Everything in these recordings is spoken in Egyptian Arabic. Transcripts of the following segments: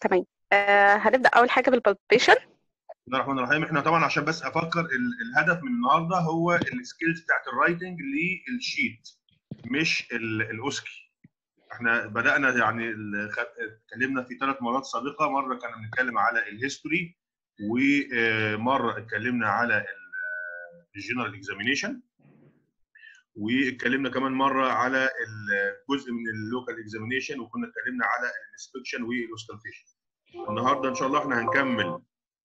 تمام آه هنبدا اول حاجه بالبالبيشن بسم الله الرحمن الرحيم احنا طبعا عشان بس افكر ال- الهدف من النهارده هو السكيلز بتاعت الرايتنج للشيت مش ال- الاوسكي احنا بدانا يعني ال- خ- اتكلمنا في ثلاث مرات سابقه مره كنا بنتكلم على الهيستوري ومره اتكلمنا على الجنرال اكزامينيشن واتكلمنا كمان مره على الجزء من اللوكال اكزامينيشن وكنا اتكلمنا على الانسبكشن والاوسكالتيشن النهارده ان شاء الله احنا هنكمل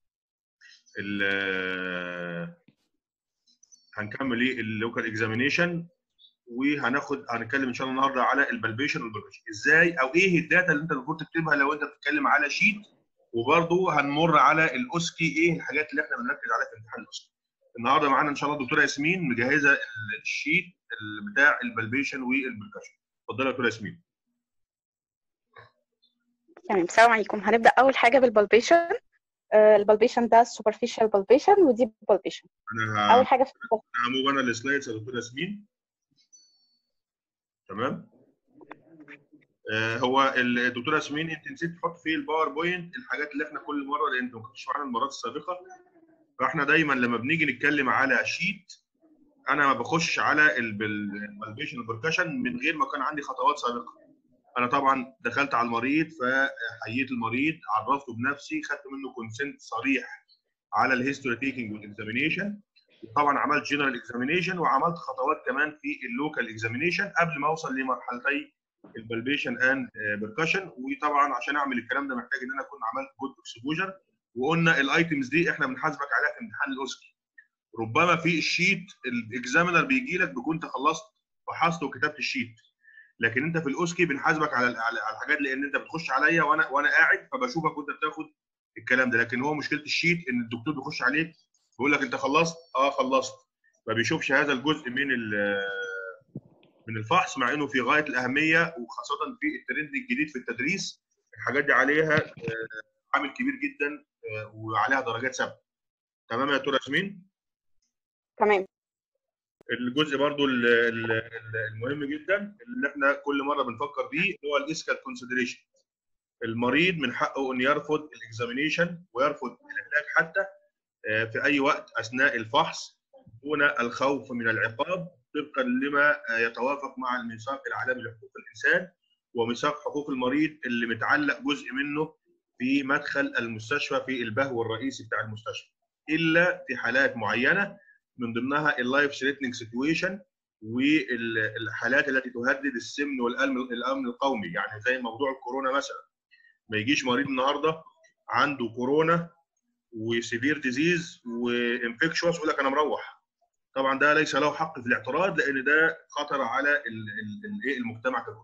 ال هنكمل ايه اللوكال اكزامينيشن وهناخد هنتكلم ان شاء الله النهارده على البلبيشن والبلبيشن ازاي او ايه الداتا اللي انت المفروض تكتبها لو انت بتتكلم على شيت وبرضه هنمر على الاوسكي ايه الحاجات اللي احنا بنركز عليها في امتحان الاوسكي النهارده معانا ان شاء الله الدكتوره ياسمين مجهزه الشيت بتاع البلبيشن والبركشن اتفضلي يا دكتوره ياسمين تمام السلام عليكم هنبدا اول حاجه بالبالبيشن آه البالبيشن ده سوبرفيشال بالبيشن ودي بالبيشن انا اول حاجه في هموف انا السلايدز يا دكتوره ياسمين تمام آه هو الدكتوره ياسمين انت نسيت تحط في الباوربوينت الحاجات اللي احنا كل مره لان انت ما كنتش معانا المرات السابقه فاحنا دايما لما بنيجي نتكلم على شيت انا ما بخش على البالبيشن البركشن من غير ما كان عندي خطوات سابقه انا طبعا دخلت على المريض فحييت المريض عرفته بنفسي خدت منه كونسنت صريح على الهيستوري تيكينج والاكزامينيشن طبعا عملت جنرال اكزامينيشن وعملت خطوات كمان في اللوكال اكزامينيشن قبل ما اوصل لمرحلتي البالبيشن اند بركشن وطبعا عشان اعمل الكلام ده محتاج ان انا اكون عملت جود اكسبوجر وقلنا الايتمز دي احنا بنحاسبك عليها في امتحان الاوسكي ربما في الشيت الاكزامينر بيجي لك بكون انت خلصت فحصت وكتبت الشيت لكن انت في الاوسكي بنحاسبك على على على الحاجات لان انت بتخش عليا وانا وانا قاعد فبشوفك وانت بتاخد الكلام ده لكن هو مشكله الشيت ان الدكتور بيخش عليك بيقول لك انت خلصت اه خلصت ما بيشوفش هذا الجزء من من الفحص مع انه في غايه الاهميه وخاصه في الترند الجديد في التدريس الحاجات دي عليها عامل كبير جدا وعليها درجات ثابته تمام يا دكتور ياسمين تمام الجزء برضو ال ال المهم جدا اللي احنا كل مره بنفكر بيه هو الاسكال كونسيدريشن المريض من حقه ان يرفض الاكزامينيشن ويرفض العلاج حتى في اي وقت اثناء الفحص دون الخوف من العقاب طبقا لما يتوافق مع الميثاق العالمي لحقوق الانسان وميثاق حقوق المريض اللي متعلق جزء منه في مدخل المستشفى في البهو الرئيسي بتاع المستشفى الا في حالات معينه من ضمنها اللايف ثريتنينج سيتويشن والحالات التي تهدد السمن والامن الامن القومي يعني زي موضوع الكورونا مثلا ما يجيش مريض النهارده عنده كورونا وسيفير ديزيز وانفكشوس يقول لك انا مروح طبعا ده ليس له حق في الاعتراض لان ده خطر على المجتمع ككل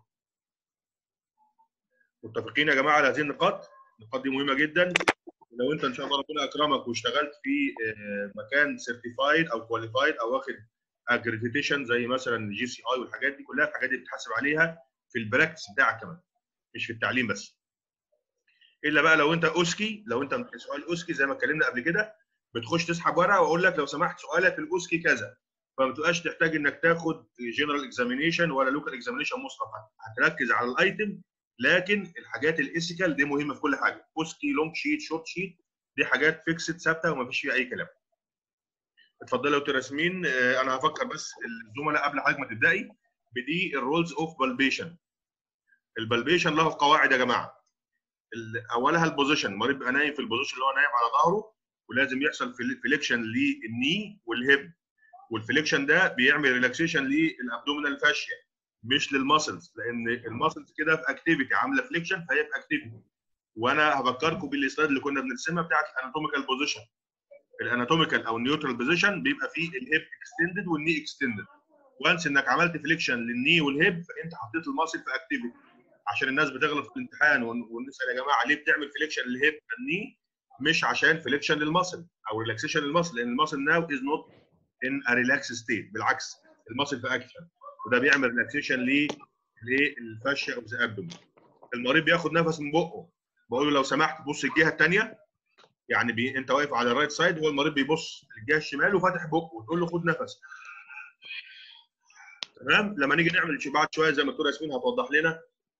متفقين يا جماعه على هذه النقاط النقاط دي مهمه جدا لو انت ان شاء الله ربنا اكرمك واشتغلت في مكان سيرتيفايد او كواليفايد او واخد اكريديتيشن زي مثلا جي سي اي والحاجات دي كلها الحاجات دي بتتحاسب عليها في البراكتس بتاعك كمان مش في التعليم بس الا بقى لو انت اوسكي لو انت سؤال اوسكي زي ما اتكلمنا قبل كده بتخش تسحب ورقه واقول لك لو سمحت سؤالك الاوسكي كذا فما تبقاش تحتاج انك تاخد جنرال اكزامينيشن ولا لوكال اكزامينيشن مصطفى هتركز على الايتم لكن الحاجات الايثيكال دي مهمه في كل حاجه اوسكي لونج شيت شورت شيت دي حاجات فيكسد ثابته وما فيش فيها اي كلام اتفضلي يا دكتور ياسمين انا هفكر بس الزملاء قبل حضرتك ما تبداي بدي الرولز اوف بالبيشن البلبيشن له قواعد يا جماعه اولها البوزيشن المريض بيبقى نايم في البوزيشن اللي هو نايم على ظهره ولازم يحصل فليكشن للني والهيب والفليكشن ده بيعمل ريلاكسيشن للابدومينال فاشيا مش للماسلز لان الماسلز كده في اكتيفيتي عامله فليكشن فهي في اكتيفيتي وانا هفكركم بالسلايد اللي كنا بنرسمها بتاعت الاناتوميكال بوزيشن الاناتوميكال او النيوترال بوزيشن بيبقى فيه الهيب اكستندد والني اكستندد وانس انك عملت فليكشن للني والهيب فانت حطيت الماسل في اكتيفيتي عشان الناس بتغلط في الامتحان ونسال يا جماعه ليه بتعمل فليكشن للهيب الني مش عشان فليكشن للماسل او ريلاكسيشن للماسل لان الماسل ناو از نوت ان ا ريلاكس ستيت بالعكس الماسل في اكشن وده بيعمل ريلاكسيشن للفاشيا اوف ذا ابدومين المريض بياخد نفس من بقه بقول له لو سمحت بص الجهه الثانيه يعني بي... انت واقف على الرايت سايد هو المريض بيبص الجهه الشمال وفاتح بقه وتقول له خد نفس تمام لما نيجي نعمل بعد شويه زي ما الدكتوره ياسمين هتوضح لنا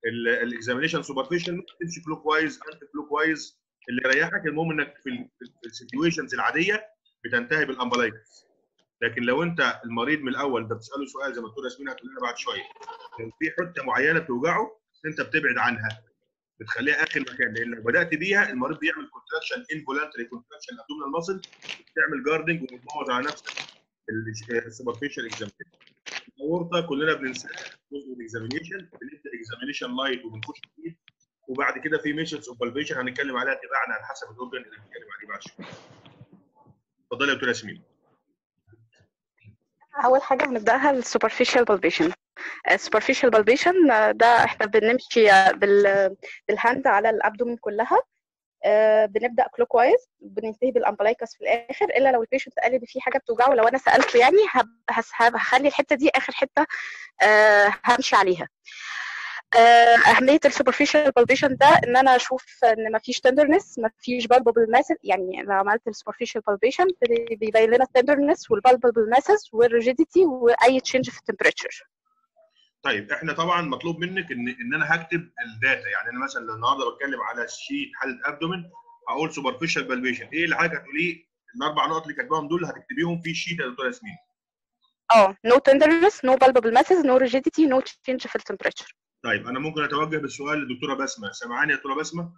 الاكزامينشن سوبرفيشال ممكن تمشي كلوك وايز انت كلوك وايز اللي يريحك المهم انك في السيتويشنز العاديه بتنتهي بالامبلايكس لكن لو انت المريض من الاول انت بتساله سؤال زي ما الدكتور ياسمين هتقول لنا بعد شويه لو في حته معينه بتوجعه انت بتبعد عنها بتخليها اخر مكان لان لو بدات بيها المريض بيعمل كونتراكشن انفولانتري كونتراكشن ابدومينال ماسل بتعمل جاردنج وبتبوظ على نفسك السوبرفيشال اكزامينشن الاورطه كلنا بننساها جزء الاكزامينشن بنبدا اكزامينشن لايت وبنخش فيه وبعد كده في ميشنز اوف بالفيشن هنتكلم عليها تباعنا على حسب الاورجن اللي هنتكلم عليه بعد شويه. اتفضلي يا دكتور ياسمين. اول حاجه هنبداها السوبرفيشال بالبيشن السوبرفيشال بالبيشن ده احنا بنمشي بال بالهاند على الابدومين كلها آه، بنبدا كلوك وايز بننتهي بالامبلايكس في الاخر الا لو البيشنت قال ان في حاجه بتوجعه لو انا سالته يعني هب- هس- هب- هخلي الحته دي اخر حته آه، همشي عليها آه، اهميه السوبرفيشال بالبيشن ده ان انا اشوف ان مفيش تندرنس مفيش بالبل ماسل يعني لو عملت السوبرفيشال بالبيشن بيبين لنا التندرنس والبالبل ماسز والريجيديتي واي تشينج في التمبريتشر طيب احنا طبعا مطلوب منك ان ان انا هكتب الداتا يعني انا مثلا لو النهارده بتكلم على شيت حاله ابدومن هقول سوبرفيشال بالبيشن ايه اللي حضرتك هتقوليه الاربع نقط اللي كاتباهم دول هتكتبيهم في شيت يا دكتور ياسمين اه no tenderness no palpable masses no rigidity no change في التمبريتشر طيب انا ممكن اتوجه بالسؤال للدكتوره بسمه سامعاني يا دكتوره بسمه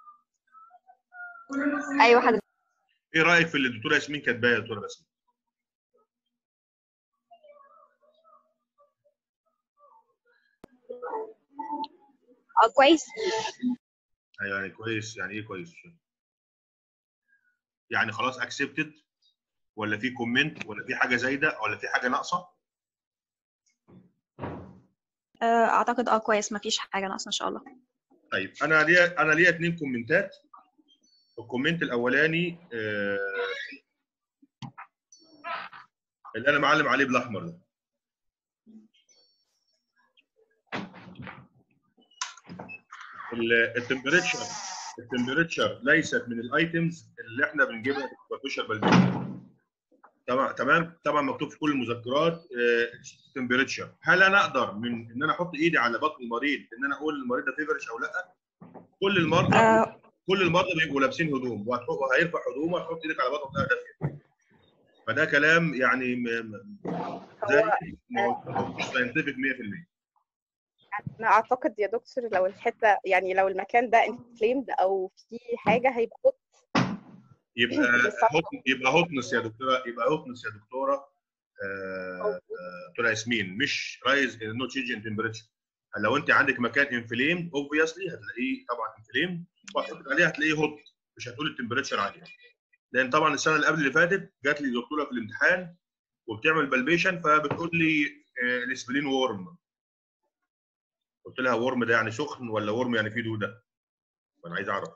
ايوه حضرتك ايه رايك في اللي الدكتوره ياسمين كاتباه يا دكتوره بسمه اه كويس ايوه يعني كويس يعني ايه كويس يعني خلاص اكسبتد ولا في كومنت ولا في حاجه زايده ولا في حاجه ناقصه آه، اعتقد اه كويس مفيش حاجه ناقصه ان شاء الله طيب انا ليا انا ليا اثنين كومنتات الكومنت الاولاني آه، اللي انا معلم عليه بالاحمر ده التمبريتشر التمبريتشر ليست من الايتمز اللي احنا بنجيبها في السوبرفيشال بالبيشن تمام تمام طبعا مكتوب في كل المذكرات تمبريتشر هل انا اقدر من ان انا احط ايدي على بطن المريض ان انا اقول للمريض ده فيفرش او لا كل المرضى آه، كل المرضى بيبقوا لابسين هدوم وهتحط- وهيرفع هدومه وهتحط ايدك على بطنه تلاقيها دافيه فده كلام يعني م... م... زي هو ما هو مش ساينتفك 100% انا اعتقد يا دكتور لو الحته يعني لو المكان ده انفليمد او في حاجه هيبقى hot. يبقى بالظبط. هوت يبقى هوتنس يا دكتوره يبقى هوتنس يا دكتوره آه، آه، دكتوره ياسمين مش رايز نو تشينج ان تمبريتشر لو انت عندك مكان انفليم اوبفيسلي هتلاقيه طبعا انفليم وهتحط عليه هتلاقيه هوت مش هتقول التمبريتشر عاليه لان طبعا السنه اللي قبل اللي فاتت جات لي دكتوره في الامتحان وبتعمل بالبيشن فبتقول لي آه، الاسبلين وورم قلت لها وورم ده يعني سخن ولا وورم يعني فيه دوده فانا عايز اعرف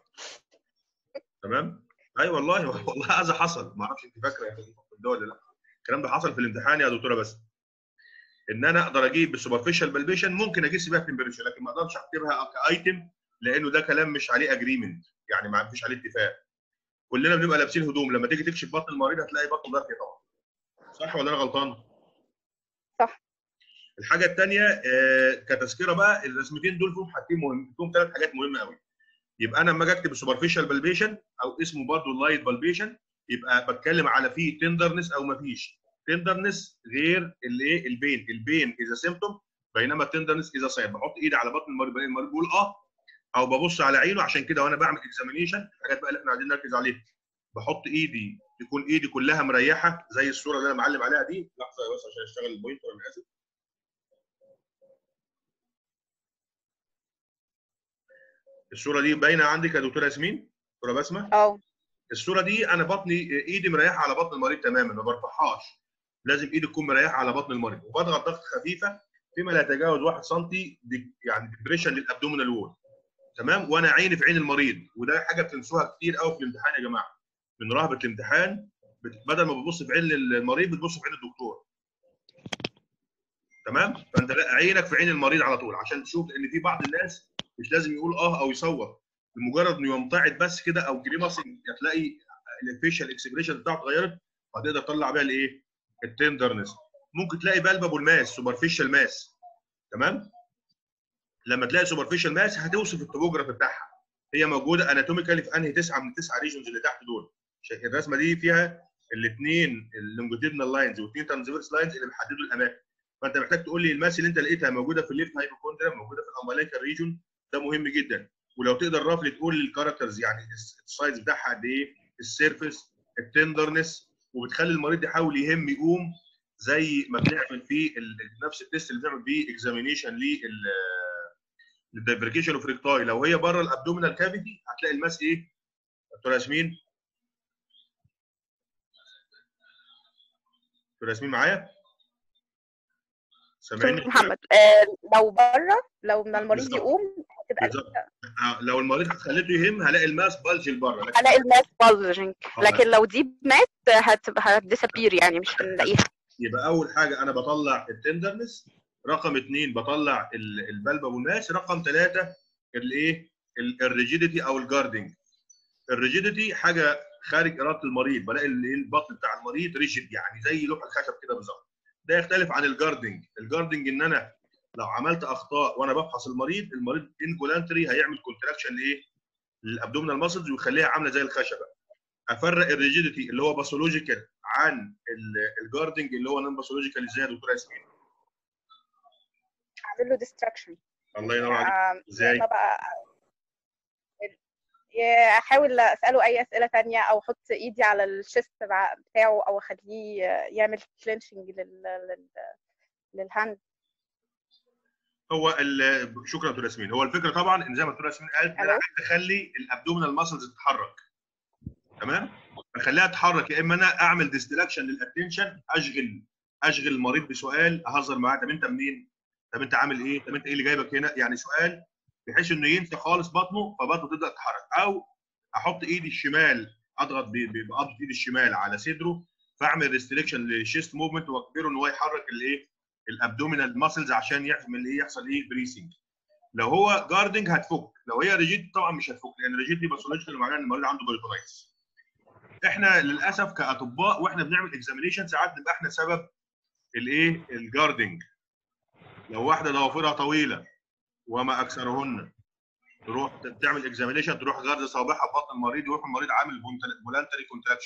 تمام اي أيوة والله والله هذا حصل ما اعرفش انت فاكره يا ده ولا لا الكلام ده حصل في الامتحان يا دكتوره بس ان انا اقدر اجيب بالسوبرفيشال بالبيشن ممكن اقيس بيها التمبريتشر لكن ما اقدرش اكتبها كايتم لانه ده كلام مش عليه اجريمنت يعني ما فيش عليه اتفاق كلنا بنبقى لابسين هدوم لما تيجي تكشف بطن المريض هتلاقي بطنه دافيه طبعا صح ولا انا غلطان؟ صح. الحاجه الثانيه كتذكره بقى الرسمتين دول فيهم حاجتين مهم فيهم ثلاث حاجات مهمه قوي يبقى انا لما اجي اكتب السوبرفيشال بالبيشن او اسمه برضه اللايت بالبيشن يبقى بتكلم على فيه تندرنس او ما فيش تندرنس غير الايه البين البين اذا سيمتوم بينما التندرنس اذا ساين بحط ايدي على بطن المريض بلاقي المريض بيقول اه او ببص على عينه عشان كده وانا بعمل اكزامينيشن الحاجات بقى اللي احنا عايزين نركز عليها بحط ايدي تكون ايدي كلها مريحه زي الصوره اللي انا معلم عليها دي لحظه بس عشان اشتغل البوينتر انا اسف الصوره دي باينه عندك يا دكتوره ياسمين دكتوره بسمه اه الصوره دي انا بطني ايدي مريحه على بطن المريض تماما ما برفعهاش لازم ايدي تكون مريحه على بطن المريض وبضغط ضغط خفيفه فيما لا يتجاوز 1 سم دي يعني ديبريشن للابدومينال وول تمام وانا عيني في عين المريض وده حاجه بتنسوها كتير قوي في الامتحان يا جماعه من رهبه الامتحان بت- بدل ما بتبص في عين المريض بتبص في عين الدكتور تمام فانت لا عينك في عين المريض على طول عشان تشوف ان في بعض الناس مش لازم يقول اه او يصور بمجرد انه يمتعض بس كده او جريمس هتلاقي الفيشال اكسبريشن بتاعته اتغيرت وهتقدر تطلع بيها الايه؟ التندرنس ممكن تلاقي بالبابول ماس سوبرفيشال ماس تمام؟ لما تلاقي سوبرفيشال ماس هتوصف التوبوجرافي بتاعها هي موجوده اناتوميكالي في انهي تسعه من التسعه ريجنز اللي تحت دول شايف الرسمه دي فيها الاثنين اللونجيتودنال لاينز والاثنين ترانزفيرس لاينز اللي بيحددوا الاماكن فانت محتاج تقول لي الماس اللي انت لقيتها موجوده في الليفت هايبوكوندريا موجوده في الامبلايكال ريجون ده مهم جدا ولو تقدر رفلي تقول الكاركترز يعني السايز بتاعها قد ايه السيرفيس التندرنس وبتخلي المريض يحاول يهم يقوم زي ما بنعمل في نفس التيست اللي بنعمل بيه اكزامينيشن للدايفركيشن اوف ريكتاي لو هي بره الابدومينال كافيتي هتلاقي الماس ايه؟ دكتور ياسمين دكتور ياسمين معايا؟ سامعني؟ محمد آه لو بره لو ما المريض بالظبط. يقوم هتبقى بالظبط. آه، لو المريض خليته يهم هلاقي الماس بلج لبره لكن هلاقي الماس بلجنج آه. لكن لو دي مات هتبقى هتديسابير يعني مش هنلاقيها يبقى اول حاجه انا بطلع التندرنس رقم اثنين بطلع ال- البلبه والماس رقم ثلاثه الايه الريجيديتي او الجاردنج الريجيديتي حاجه خارج اراده المريض بلاقي ال- إيه البطن بتاع المريض ريجيد يعني زي لوح الخشب كده بالظبط ده يختلف عن الجاردنج الجاردنج ان انا لو عملت اخطاء وانا بفحص المريض المريض انفولانتري هيعمل كونتراكشن لايه للابدومينال ماسلز ويخليها عامله زي الخشبه افرق الريجيديتي اللي هو باثولوجيكال عن ال- الجاردنج اللي هو نون باثولوجيكال ازاي يا دكتور ياسمين اعمل له ديستراكشن الله ينور عليك ازاي؟ بقى احاول اساله اي اسئله تانية او احط ايدي على الشيست بتاعه او اخليه يعمل كلينشنج لل لل للهاند هو ال- شكرا دكتور ياسمين هو الفكره طبعا ان زي ما دكتور ياسمين قالت انا ألو؟ عايز اخلي الابدومينال ماسلز تتحرك تمام اخليها تتحرك يا اما انا اعمل ديستراكشن للاتنشن اشغل اشغل المريض بسؤال اهزر معاه طب انت منين؟ طب انت عامل ايه؟ طب انت ايه اللي جايبك هنا؟ يعني سؤال بحيث انه ينسى خالص بطنه فبطنه تبدا تتحرك او احط ايدي الشمال اضغط ب- ب- بقبضه ايدي الشمال على صدره فاعمل ريستريكشن للشيست موفمنت واجبره ان هو يحرك الايه؟ الابدومينال ماسلز عشان يعمل ايه يحصل ايه بريسنج لو هو جاردنج هتفك لو هي ريجيد طبعا مش هتفك لان ريجيد دي باثولوجيكال معناها ان المريض عنده بيريتونايتس احنا للاسف كاطباء واحنا بنعمل اكزامينيشن ساعات نبقى احنا سبب الايه الجاردنج لو واحده ضوافرها طويله وما اكثرهن تروح تعمل اكزامينيشن تروح غرز صابعها في بطن المريض يروح المريض عامل فولانتري كونتراكشن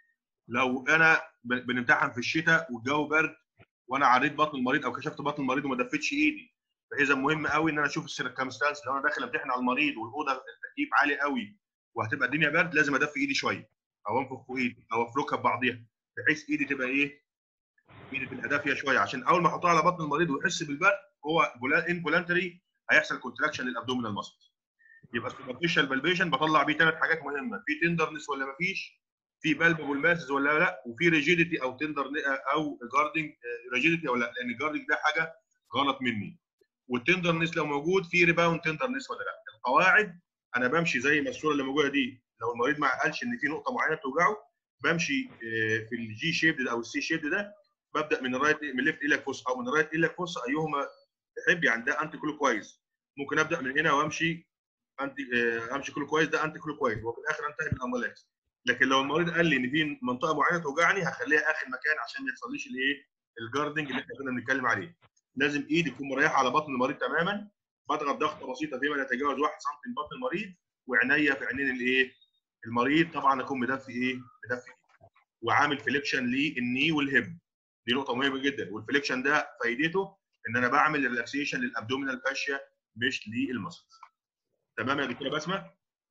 لو انا ب- بنمتحن في الشتاء والجو برد وانا عريت بطن المريض او كشفت بطن المريض وما دفتش ايدي فاذا مهم قوي ان انا اشوف السيركمستانس لو انا داخل امتحن على المريض والاوضه التكييف عالي قوي وهتبقى الدنيا برد لازم ادفي ايدي شويه او انفخ في ايدي او افركها ببعضيها بحيث ايدي تبقى ايه ايدي تبقى دافيه شويه عشان اول ما احطها على بطن المريض ويحس بالبرد هو انفولانتري هيحصل كونتراكشن للابدومينال ماسل يبقى السوبرفيشال بالبيشن بطلع بيه ثلاث حاجات مهمه في تندرنس ولا ما فيش في بالبابول ماسز ولا لا وفي ريجيديتي او تندر او جاردنج ريجيديتي ولا لا لان الجاردنج ده حاجه غلط مني والتندرنس لو موجود في ريباوند تندرنس ولا لا القواعد انا بمشي زي ما الصوره اللي موجوده دي لو المريض ما قالش ان في نقطه معينه بتوجعه بمشي آه، في الجي شيبد او السي شيبد ده ببدا من الرايت من الليفت الى الفوس او من الرايت الى الفوس ايهما تحب يعني ده انتي كلو كويس ممكن ابدا من هنا وامشي انتي آه، امشي كلو كويس ده انتي كلو كويس وفي الاخر انتهي بالامبولاكس لكن لو المريض قال لي ان في منطقه معينه توجعني هخليها اخر مكان عشان ما يحصليش الايه الجاردنج اللي احنا كنا بنتكلم عليه لازم ايدي تكون مريحه على بطن المريض تماما بضغط ضغطه بسيطه فيما لا يتجاوز 1 سم من بطن المريض وعينيا في عينين الايه المريض طبعا اكون مدفي ايه مدفي وعامل فليكشن للني والهيب دي نقطه مهمه جدا والفليكشن ده فايدته ان انا بعمل ريلاكسيشن للابدومينال فاشيا مش للمسلز تمام يا دكتوره بسمه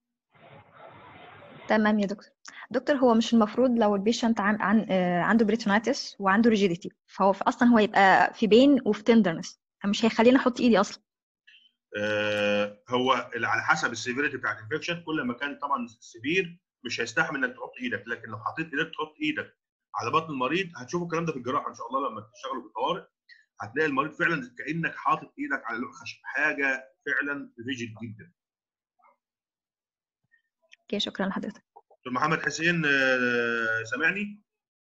تمام يا دكتور دكتور هو مش المفروض لو البيشنت عن, عن آه، عنده بريتونايتس وعنده ريجيديتي فهو في اصلا هو يبقى في بين وفي تندرنس مش هيخليني احط ايدي اصلا آه، هو على حسب السيفيريتي بتاع الانفكشن كل ما كان طبعا سيفير مش هيستحمل انك تحط ايدك لكن لو حطيت ايدك تحط ايدك على بطن المريض هتشوفوا الكلام ده في الجراحه ان شاء الله لما تشتغلوا بالطوارئ هتلاقي المريض فعلا كانك حاطط ايدك على لوح خشب حاجه فعلا ريجيد جدا اوكي شكرا لحضرتك دكتور محمد حسين آه، سامعني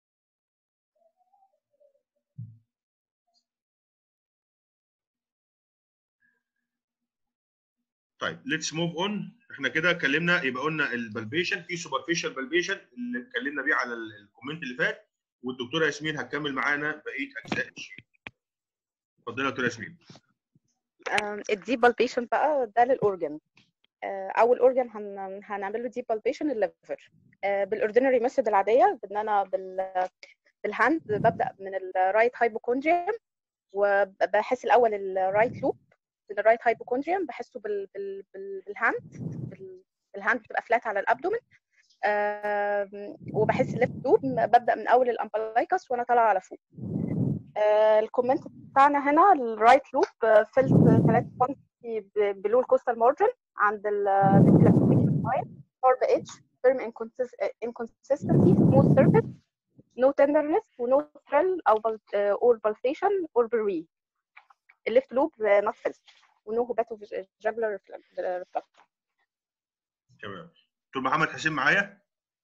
طيب ليتس موف اون احنا كده اتكلمنا يبقى قلنا البلبيشن في سوبرفيشال بلبيشن اللي اتكلمنا بيه على ال- الكومنت اللي فات والدكتوره ياسمين هتكمل معانا بقيه اجزاء الشيء اتفضلي يا دكتوره ياسمين الديب بالبيشن بقى ده للاورجن آه، اول اورجن هن... هنعمل له ديب بالبيشن الليفر بالاوردينري ميثود العاديه بان انا بال بالهاند ببدا من الرايت هايبوكوندريوم وبحس الاول الرايت لوب من الرايت هايبوكوندريوم بحسه بال... بال... بال... بالهاند بال... بالهاند بتبقى فلات على الابدومن آم، وبحس الليفت لوب ببدا من اول الامبلايكس وانا طالعه على فوق آه، الكومنت بتاعنا هنا الرايت لوب فيلت 3 بوينت بلو الكوستال مارجن عند الكلاسيفيكيشن لاين شارب اتش فيرم inconsistency smooth surface no tenderness و no thrill او بل, or pulsation or بري الليفت لوب not felt ونو هوباتو jugular reflex تمام دكتور محمد حسين معايا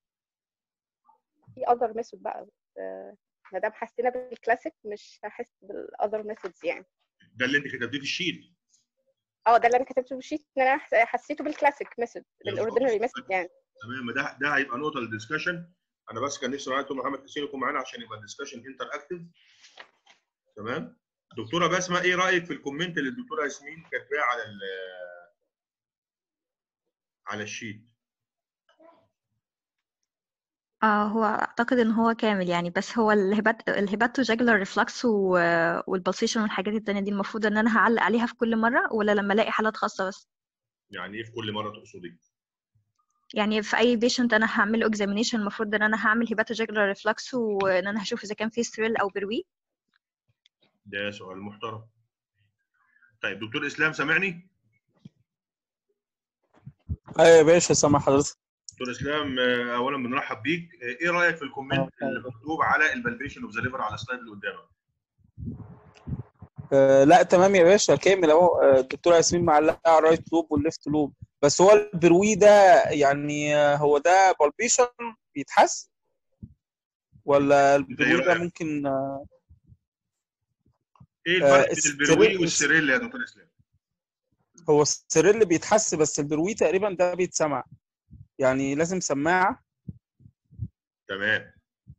في other method بقى آه، ما دام حسينا بالكلاسيك مش هحس بالاذر ميثودز يعني ده اللي انت كتبتيه في الشيت اه ده اللي انا كتبته في الشيت ان انا حس- حسيته بالكلاسيك ميثود بالاوردينري ميثود يعني تمام ده ده هيبقى نقطه للدسكشن انا بس كان نفسي معايا دكتور محمد حسين يكون معانا عشان يبقى الدسكشن انتر اكتف تمام دكتوره بسمه ايه رايك في الكومنت اللي الدكتوره ياسمين كاتباه على ال على الشيت آه هو أعتقد إن هو كامل يعني بس هو الهبات الهباتو جاجلر ريفلكس والبلسيشن والحاجات التانية دي المفروض إن أنا هعلق عليها في كل مرة ولا لما ألاقي حالات خاصة بس يعني ايه في كل مره تقصدي يعني في أي بيشنت أنا هعمل له اكزامينيشن المفروض إن أنا هعمل هباتو جاجلر ريفلكس وإن أنا هشوف إذا كان في ستريل أو بروي ده سؤال محترم طيب دكتور اسلام سامعني ايوه يا باشا سامع حضرتك دكتور اسلام آه، اولا بنرحب بيك آه، ايه رايك في الكومنت اللي مكتوب على البلبيشن اوف ذا ليفر على السلايد اللي قدامك آه لا تمام يا باشا كامل اهو آه، الدكتوره ياسمين معلقه على الرايت لوب والليفت لوب بس هو البروي ده يعني آه، هو ده بالبيشن بيتحس ولا البروي ده رأيك؟ ممكن آه، ايه آه، الفرق بين البروي الستريل- والسيريل يا دكتور اسلام هو السريل بيتحس بس البروي تقريبا ده بيتسمع يعني لازم سماعه تمام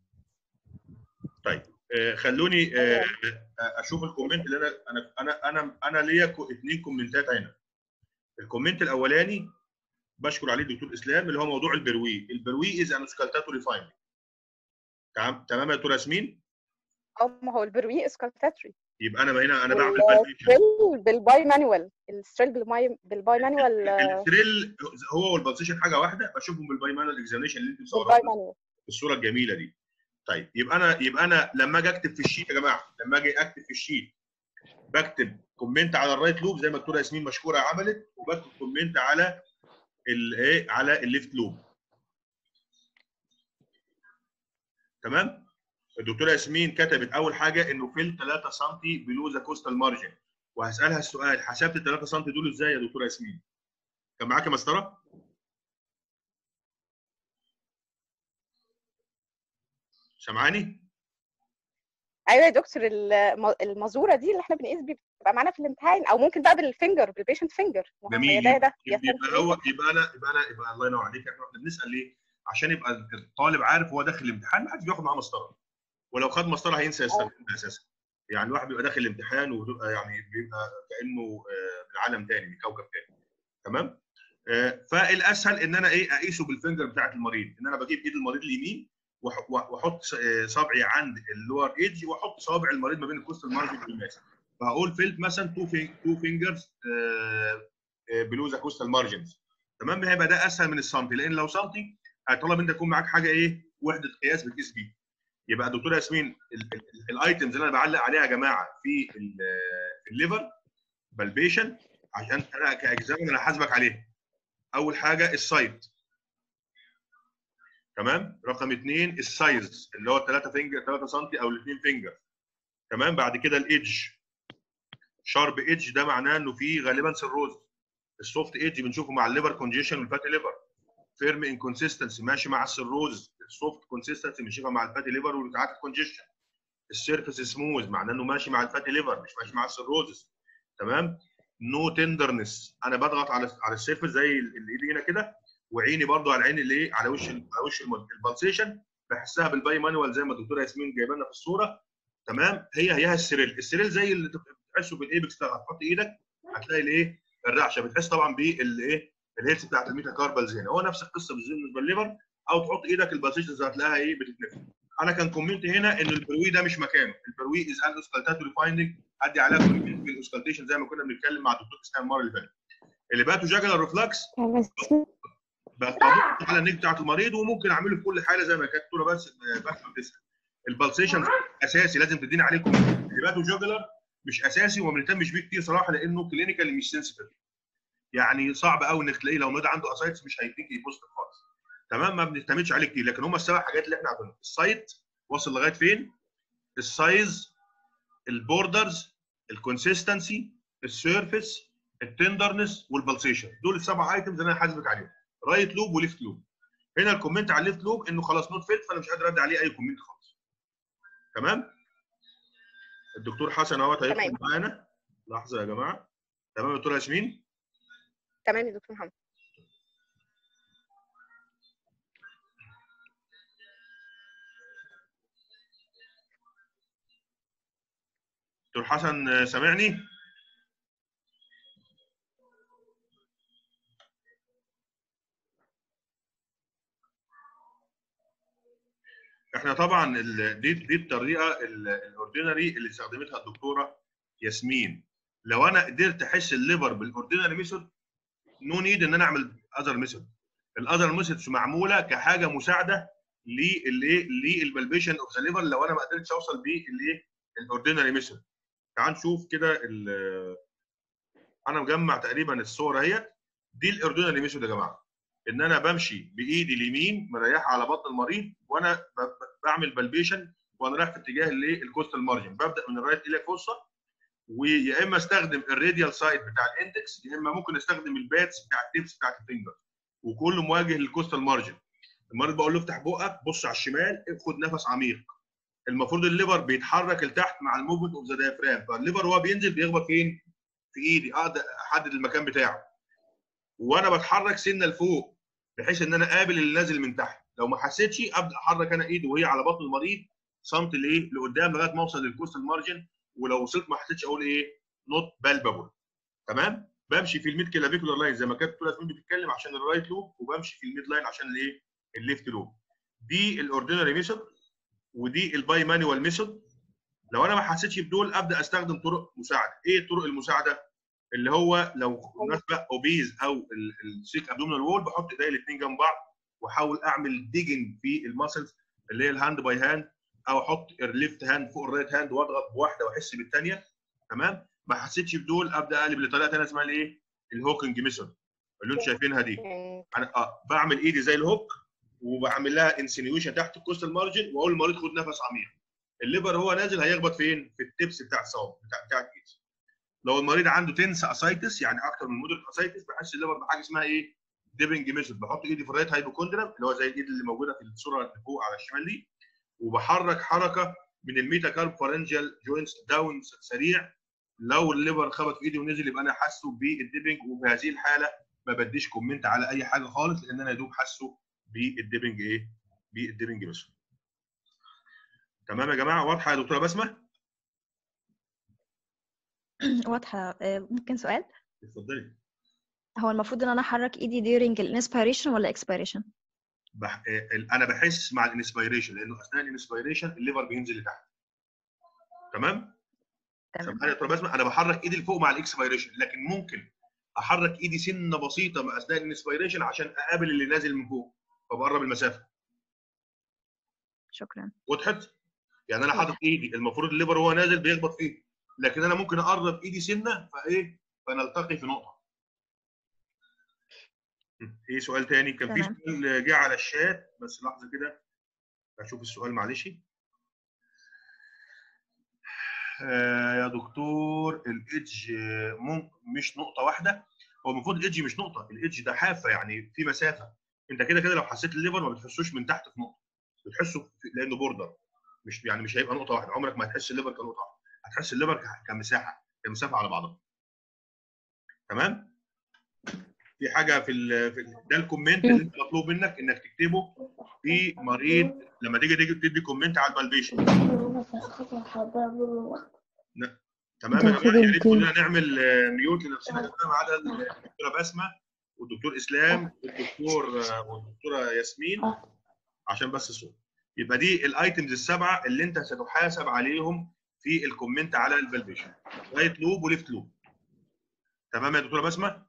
طيب آه، خلوني آه، آه، اشوف الكومنت اللي انا انا انا انا انا ليا كو- اتنين كومنتات هنا الكومنت الاولاني بشكر عليه الدكتور اسلام اللي هو موضوع البروي البروي از انوسكالتاتوري فايند تمام تمام يا دكتور ياسمين اه ما هو البروي اسكالتاتري يبقى انا هنا انا بعمل الستريل بالباي مانوال الستريل بالماي بالباي مانوال آه، الثريل هو والبلسيشن حاجه واحده بشوفهم بالباي مانوال اكزامينشن اللي انت بالباي مصورها مانوال الصوره الجميله دي طيب يبقى انا يبقى انا لما اجي اكتب في الشيت يا جماعه لما اجي اكتب في الشيت بكتب كومنت على الرايت لوب زي ما الدكتوره ياسمين مشكوره عملت وبكتب كومنت على الايه على الليفت لوب تمام الدكتوره ياسمين كتبت اول حاجه انه فيل 3 سم بلو ذا كوستال مارجن وهسالها السؤال حسبت ال 3 سم دول ازاي يا دكتوره ياسمين كان معاكي مسطره سامعاني ايوه يا دكتور الم- المزوره دي اللي احنا بنقيس بيه بتبقى معانا في الامتحان او ممكن بقى بالفينجر بالبيشنت فينجر ما هو يا جميل ده يا ده يا يبقى فينجر. هو يبقى انا يبقى انا يبقى الله ينور عليك احنا بنسال ليه؟ عشان يبقى الطالب عارف هو داخل الامتحان ما حدش بياخد معاه مسطره ولو خد مسطره هينسى يستخدمها اساسا يعني الواحد بيبقى داخل الامتحان وبتبقى يعني بيبقى كانه آه، من عالم تاني من كوكب تاني تمام؟ آه، فالاسهل ان انا ايه اقيسه بالفنجر بتاعت المريض ان انا بجيب ايد المريض اليمين وأح- واحط س- آه، صبعي عند اللور ايدج واحط صوابع المريض ما بين الكوستال مارجن والماسك فهقول فيلت مثلا تو تو فينجرز بلو ذا كوستال مارجنز تمام هيبقى ده اسهل من السنتي لان لو سنتي هيطلب انت يكون معاك حاجه ايه وحده قياس بتقيس بيها يبقى دكتور ياسمين الايتمز اللي انا بعلق عليها يا جماعه في ال- في الليفر بالبيشن عشان انا كاكزامن انا حاسبك عليها اول حاجه السايت تمام رقم اثنين السايز اللي هو 3 فينجر 3 سم او الاثنين فينجر تمام بعد كده الايدج شارب ايدج ده معناه انه فيه غالبا سيروز السوفت ايدج بنشوفه مع الليفر كونجيشن والفاتي ليفر فيرم انكونسيستنسي ماشي مع السيروز السوفت كونسيستنسي بنشوفها مع الفاتي ليفر وساعات الكونجيشن السيرفيس سموز معناه انه ماشي مع الفاتي ليفر مش ماشي مع السيروزس تمام نو تندرنس انا بضغط على على السيرفيس زي الايد هنا كده وعيني برضو على العين اللي ايه على وش على وش البلسيشن بحسها بالباي مانوال زي ما الدكتوره ياسمين جايبه لنا في الصوره تمام هي هيها السريل السريل زي اللي بتحسه بالايبكس ده هتحط ايدك هتلاقي الايه الرعشه بتحس طبعا بالايه الهيلث بتاعت الميتا كاربالز هنا هو نفس القصه بالنسبه للليفر او تحط ايدك الباسيشنز هتلاقيها ايه بتتنفخ انا كان كومنت هنا ان البروي ده مش مكانه البروي از ان اوسكالتاتوري فايندنج ادي عليها كومنت في الاوسكالتيشن زي ما كنا بنتكلم مع الدكتور اسلام المره اللي فاتت اللي باتو جاجلر ريفلكس بطبق على النيك بتاعت المريض وممكن اعمله في كل حاله زي ما كانت الدكتوره بس بس بتسال البلسيشن اساسي لازم تديني عليه كومنت اللي باتو جاجلر مش اساسي وما بنهتمش بيه كتير صراحه لانه كلينيكال مش سنسيتيف يعني صعب قوي انك تلاقيه لو مريض عنده اسايتس مش هيديك بوست خالص تمام ما بنهتمش عليه كتير لكن هم السبع حاجات اللي احنا عارفينها السايت واصل لغايه فين السايز البوردرز الكونسيستنسي السيرفيس التندرنس والبلسيشن دول السبع ايتمز اللي انا حاسبك عليهم رايت لوب وليفت لوب هنا الكومنت على الليفت لوب انه خلاص نوت فيت فانا مش قادر ارد عليه اي كومنت خالص تمام الدكتور حسن اهوت هيدخل تمام. معانا لحظه يا جماعه تمام يا دكتوره ياسمين تمام يا دكتور محمد دكتور حسن آه، سامعني احنا طبعا ال- دي دي الطريقه الاوردينري اللي استخدمتها الدكتوره ياسمين لو انا قدرت احس الليفر بالاوردينري ميثود نو نيد ان انا اعمل اذر ميثود الاذر ميثودز معموله كحاجه مساعده للايه للبلبيشن اوف ذا ليفر لو انا ما قدرتش اوصل بيه الايه الاوردينري ميثود تعال نشوف كده ال- انا مجمع تقريبا الصور اهيت دي الاوردينري ميثود يا جماعه ان انا بمشي بايدي اليمين مريحه على بطن المريض وانا ب- ب- بعمل بلبيشن وانا رايح في اتجاه الايه الكوستال مارجن ببدا من الرايت الى الفصه ويا اما استخدم الراديال سايد بتاع الاندكس يا اما ممكن استخدم الباتس بتاع التيبس بتاعت الفينجر وكله مواجه للكوستال مارجن المريض بقول له افتح بقك بص على الشمال خد نفس عميق المفروض الليفر بيتحرك لتحت مع الموفمنت اوف ذا دايفرام فالليفر وهو بينزل بيخبط فين؟ في ايدي اقدر احدد المكان بتاعه وانا بتحرك سنه لفوق بحيث ان انا قابل اللي نازل من تحت لو ما حسيتش ابدا احرك انا ايدي وهي على بطن المريض سنت لايه لقدام لغايه ما اوصل للكوستال مارجن ولو وصلت ما حسيتش اقول ايه نوت بالبابل تمام بمشي في الميد كلافيكولار لاين زي ما كانت دكتوره ياسمين بتتكلم عشان الرايت لوب وبمشي في الميد لاين عشان الايه الليفت لوب دي الاوردينري ميثود ودي الباي مانوال ميثود لو انا ما حسيتش بدول ابدا استخدم طرق مساعده ايه الطرق المساعده اللي هو لو الناس بقى اوبيز او السيك ابدومينال وول بحط ايديا الاثنين جنب بعض واحاول اعمل ديجنج في الماسلز اللي هي الهاند باي هاند او احط الليفت هاند فوق الرايت هاند واضغط بواحده واحس بالثانيه تمام ما حسيتش بدول ابدا اقلب لطريقه ثانيه اسمها الايه الهوكينج ميثود اللي انتم شايفينها دي انا اه بعمل ايدي زي الهوك وبعمل لها انسينيويشن تحت الكوستال مارجن واقول للمريض خد نفس عميق الليفر هو نازل هيخبط فين؟ في التبس بتاع الصواب بتاع بتاع الايد لو المريض عنده تنس اسايتس يعني اكتر من مودريت اسايتس بحس الليفر بحاجه اسمها ايه؟ ديبنج ميثود بحط ايدي في الرايت هايبوكوندرم اللي هو زي الايد اللي موجوده في الصوره اللي فوق على الشمال دي وبحرك حركه من الميتا كارب فارنجال جوينتس داون سريع لو الليفر خبط في ايدي ونزل يبقى انا حاسه بالديبنج وفي هذه الحاله ما بديش كومنت على اي حاجه خالص لان انا يا دوب حاسه بالديبنج ايه؟ بالديبنج ميثود تمام يا جماعه واضحه يا دكتوره بسمه؟ واضحة آه، ممكن سؤال اتفضلي هو المفروض ان انا احرك ايدي during الانسبيريشن ولا expiration بح... آه، انا بحس مع الانسبيريشن لانه اثناء الانسبيريشن الليفر بينزل لتحت تمام تمام سامعني يا دكتوره بسمه انا بحرك ايدي لفوق مع الاكسبيريشن لكن ممكن احرك ايدي سنه بسيطه مع اثناء الانسبيريشن عشان اقابل اللي نازل من فوق فبقرب المسافه شكرا وضحت يعني انا واضح. حاطط ايدي المفروض الليفر وهو نازل بيخبط فيه لكن انا ممكن اقرب ايدي سنه فايه فنلتقي في نقطه م. ايه سؤال تاني كان في تمام. سؤال جه على الشات بس لحظه كده اشوف السؤال معلش آه يا دكتور الايدج ممكن مش نقطه واحده هو المفروض الايدج مش نقطه الايدج ده حافه يعني في مسافه انت كده كده لو حسيت الليفر ما بتحسوش من تحت في نقطه بتحسه في- لانه بوردر مش يعني مش هيبقى نقطه واحده عمرك ما هتحس الليفر كنقطه واحده هتحس الليفر ك- كمساحه كمسافه على بعضها تمام في حاجه في, ال في ال ده الكومنت اللي انت مطلوب منك انك تكتبه في مريض لما تيجي تيجي تدي كومنت على البلبيشن تمام يا جماعه يا ريت كلنا نعمل آه، ميوت لنفسنا يا جماعه ما عدا الدكتوره بسمه والدكتور اسلام والدكتور آه، والدكتوره ياسمين عشان بس الصوت يبقى دي الايتمز السبعه اللي انت ستحاسب عليهم في الكومنت على الفاليديشن رايت لوب وليفت لوب تمام يا دكتوره بسمه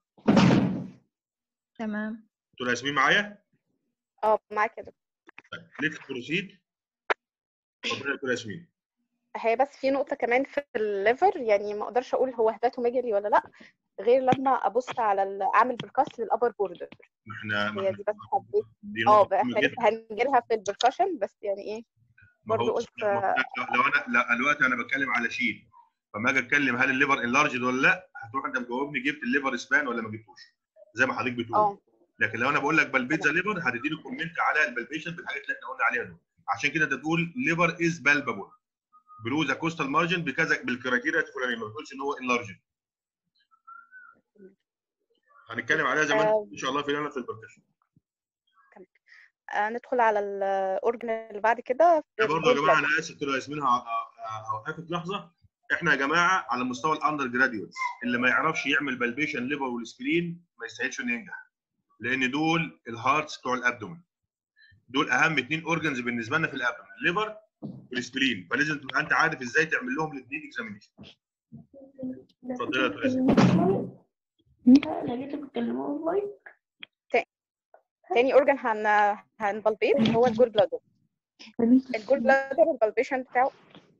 تمام دكتوره ياسمين معايا اه معاك يا دكتور طيب ليتس بروسيد اتفضلي يا دكتوره ياسمين هي بس في نقطة كمان في الليفر يعني ما اقدرش اقول هو هباتوميجري ولا لا غير لما ابص على ال- اعمل بركاست للابر بوردر ما احنا ما هي احنا دي بس حبيت دي اه نقطه بقى مهمه احنا جدا لسه هنجيلها في البركشن بس يعني ايه ما برضو هو قلت لا، ما هو- لو انا لا دلوقتي انا بتكلم على شيء فما اجي اتكلم هل الليفر انلارجد ولا لا هتروح انت مجاوبني جبت الليفر سبان ولا ما جبتوش زي ما حضرتك بتقول اه لكن لو انا بقول لك بلبيتزا ليفر هتديني كومنت على البلبيشن بالحاجات اللي احنا قلنا عليها دول عشان كده انت تقول ليفر از بالبابل بلو ذا كوستال مارجن بكذا بالكرايتيريا الفلانيه ما تقولش ان هو انلارجد هنتكلم عليها زي ما آه. ان شاء الله في لنا في البركشن آه، ندخل على الاورجن اللي بعد كده في برضه يا الجول جماعه بلادر. انا اسف كده يا ياسمين ه- ه- هوقفك لحظه احنا يا جماعه على مستوى الاندر جراديوتس اللي ما يعرفش يعمل بالبيشن ليفر والسكرين ما يستاهلش انه ينجح لان دول الهارتس بتوع الابدومن دول اهم اثنين اورجنز بالنسبه لنا في الابدومن الليفر والسبلين فلازم تبقى انت عارف ازاي تعمل لهم الاثنين اكزامينيشن اتفضل يا دكتور ياسمين. لقيته بتكلموا اونلاين تاني اورجن هن هنبلبيت هو الجول بلادر الجول بلادر البلبيشن بتاعه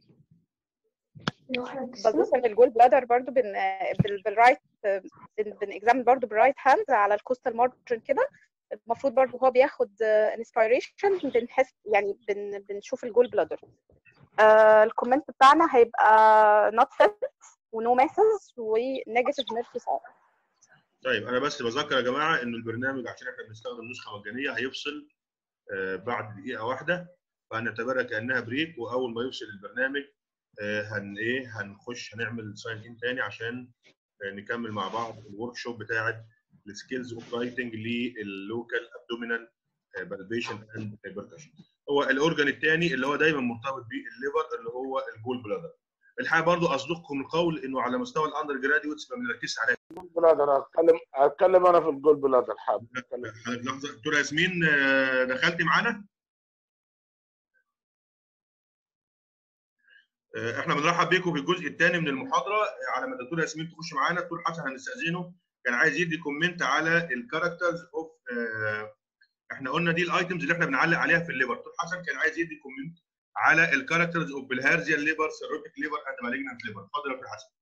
ببص ان الجول بلادر برضو بن بال- بالرايت بن بنكزامن برضو بالرايت هاند على الكوستال مارجن كده المفروض برضو هو بياخد انسبيريشن بنحس يعني بن بنشوف الجول بلادر الكومنت بتاعنا هيبقى not felt ونو ماسز ونيجاتيف ميرفي سايد طيب انا بس بذكر يا جماعه ان البرنامج عشان احنا بنستخدم نسخه مجانيه هيفصل آه، بعد دقيقه واحده فهنعتبرها كانها بريك واول ما يفصل البرنامج آه، هن ايه هنخش هنعمل ساين ان تاني عشان آه، نكمل مع بعض الورك شوب بتاعه السكيلز اوف رايتنج لللوكال ابدومينال بالبيشن اند بيركشن هو الاورجن الثاني اللي هو دايما مرتبط بالليفر اللي هو الجول بلادر الحقيقه برضو اصدقكم القول انه على مستوى الاندر جراديوتس ما بنركزش على بلادر اتكلم اتكلم انا في الجول بلادر حابب اتكلم حضرتك لحظه دكتوره ياسمين آه، دخلتي معانا آه، احنا بنرحب بيكم في الجزء الثاني من المحاضره آه، على ما الدكتوره ياسمين تخش معانا الدكتور حسن هنستاذنه كان عايز يدي كومنت على الكاركترز اوف احنا قلنا دي الايتمز اللي احنا بنعلق عليها في الليفر الدكتور حسن كان عايز يدي كومنت على الكاركترز اوف بالهارزيان ليفر سيروتيك ليفر اند مالجنانت ليفر اتفضل يا دكتور حسن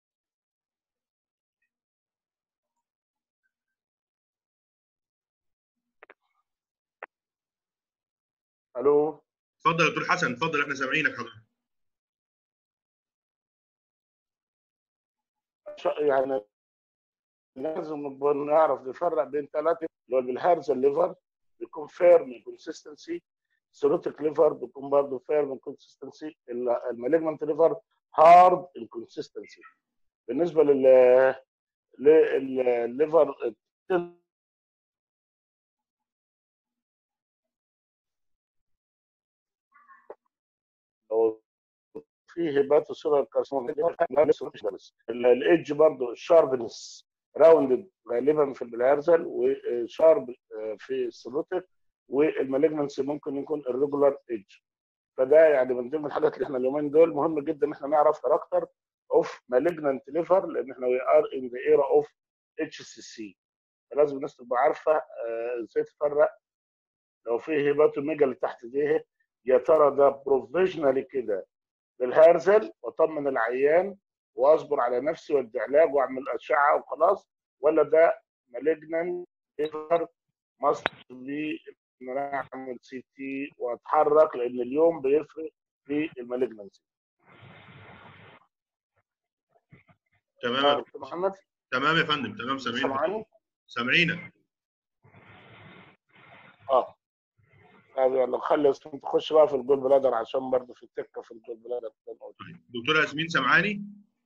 الو اتفضل يا دكتور حسن اتفضل احنا سامعينك حضرتك ش- يعني لازم نبقى نعرف نفرق بين ثلاثه اللي هو بالهارز الليفر بيكون فيرم كونسيستنسي سيروتيك ليفر بيكون برضه فيرم كونسيستنسي المالجمنت ليفر هارد انكونسيستنسي بالنسبه لل للليفر لو في هبات وسيلر كارسينوما الايدج برضه الشاربنس راوندد غالبا في البلهارزل وشارب في السيروتيك والمالجنسي ممكن يكون الريجولار ايدج فده يعني من ضمن الحاجات اللي احنا اليومين دول مهم جدا ان احنا نعرف كاركتر اوف مالجنانت ليفر لان احنا وي ار ان ذا ايرا اوف اتش سي سي فلازم الناس تبقى عارفه آه، ازاي تفرق لو في هيباتوميجا تحت دي يا ترى ده بروفيشنالي كده للهرزل واطمن العيان واصبر على نفسي وادي علاج واعمل اشعه وخلاص ولا ده مالجنان ليفر ماست بي ان انا اعمل سي تي واتحرك لان اليوم بيفرق في المالجنسي تمام يا دكتور محمد تمام يا فندم تمام سامعينك سامعني؟ سامعينك اه طب يلا خلي ياسمين تخش بقى في الجول بلادر عشان برضه في التكه في الجول بلادر دكتوره ياسمين سامعاني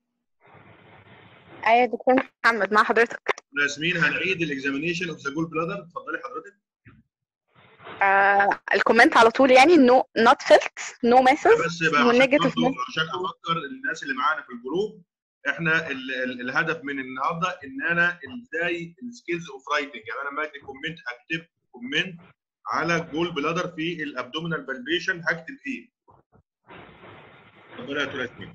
ايوه يا دكتور محمد مع حضرتك دكتوره ياسمين هنعيد الاكزامينيشن اوف ذا جول بلادر اتفضلي حضرتك آه الكومنت على طول يعني نو نوت فيلت نو ماسز بس بقى عشان والنيجاتيف برضه عشان افكر الناس اللي معانا في الجروب احنا ال ال الهدف من النهارده ان انا ازاي السكيلز اوف رايتنج يعني انا لما اكتب كومنت اكتب كومنت على جول بلادر في الابدومينال بالبيشن هكتب ايه؟ اتفضل يا دكتور ياسمين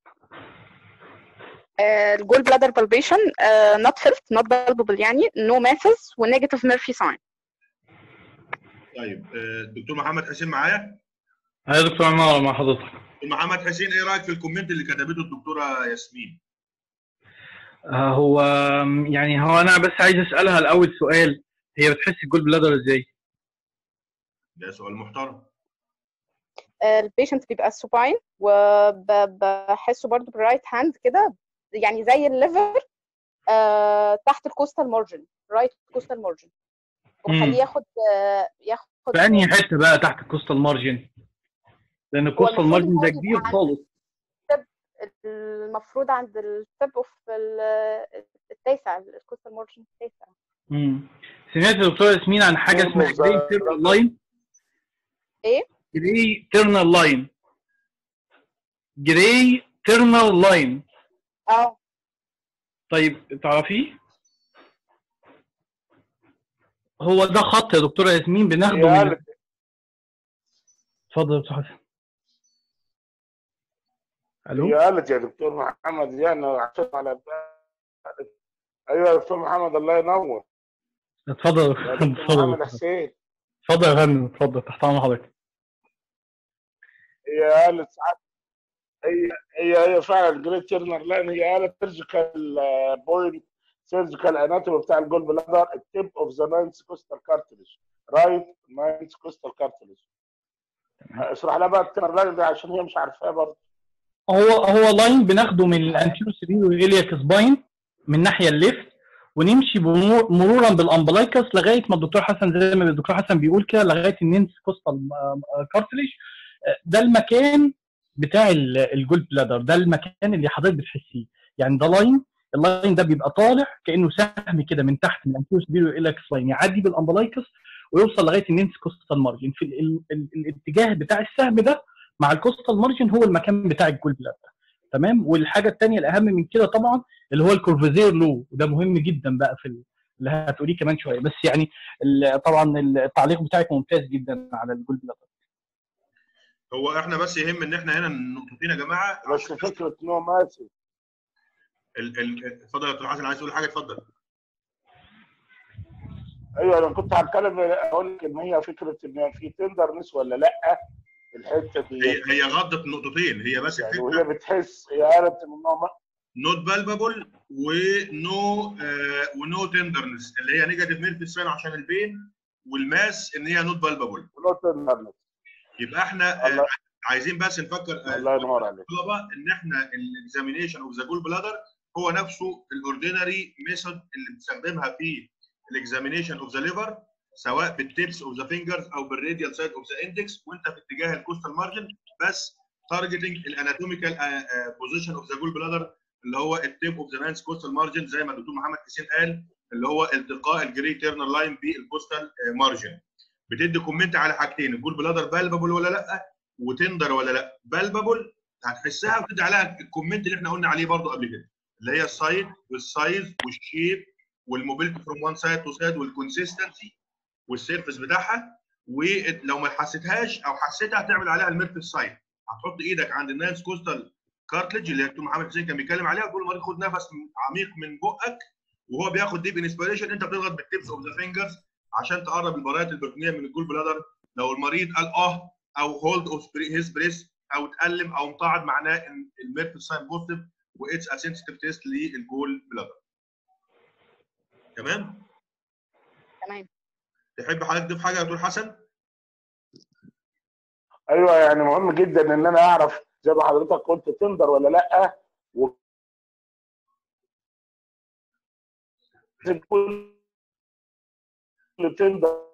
الجول بلادر بالبيشن نوت فيلت نوت بالبل يعني نو ماثز ونيجاتيف ميرفي ساين طيب آه، دكتور محمد حسين معايا؟ يا دكتور عمار مع حضرتك دكتور محمد حسين ايه رايك في الكومنت اللي كتبته الدكتوره ياسمين؟ آه، هو يعني هو انا بس عايز اسالها الاول سؤال هي بتحس الجول بلادر ازاي؟ ده سؤال محترم البيشنت بيبقى سوباين وبحسه برضو بالرايت هاند كده يعني زي الليفر آه تحت الكوستال مارجن رايت كوستال مارجن وبخليه ياخد آه ياخد في انهي حته بقى تحت الكوستال مارجن؟ لان الكوستال المفروض مارجن إن هو ده يبقى كبير عند- خالص المفروض عند الستيب اوف التاسع الكوستال مارجن التاسع امم سمعت يا دكتور ياسمين عن حاجه اسمها جراي تيرنال لاين ايه؟ جراي تيرنال لاين جراي تيرنال لاين اه طيب تعرفيه؟ هو ده خط يا دكتوره ياسمين بناخده هي من قالت اتفضل يا دكتور حسن هي الو قالت يا دكتور محمد يعني عشان على ايوه يا دكتور محمد الله ينور اتفضل يا دكتور اتفضل محمد حسين اتفضل يا فندم اتفضل تحت امر حضرتك هي قالت ساعات هي هي هي فعلا جريت تيرنر لاين هي قالت سيرجيكال بوينت سيرجيكال اناتومي بتاع الجول بلادر التيب اوف ذا ناينث كوستال كارتلج رايت ناينث كوستال كارتلج اشرح لها بقى التيرنر لاين ده عشان هي مش عارفاه برضه هو هو لاين بناخده من الانتيرو سيريو الياك سباين من الناحيه الليفت ونمشي بمرور- مرورا بالامبلايكس لغايه ما الدكتور حسن زي ما الدكتور حسن بيقول كده لغايه النينس كوستال كارتليج ده المكان بتاع ال- الجول بلادر ده المكان اللي حضرتك بتحسيه يعني ده لاين اللاين ده بيبقى طالع كانه سهم كده من تحت من الانتيرو سيريو الياك سباين يعدي بالامبلايكس ويوصل لغايه النينس كوستال مارجن في ال- ال- ال- الاتجاه بتاع السهم ده مع الكوستال مارجن هو المكان بتاع الجول بلادر تمام والحاجه الثانيه الاهم من كده طبعا اللي هو الكورفيزير لو وده مهم جدا بقى في ال- اللي هتقوليه كمان شويه بس يعني ال- طبعا التعليق بتاعك ممتاز جدا على الجول بلادر هو احنا بس يهم ان احنا هنا النقطتين يا جماعه بس فكره نو ماسي ال- ال- اتفضل يا دكتور حسن عايز تقول حاجه اتفضل ايوه انا كنت هتكلم اقول لك ان هي فكره ان في تندرنس ولا لا الحته دي هي هي غضت نقطتين هي بس يعني الفكره وهي بتحس هي قالت ان هو نوت بالبابل ونو آه ونو تندرنس اللي هي نيجاتيف ميرفي ساين عشان البين والماس ان هي نوت بالبابل نو تندرنس يبقى احنا آه الله. عايزين بس نفكر آه، الله ينور عليك الطلبه ان احنا الاكزامينيشن اوف ذا جول بلادر هو نفسه الاوردينري ميثود اللي بنستخدمها في الاكزامينيشن اوف ذا ليفر سواء بالتيبس اوف ذا فينجرز او بالراديال سايد اوف ذا اندكس وانت في اتجاه الكوستال مارجن بس تارجتنج الاناتوميكال بوزيشن اوف ذا جول بلادر اللي هو التيب اوف ذا نانس كوستال مارجن زي ما الدكتور محمد حسين قال اللي هو التقاء الجري تيرنال لاين بالكوستال مارجن بتدي كومنت على حاجتين الجول بلادر بالبابل ولا لا وتندر ولا لا بالبابل هتحسها وتدي عليها الكومنت اللي احنا قلنا عليه برضو قبل كده اللي هي السايد والسايز والشيب والموبيلتي فروم وان سايد تو سايد والكونسيستنسي والسيرفس بتاعها ولو ما حسيتهاش او حسيتها هتعمل عليها الميرفي سايد هتحط ايدك عند الناس كوستال كارتلج اللي الدكتور محمد حسين كان بيتكلم عليها وتقول للمريض خد نفس عميق من بقك وهو بياخد ديب انسبيريشن انت بتضغط بالتيبس اوف ذا فينجرز عشان تقرب البرايات البرتونيه من الجول بلادر لو المريض قال اه او هولد اوف هيز بريس او اتألم او مقعد معناه ان الميرفي ساين بوزيتيف واتس ا سنسيتيف تيست للجول بلادر تمام تمام تحب حضرتك تضيف حاجه يا دكتور حسن ايوه يعني مهم جدا ان انا اعرف زي ما حضرتك قلت تندر ولا لا و كل تندر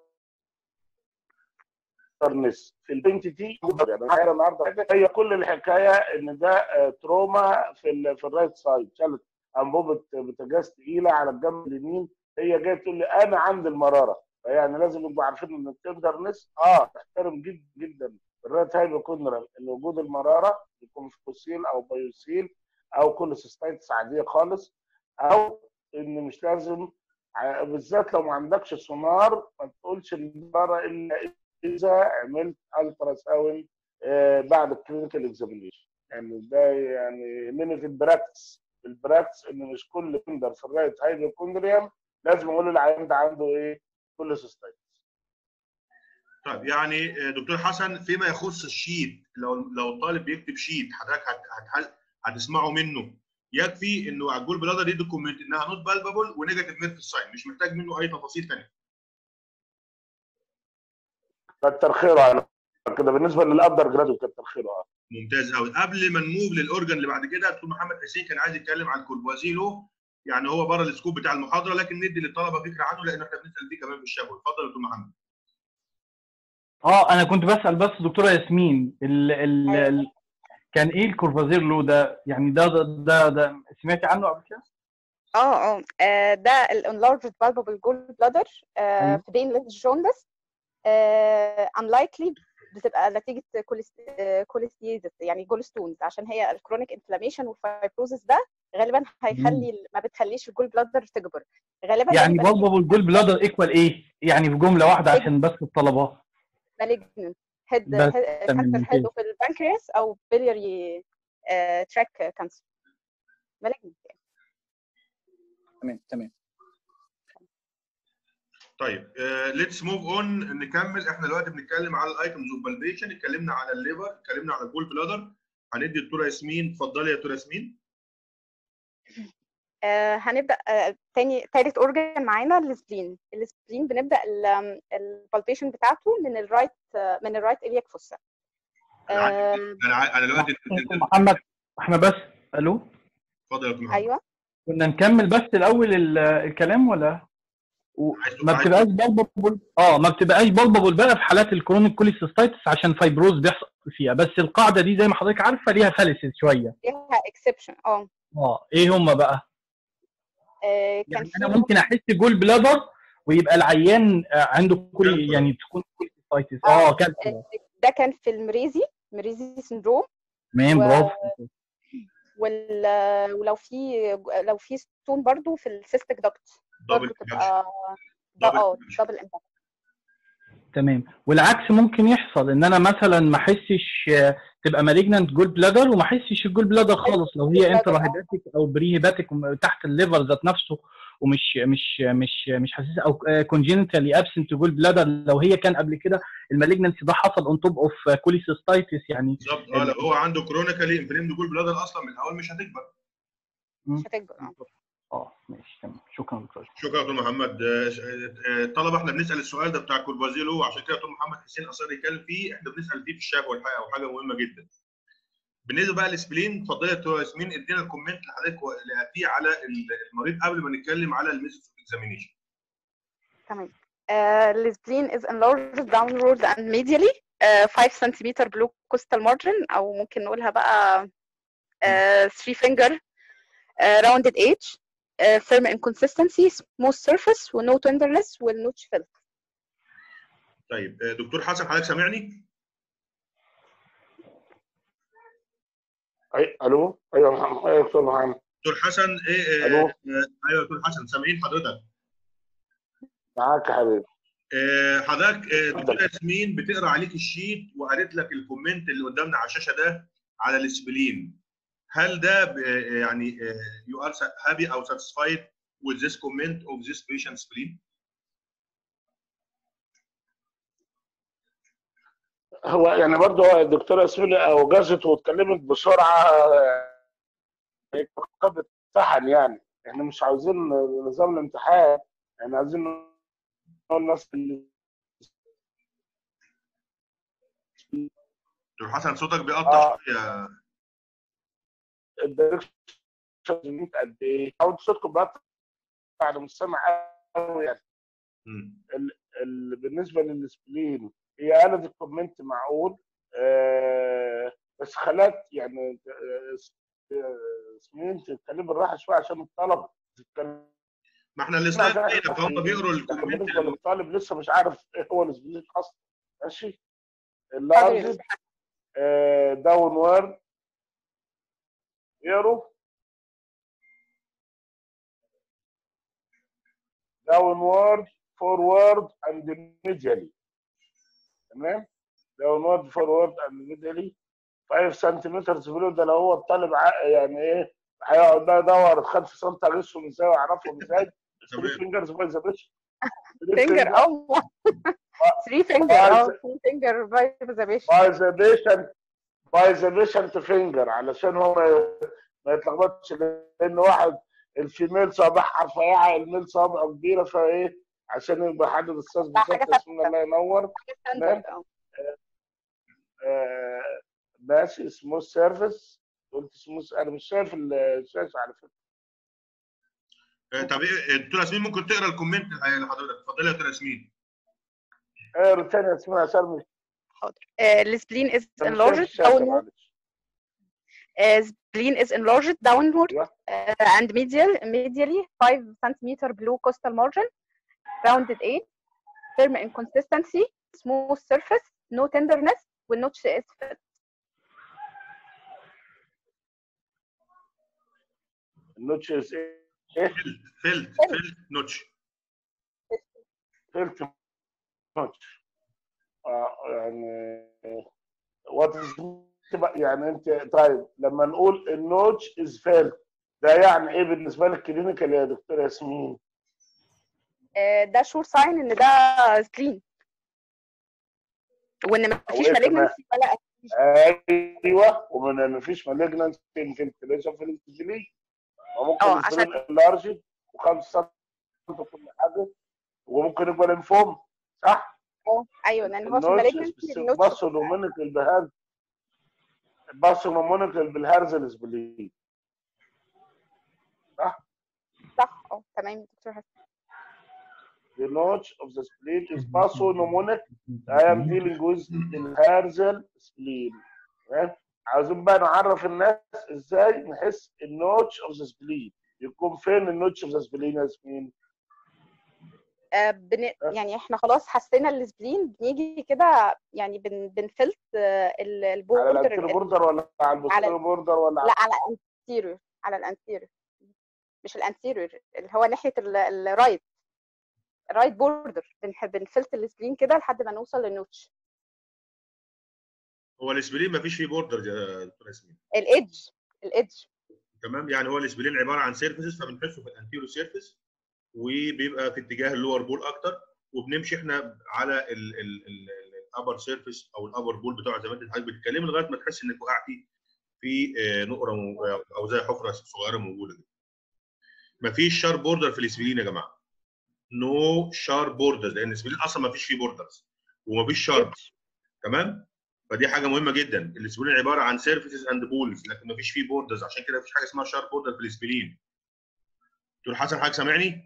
نس في البنت دي يعني أنا النهارده هي كل الحكايه ان ده آه، تروما في ال في الرايت سايد شالت انبوبه بوتاجاز تقيله على الجنب اليمين هي جايه تقول لي انا عندي المراره فيعني لازم نبقى عارفين ان التندرنس اه تحترم جدا جدا الرايت هايبوكوندرال اللي وجود المراره يكون في كوسيل او بايوسيل او كوليسيستايتس عاديه خالص او ان مش لازم ع- بالذات لو ما عندكش سونار ما تقولش للمرة الا اذا عملت الترا ساوند آه، بعد الكلينيكال اكزامينيشن يعني ده يعني من في البراكتس البراكتس ان مش كل كندر في الرايت هايبوكوندريم لازم اقول للعيان ده عنده ايه كوليسيستايتس طيب يعني آه، دكتور حسن فيما يخص الشيت لو لو الطالب بيكتب شيت حضرتك هت- هت- هتسمعه منه يكفي انه على الجول بلادر يدي كومنت انها نوت بالبابل ونيجاتيف ميرف ساين مش محتاج منه اي تفاصيل ثانيه كتر خيره على كده بالنسبه للابدر جرادو كتر خيره اه ممتاز قوي قبل ما نموف للاورجن اللي بعد كده دكتور محمد حسين كان عايز يتكلم عن الكوربوازيلو يعني هو بره السكوب بتاع المحاضره لكن ندي للطلبه فكره عنه لان احنا بنسال فيه كمان في الشفوي اتفضل يا دكتور محمد اه انا كنت بسال بس دكتوره ياسمين ال ال أيوة. ال كان ايه الكورفازير لو ده يعني ده ده ده, ده سمعتي عنه قبل كده؟ اه اه آه، ده الانلارجد بالبابل جول بلادر أيوة. في بين جوندس unlikely بتبقى نتيجه كوليستيزس يعني جول ستونز عشان هي الكرونيك انفلاميشن والفايبروزس ده غالبا هيخلي ما بتخليش الجول بلادر تكبر غالبا يعني بالبابل جول بلادر ايكوال ايه؟ يعني في جمله واحده إيه؟ عشان بس الطلبه مالجنت هيد بس كانسر تمام، هيد ممتاز. في البنكرياس او بيلياري تراك كانسر مالجنت تمام تمام طيب ليتس موف اون نكمل احنا دلوقتي بنتكلم على الايتمز اوف بالبيشن اتكلمنا على الليفر اتكلمنا على الجول بلادر هندي الدكتوره ياسمين اتفضلي يا دكتوره ياسمين آه، هنبدا آه، تاني تالت اورجن معانا السبلين السبلين بنبدا البالبيشن بتاعته من الرايت آه، من الرايت الياك فوسا انا عارف- انا عارف- انا دلوقتي دكتور محمد احنا بس الو اتفضل يا دكتور محمد ايوه كنا نكمل بس الاول ال- الكلام ولا و- عايز تقول- ما عايز بتبقاش بالبابل اه ما بتبقاش بالبابل بقى في حالات الكرونيك كوليسيستايتس عشان فايبروز بيحصل فيها بس القاعده دي زي ما حضرتك عارفه ليها فاليسز شويه فيها اكسبشن اه اه ايه هم بقى؟ آه، كان يعني في انا ممكن احس جول بلادر ويبقى العيان آه، عنده كل كالكولا. يعني تكون كوليسيستايتس آه، اه كالكولا آه، ده كان في المريزي مريزي سندروم تمام و- برافو وال- ولو في لو في ستون برضو في السيستك دكت دبل برضو تبقى Double اه induction. دبل امباكت تمام والعكس ممكن يحصل ان انا مثلا ما احسش آه، تبقى مالجنانت جول بلادر وما احسش الجول بلادر خالص لو هي bladder، انترا آه. هيباتيك او بري هيباتيك تحت الليفر ذات نفسه ومش مش مش مش حاسس او كونجينيتالي ابسنت جول بلادر لو هي كان قبل كده المالجنانسي ده حصل اون توب اوف كوليسيستايتس يعني بالظبط اه لو هو عنده كرونيكالي انفليمد جول بلادر اصلا من الاول مش هتكبر مش هتكبر اه اه ماشي تمام شكرا دكتور شكرا يا دكتور محمد آه، آه، الطلبه احنا بنسال السؤال ده بتاع كوربازيلو عشان كده دكتور محمد حسين اصر يتكلم فيه احنا بنسال فيه في الشفوي الحقيقه وحاجه مهمه جدا بالنسبه بقى للسبلين اتفضلي يا دكتور ياسمين ادينا الكومنت اللي حضرتك لقيتيه على المريض قبل ما نتكلم على الميثود اوف اكزامينيشن تمام uh, السبلين is enlarged downward and medially uh, 5 cm below costal margin او ممكن نقولها بقى uh, 3 finger uh, rounded edge uh, firm in consistency smooth surface و no tenderness وال notch fill طيب آه، دكتور حسن حضرتك سامعني؟ أي الو ايوه يا محمد ايوه يا دكتور محمد دكتور حسن ايه آه، ألو. آه، ايوه يا دكتور حسن سامعين حضرتك معاك يا حبيبي آه، حضرتك آه، دكتور اتفضل. ياسمين بتقرا عليك الشيت وقالت لك الكومنت اللي قدامنا على الشاشه ده على السبلين هل ده ب- آه، يعني يو ار هابي او satisfied with this comment of this patient spleen؟ هو يعني برضه هو الدكتوره ياسمين اوجزت واتكلمت بسرعه هي قد امتحن يعني احنا مش عاوزين نظام الامتحان احنا عايزين نقول الناس اللي دكتور حسن صوتك بيقطع آه. شويه الدايركشن قد ايه حاول صوتكم بقى بعد مش سامع قوي يعني مم. ال- بالنسبه للسبلين هي قالت الكومنت معقول آه بس خلات يعني آه، آه، سمين تتكلم بالراحه شويه عشان الطلبه تتكلم ما احنا السلايد لا، باينه فهم بيقروا لكن الكومنت بالنسبه اللي- للطالب لسه مش عارف ايه هو السبلين اصلا ماشي اللارج داون وورد يرو downward forward and medially تمام downward forward and medially 5 سنتيمتر بلو ده لو هو الطالب ع- يعني ايه هيقعد بقى يدور 5 سم اغشهم ازاي واعرفهم ازاي 3 فينجرز باي ذا بيش فينجر اه 3 فينجر اه 3 فينجر باي ذا بيش باي ذا بيشنت باي ذا بيشنت فينجر علشان هو ما- ما يتلخبطش لان واحد الفيميل صابعها رفيعه الميل صابعه كبيره فايه عشان يبقى حدد السايز لا، حاجة بالظبط بسم الله ثابتة. الله ينور ستاندرد اه آه، ماشي سموث سيرفيس قلت سموث انا مش شايف الشاشه على فكره آه، طب ايه دكتور ياسمين ممكن تقرا الكومنت لحضرتك اتفضلي يا دكتور ياسمين اقرا تاني اسمها عشان مش حاضر السبلين is مش شايف enlarged الشاشة، downward معلش. uh, spleen is enlarged downward أيوة. uh, and medial medially 5 centimeter below costal margin rounded edge firm in consistency smooth surface no tenderness والnotch is fit النوتشز ايه فيلد فيلد نوتش فيلت نوتش اه يعني وات يعني انت طيب لما نقول النوتش از فيلت ده يعني ايه بالنسبه لك كلينيكال يا دكتور ياسمين؟ uh, ده sure sign ان ده spleen وان مفيش إيه كمان؟ malignancy ولا ايوه ومن ما فيش مالجنانس انفلتريشن في الانسجلين وممكن اه، عشان- يكون لارج وخمس سم كل حاجه وممكن يبقى لينفوم صح؟ اه ايوه لان هو في النوتش malignancy بس باصو نومونيكال بهذا باصو نومونيكال بالهرزل سبلين صح اه تمام دكتور حسن The notch of the spleen is basonomonic. I am dealing with الهرزل spleen. تمام؟ عاوزين بقى نعرف الناس ازاي نحس النوتش اوف ذا سبلين يكون فين النوتش اوف ذا سبلين يا ياسمين؟ آه، بن... يعني احنا خلاص حسينا السبلين بنيجي كده يعني بن... بنفلت آه، ال- على البوردر الانتيرو ال- بوردر ولا على البوستيرو بوردر ولا على لا على الانتيريور على الانتيريور مش الانتيريور اللي هو ناحيه ال- الرايت الرايت بوردر بنح... بنفلت السبلين كده لحد ما نوصل للنوتش هو الاسبرين ما فيش فيه بوردر يا دكتور ياسمين الايدج الايدج تمام يعني هو الاسبرين عباره عن سيرفيسز فبنحسه في الانتيرو سيرفيس وبيبقى في اتجاه اللور بول اكتر وبنمشي احنا على الابر سيرفيس او الابر بول بتاعه زي ما انت حضرتك بتتكلمي لغايه ما تحس انك وقعتي في آه، نقره مو- او زي حفره صغيره موجوده كده. مفيش شارب بوردر في الاسبرين يا جماعه نو شارب بوردرز لان الاسبرين اصلا مفيش فيه بوردرز ومفيش شارب تمام فدي حاجه مهمه جدا الاسبرين عباره عن سيرفيسز اند بولز لكن مفيش فيه بوردرز عشان كده مفيش حاجه اسمها شارب بوردر في الاسبرين دكتور حسن حضرتك سامعني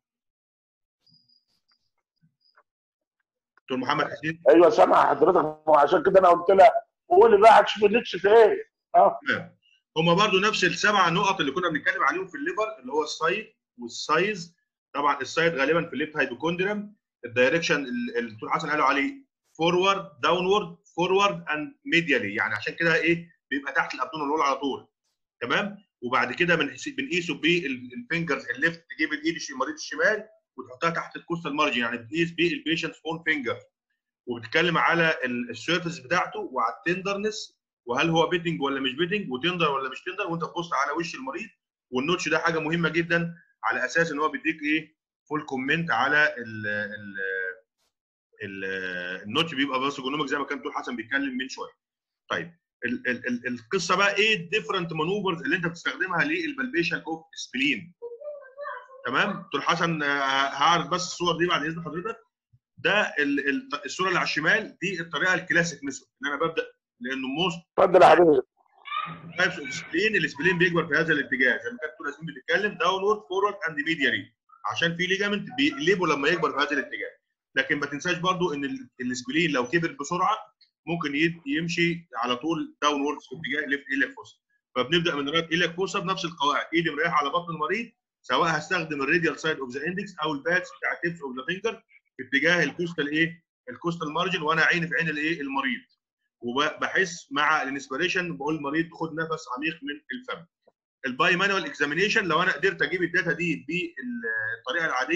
دكتور محمد حسين ايوه سامع حضرتك وعشان كده انا قلت لها قولي بقى هتشوف النتش في ايه؟ اه تمام هما برضو نفس السبع نقط اللي كنا بنتكلم عليهم في الليفر اللي هو السايد والسايز طبعا السايد غالبا في الليفت هايبوكوندريم الدايركشن اللي الدكتور حسن قالوا عليه فورورد داونورد فورورد اند ميديالي يعني عشان كده ايه بيبقى تحت الابدون وول على طول تمام وبعد كده بنحس- بنقيسه بالفينجرز الليفت تجيب الايد الش- المريض الشمال وتحطها تحت الكوستال مارجن يعني بتقيس بالبيشنتس اون فينجر وبتتكلم على السيرفيس بتاعته وعلى التندرنس وهل هو بيتنج ولا مش بيتنج وتندر ولا مش تندر وانت تبص على وش المريض والنوتش ده حاجه مهمه جدا على اساس ان هو بيديك ايه فول كومنت على ال ال ال النوتش بيبقى بس جونوميك زي ما كان دكتور حسن بيتكلم من شويه. طيب ال ال ال القصه بقى ايه الديفرنت مانوفرز اللي انت بتستخدمها للبلبيشن اوف سبلين تمام دكتور حسن آه، هعرض بس الصور دي بعد اذن حضرتك ده ال- ال- الصوره اللي على الشمال دي الطريقه الكلاسيك ميثود ان انا ببدا لانه موست اتفضل يا حبيبي تايبس اوف سبلين السبلين بيكبر في هذا الاتجاه زي ما كانت دكتور ياسمين بتتكلم داونورد فورورد اند ميديالي عشان في ليجامنت بيقلبه لما يكبر في هذا الاتجاه لكن ما تنساش برضو ان ال- السبلين لو كبر بسرعه ممكن ي- يمشي على طول داونورد في اتجاه ليفت ايلك فوسا فبنبدا من رايت ايلك فوسا بنفس القواعد ايدي مريحه على بطن المريض سواء هستخدم الراديال سايد اوف ذا اندكس او الباتس بتاع التيبس اوف ذا فينجر في اتجاه الكوستال ايه الكوستال مارجن وانا عيني في عين الايه المريض وبحس مع الانسبيريشن بقول للمريض خد نفس عميق من الفم الباي مانوال اكزامينيشن لو انا قدرت اجيب الداتا دي بالطريقه العاديه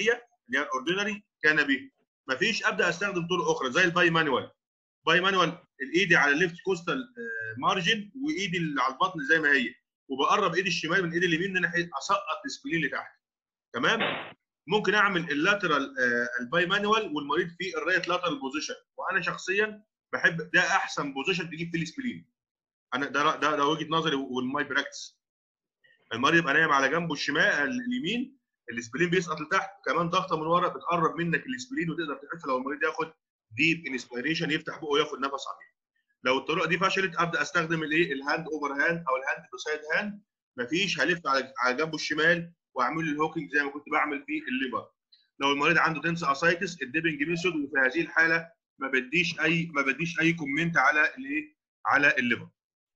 اللي هي الاوردينري كان به مفيش ابدا استخدم طرق اخرى زي الباي مانوال باي مانوال الايدي على الليفت كوستال مارجن وايدي اللي على البطن زي ما هي وبقرب ايدي الشمال من ايدي اليمين ان انا اسقط السبلين لتحت تمام ممكن اعمل اللاترال الباي مانوال والمريض في الرايت لاترال بوزيشن وانا شخصيا بحب ده احسن بوزيشن تجيب فيه السبلين انا ده ده ده وجهه نظري والماي براكتس المريض يبقى نايم على جنبه الشمال اليمين السبلين بيسقط لتحت كمان ضغطه من ورا بتقرب منك السبلين وتقدر تحس لو المريض ياخد ديب انسبيريشن يفتح بقه وياخد نفس عميق لو الطرق دي فشلت ابدا استخدم الايه الهاند اوفر هاند او الهاند بسايد هاند مفيش هلف على على جنبه الشمال واعمل له الهوكينج زي ما كنت بعمل في الليفر لو المريض عنده تنس اسايتس الديبنج ميثود وفي هذه الحاله ما بديش اي ما بديش اي كومنت على الايه على الليفر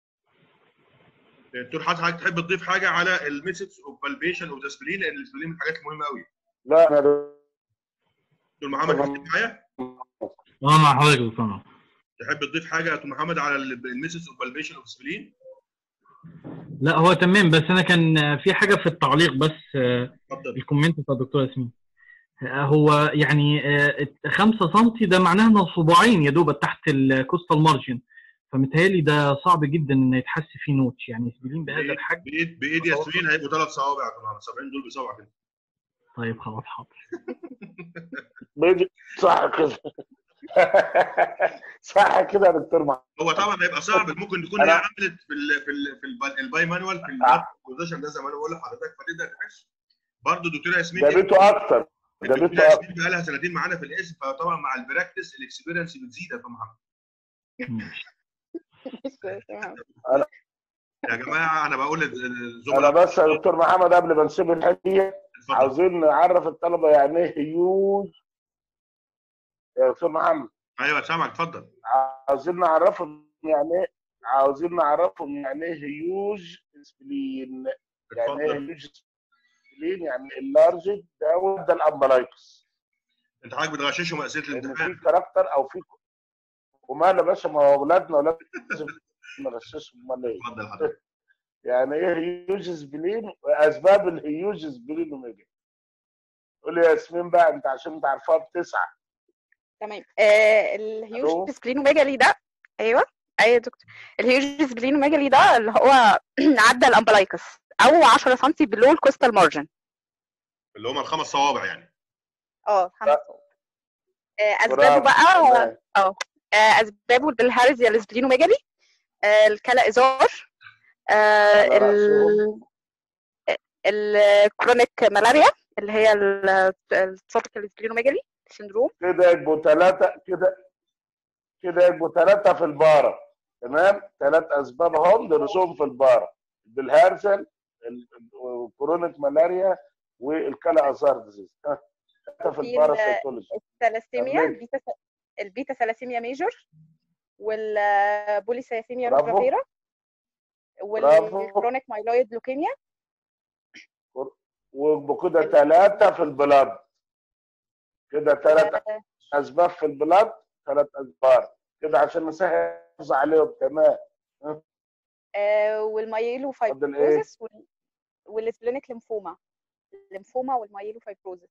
دكتور حسن حضرتك تحب تضيف حاجه على الميثودز اوف بالبيشن اوف ذا سبلين لان السبلين من الحاجات المهمه قوي لا انا دكتور محمد طبعاً. تحب معايا اه مع حضرتك يا دكتور عمر. تحب تضيف حاجه يا دكتور محمد على الميثودز اوف بالبيشن اوف سبلين لا هو تمام بس انا كان في حاجه في التعليق بس آه، اتفضل الكومنت بتاع الدكتور ياسمين آه، هو يعني 5 سم ده معناه ان صباعين يا دوب تحت الكوستال مارجن فمتهيألي ده صعب جدا ان يتحس فيه نوتش يعني سبلين بهذا الحجم بايد بايد ياسمين هيبقوا ثلاث صوابع يا دكتور محمد 70 دول بصوابع كده طيب خلاص حاضر بيجي صح كده صح كده يا دكتور محمد هو طبعا هيبقى صعب ممكن تكون أنا- هي عملت في ال في ال في الب- الباي مانوال في البوزيشن ده زي ما انا بقول لحضرتك فتقدر تحس برضه دكتوره ياسمين ده بيته اكتر ده الدكتوره بيته اكتر ياسمين بقى لها سنتين معانا في الاسم فطبعا مع البراكتس الاكسبيرينس بتزيد يا دكتور محمد ماشي. يا جماعه انا بقول انا للزملاء بس يا دكتور محمد قبل ما نسيب الحته اتفضل عاوزين نعرف الطلبه يعني ايه هيوج يا دكتور محمد ايوه سامعك اتفضل عاوزين نعرفهم يعني ايه عاوزين نعرفهم يعني ايه هيوج سبلين يعني ايه اتفضل هيوج سبلين يعني اللارج ده ده الامبلايكس انت حضرتك بتغششهم اسئله لان الامتحان في كاركتر او في ومال يا باشا ما هو اولادنا ولازم نغششهم امال ايه اتفضل حضرتك يعني ايه هيوج سبلين واسباب الهيوج سبلين اوميجا قول لي يا ياسمين بقى انت عشان انت عارفها بتسعه تمام آه ألو؟ الهيوج سبلينوميجالي ده ايوه ايوه يا دكتور الهيوج سبلينوميجالي ده اللي هو عدى الامبلايكس او 10 سم بلو الكوستال مارجن اللي هم الخمس صوابع يعني اه خمس صوابع. آه اسبابه برافو بقى تمام. اه آه، اسبابه بالهارزيا السبلينوميجالي آه الكلا ازار آه على ال الكرونيك ملاريا اللي هي التروبيكال سبلينوميجالي سيندروم كده يبقوا ثلاثه كده كده يبقوا ثلاثه في الباره تمام ثلاث اسباب هم درسوهم في الباره بالهارزل الكرونيك ملاريا والكلا ازار ديزيز ها، ثلاثه في في الباره ال- سيكولوجي الثلاسيميا كملي. البيتا البيتا ثلاسيميا ميجور والبوليسيثيميا برافو. روجافيرا برافو. والكرونيك مايلويد لوكيميا ويبقوا كده ثلاثه في البلاد كده ثلاث اسباب في البلاد ثلاث اسباب كده عشان نسهل عليهم تمام آه، والمايلو فاضل إيه؟ فايبروزس وال- والسبلينيك ليمفوما الليمفوما والمايلو فايبروزس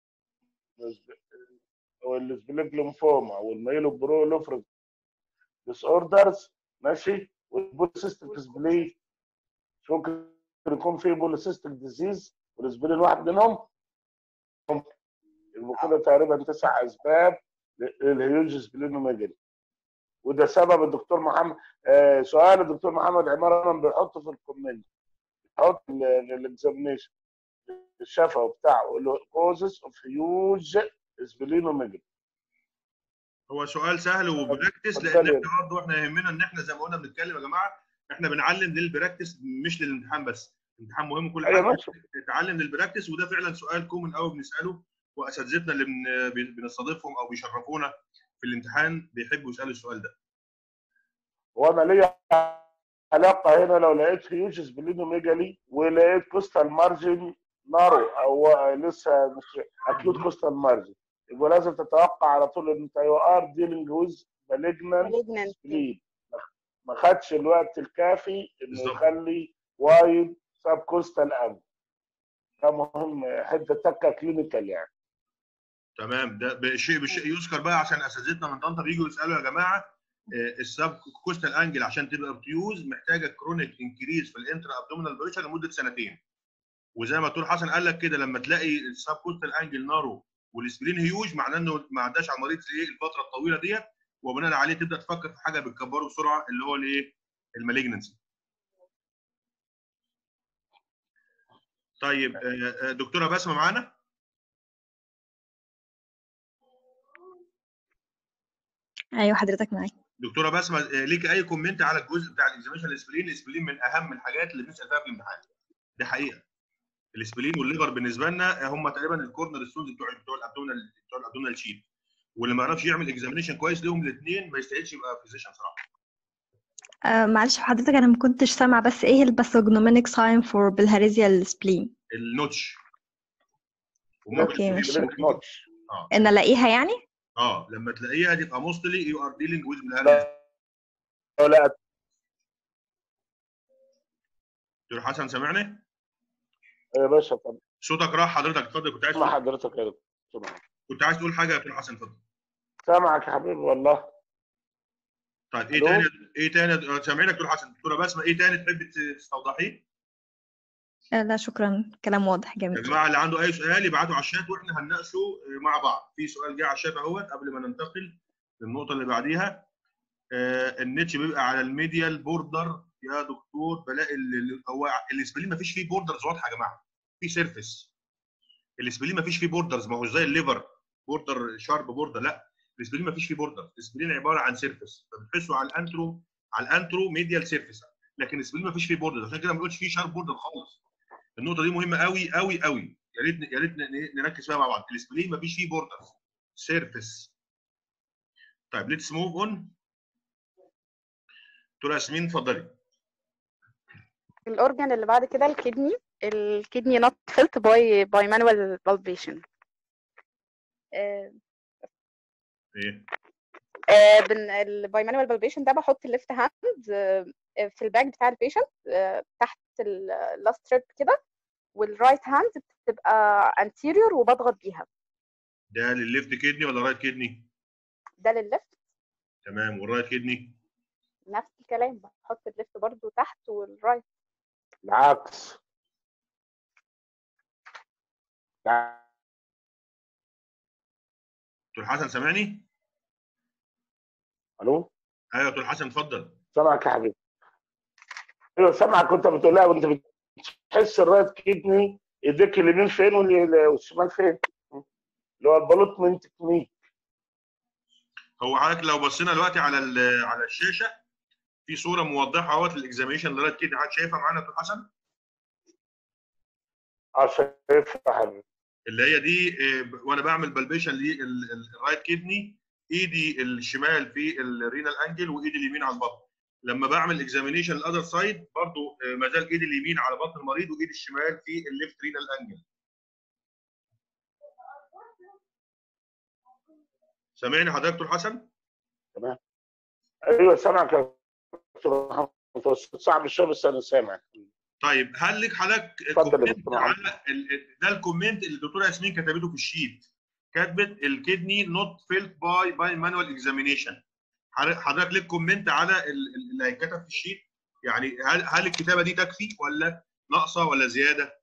والسبليك ليمفوما والميلو برولوفريك ديس اوردرز ماشي والبوليسيستيك سبلين مش ممكن يكون في بوليسيستيك ديزيز والسبلين واحد منهم ممكن يبقوا كده تقريبا تسع اسباب للهيوج سبلينوميجالي وده سبب الدكتور محمد آه سؤال الدكتور محمد عمار انا بيحطه في الكومنت بيحط الاكزامينيشن الشفوي بتاعه يقول له كوزز اوف هيوج سبلينوميجالي هو سؤال سهل وبراكتس اتفضل لان يا احنا برضه احنا يهمنا ان احنا زي ما قلنا بنتكلم يا جماعه احنا بنعلم للبراكتس مش للامتحان بس الامتحان مهم كل ايوه حاجه ماشي نتعلم للبراكتس وده فعلا سؤال كومن قوي بنساله واساتذتنا اللي بن- بن- بنستضيفهم او بيشرفونا في الامتحان بيحبوا يسالوا السؤال ده وانا ليا علاقه هنا لو لقيت هيوج سبلينوميجالي ولقيت كوستال مارجن نارو او لسه مش اكيوت كوستال مارجن يبقى لازم تتوقع على طول ان انت يو ار ديلينج ويز مالجنان malignant سبلين ما خدش الوقت الكافي انه بالظبط. يخلي وايد سب كوستال ام ده مهم حته تكه كلينيكال يعني تمام ده بشيء بشيء يذكر بقى عشان اساتذتنا من طنطا بييجوا يسالوا يا جماعه آه، السب كوستال انجل عشان تبقى ابتيوز محتاجه كرونيك انكريز في الانترا ابدومينال بريشر لمده سنتين وزي ما دكتور حسن قال لك كده لما تلاقي السب كوستال انجل نارو والسبلين هيوج معناه انه ما عداش على المريض ايه الفتره الطويله ديت وبناء عليه تبدا تفكر في حاجه بتكبره بسرعه اللي هو الايه المالجنسي طيب آه، آه، دكتوره بسمه معانا ايوه حضرتك معاك دكتوره بسمه آه، ليك اي كومنت على الجزء بتاع الاكزاميشن الاسبلين الاسبلين من اهم الحاجات اللي بنسال فيها في الامتحان دي حقيقه الاسبلين والليفر بالنسبه لنا هم تقريبا الكورنر ستونز بتوع بتوع الابدومينال بتوع الابدومينال شيت واللي ما يعرفش يعمل اكزامينشن كويس ليهم الاثنين ما يستاهلش يبقى فيزيشن صراحه آه معلش حضرتك انا ما كنتش سامعه بس ايه الباثوجنومينيك ساين فور بالهاريزيا سبلين النوتش أوكي، ماشي. سبلينك نوتش اه ان الاقيها يعني اه لما تلاقيها تبقى موستلي يو ار ديلينج ويز لا لا دكتور حسن سامعني يا باشا طب صوتك راح حضرتك اتفضل كنت عايز اسمع تقول حضرتك يا دكتور كنت عايز تقول حاجه يا دكتور حسن اتفضل سامعك يا حبيبي والله طيب ايه ألو؟ تاني ايه تاني سامعينك دكتور حسن دكتوره بسمه ايه تاني تحب تستوضحيه آه لا شكرا كلام واضح يا جميل جماعه اللي عنده اي سؤال يبعته على الشات واحنا هنناقشه مع بعض في سؤال جه على الشات اهوت قبل ما ننتقل للنقطه اللي بعديها آه النتش بيبقى على الميديال بوردر يا دكتور بلاقي ال- ال- هو الاسبلين ما فيش فيه بوردرز واضحه يا جماعه في سيرفيس الاسبلين ما فيش فيه بوردرز ما هو زي الليفر بوردر شارب بوردر لا الاسبلين ما فيش فيه بوردر الاسبلين عباره عن سيرفيس فبتحسه على الانترو على الانترو ميديال سيرفيس لكن الاسبلين ما فيش فيه بوردر عشان كده ما بنقولش فيه شارب بوردر خالص النقطه دي مهمه قوي قوي قوي يا ريت يا ريت ن- نركز فيها مع بعض الاسبلين ما فيش فيه بوردرز سيرفيس طيب ليتس موف اون دكتوره ياسمين اتفضلي الاورجان اللي بعد كده الكدني الكدني not filled by by manual palpation آه، ايه آه، بن الباي مانوال بالبيشن ده بحط الليفت هاند في الباك بتاع البيشنت تحت اللاست ريب كده والرايت هاند بتبقى انتيريور وبضغط بيها ده للليفت كدني ولا رايت كدني ده للليفت تمام والرايت كدني نفس الكلام بحط الليفت برضو تحت والرايت العكس العكس. دكتور حسن سامعني الو ايوه دكتور حسن اتفضل سامعك يا حبيبي ايوه سامعك كنت بتقولها وانت بتحس الرايت كدني ايديك اليمين فين والي- والشمال فين اللي هو البلوتمنت تكنيك هو حضرتك لو بصينا دلوقتي على ال- على الشاشه في صوره موضحه اهوت للاكزاميشن لغايه كده حضرتك شايفها معانا يا دكتور حسن اه شايفها يا حبيبي اللي هي دي آه، وانا بعمل بالبيشن للرايت كدني ايدي الشمال في الرينال انجل وايدي اليمين على البطن لما بعمل اكزامينيشن الاذر سايد برضو آه، ما زال ايدي اليمين على بطن المريض وايدي الشمال في الليفت رينال انجل سامعني حضرتك دكتور حسن ايوه سامعك يا دكتور محمد متوسط صعب الشغل بس انا سامع طيب هل لك حضرتك اتفضل يا كومنت دكتور محمد. على ال- ال- ده الكومنت اللي الدكتوره ياسمين كتبته في الشيت كاتبه الكدني نوت فيلد باي باي مانوال اكزامينيشن حضرتك ليك كومنت على ال- ال- اللي هيتكتب في الشيت يعني هل هل الكتابه دي تكفي ولا ناقصه ولا زياده؟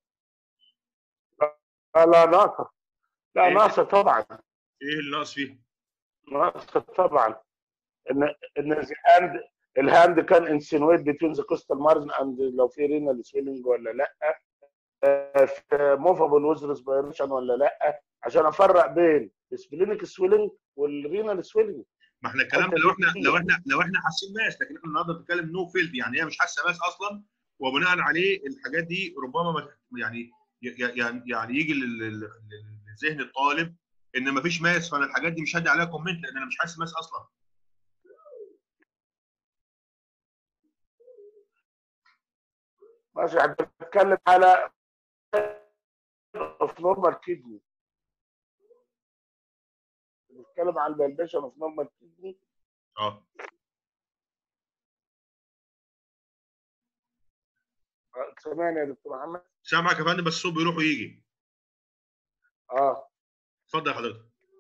لا لا ناقصه لا إيه؟ ناقصه طبعا ايه اللي ناقص فيه؟ ناقصه طبعا ان ان الهاند الهاند كان انسينويت بتوين ذا كوستال مارجن اند لو في رينال سويلنج ولا لا موفابل ويز ريسبيريشن ولا لا عشان افرق بين السبلينيك سويلنج والرينال سويلنج ما احنا الكلام ده لو احنا لو احنا لو احنا حاسين ماس لكن احنا النهارده بنتكلم نو فيلد يعني هي مش حاسه ماس اصلا وبناء عليه الحاجات دي ربما ما يعني ي- يعني يعني يجي لل- لل- لذهن الطالب ان ما فيش ماس فانا الحاجات دي مش هدي عليها كومنت لان انا مش حاسس ماس اصلا ماشي احنا بنتكلم على اوف نورمال كيدني بنتكلم على البلبشن اوف نورمال كيدني اه سامعني يا دكتور محمد سامعك يا فندم بس الصوت بيروح ويجي اه اتفضل يا حضرتك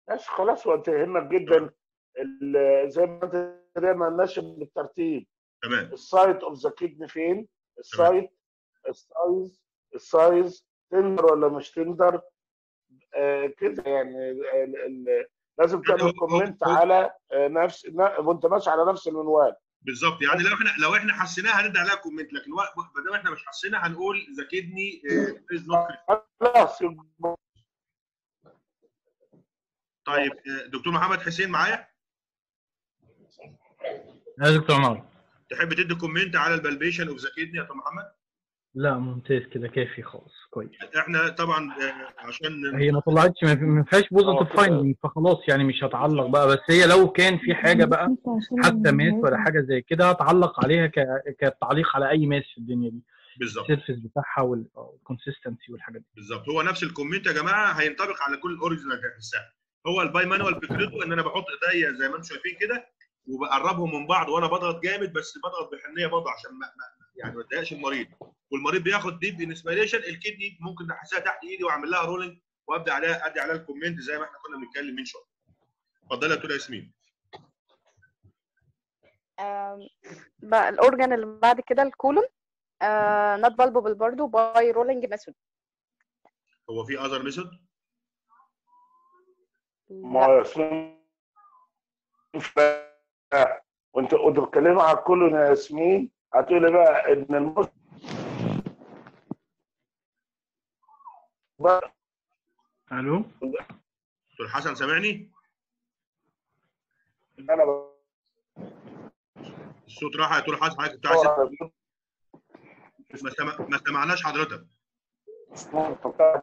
بس خلاص هو انت يهمك جدا ال- زي ما انت دايما ماشي بالترتيب تمام السايت اوف ذا كيدني فين السايت السايز السايز تندر ولا مش تندر آه كده يعني ال- ال- لازم يعني هو- تعمل هو- كومنت هو- على آه، نفس نا- وانت ماشي على نفس المنوال بالظبط يعني لو احنا لو احنا حسيناها هندي عليها كومنت لكن وق- ما دام احنا مش حسيناها هنقول ذا كدني از نوت خلاص طيب آه، دكتور محمد حسين معايا يا دكتور عمر تحب تدي كومنت على البلبيشن اوف ذا كدني يا دكتور محمد لا ممتاز كده كافي خالص كويس احنا طبعا آه، عشان هي ما طلعتش ما في- ما فيهاش اه بوزيتيف كده. فايندنج فخلاص يعني مش هتعلق بقى بس هي لو كان في حاجه بقى حتى ماس ولا حاجه زي كده هتعلق عليها ك- كتعليق على اي ماس في الدنيا دي بالظبط السيرفيس بتاعها والكونسيستنسي والحاجات دي بالظبط هو نفس الكومنت يا جماعه هينطبق على كل الاوريجنال نفسها هو الباي مانوال فكرته ان انا بحط ايديا زي ما انتم شايفين كده وبقربهم من بعض وانا بضغط جامد بس بضغط بحنيه برضه عشان ما ما- يعني ما اضايقش المريض والمريض بياخد ديب انسبيريشن الكدني ممكن احسها تحت ايدي واعمل لها رولنج وابدا عليها ادي عليها الكومنت زي ما احنا كنا بنتكلم من شويه اتفضلي يا دكتوره ياسمين آم، بقى الاورجان اللي بعد كده الكولون نوت بالبل برضو باي رولينج ميثود هو في اذر ميثود ما ياسمين ف- وانت وانت بتتكلم على كله يا ياسمين هتقولي بقى ان المس بقى الو دكتور حسن سامعني ان انا بدور الصوت راح يا دكتور حسن حضرتك كنت عايز على ما, سمع... ما سمعناش حضرتك اسمه بتاعت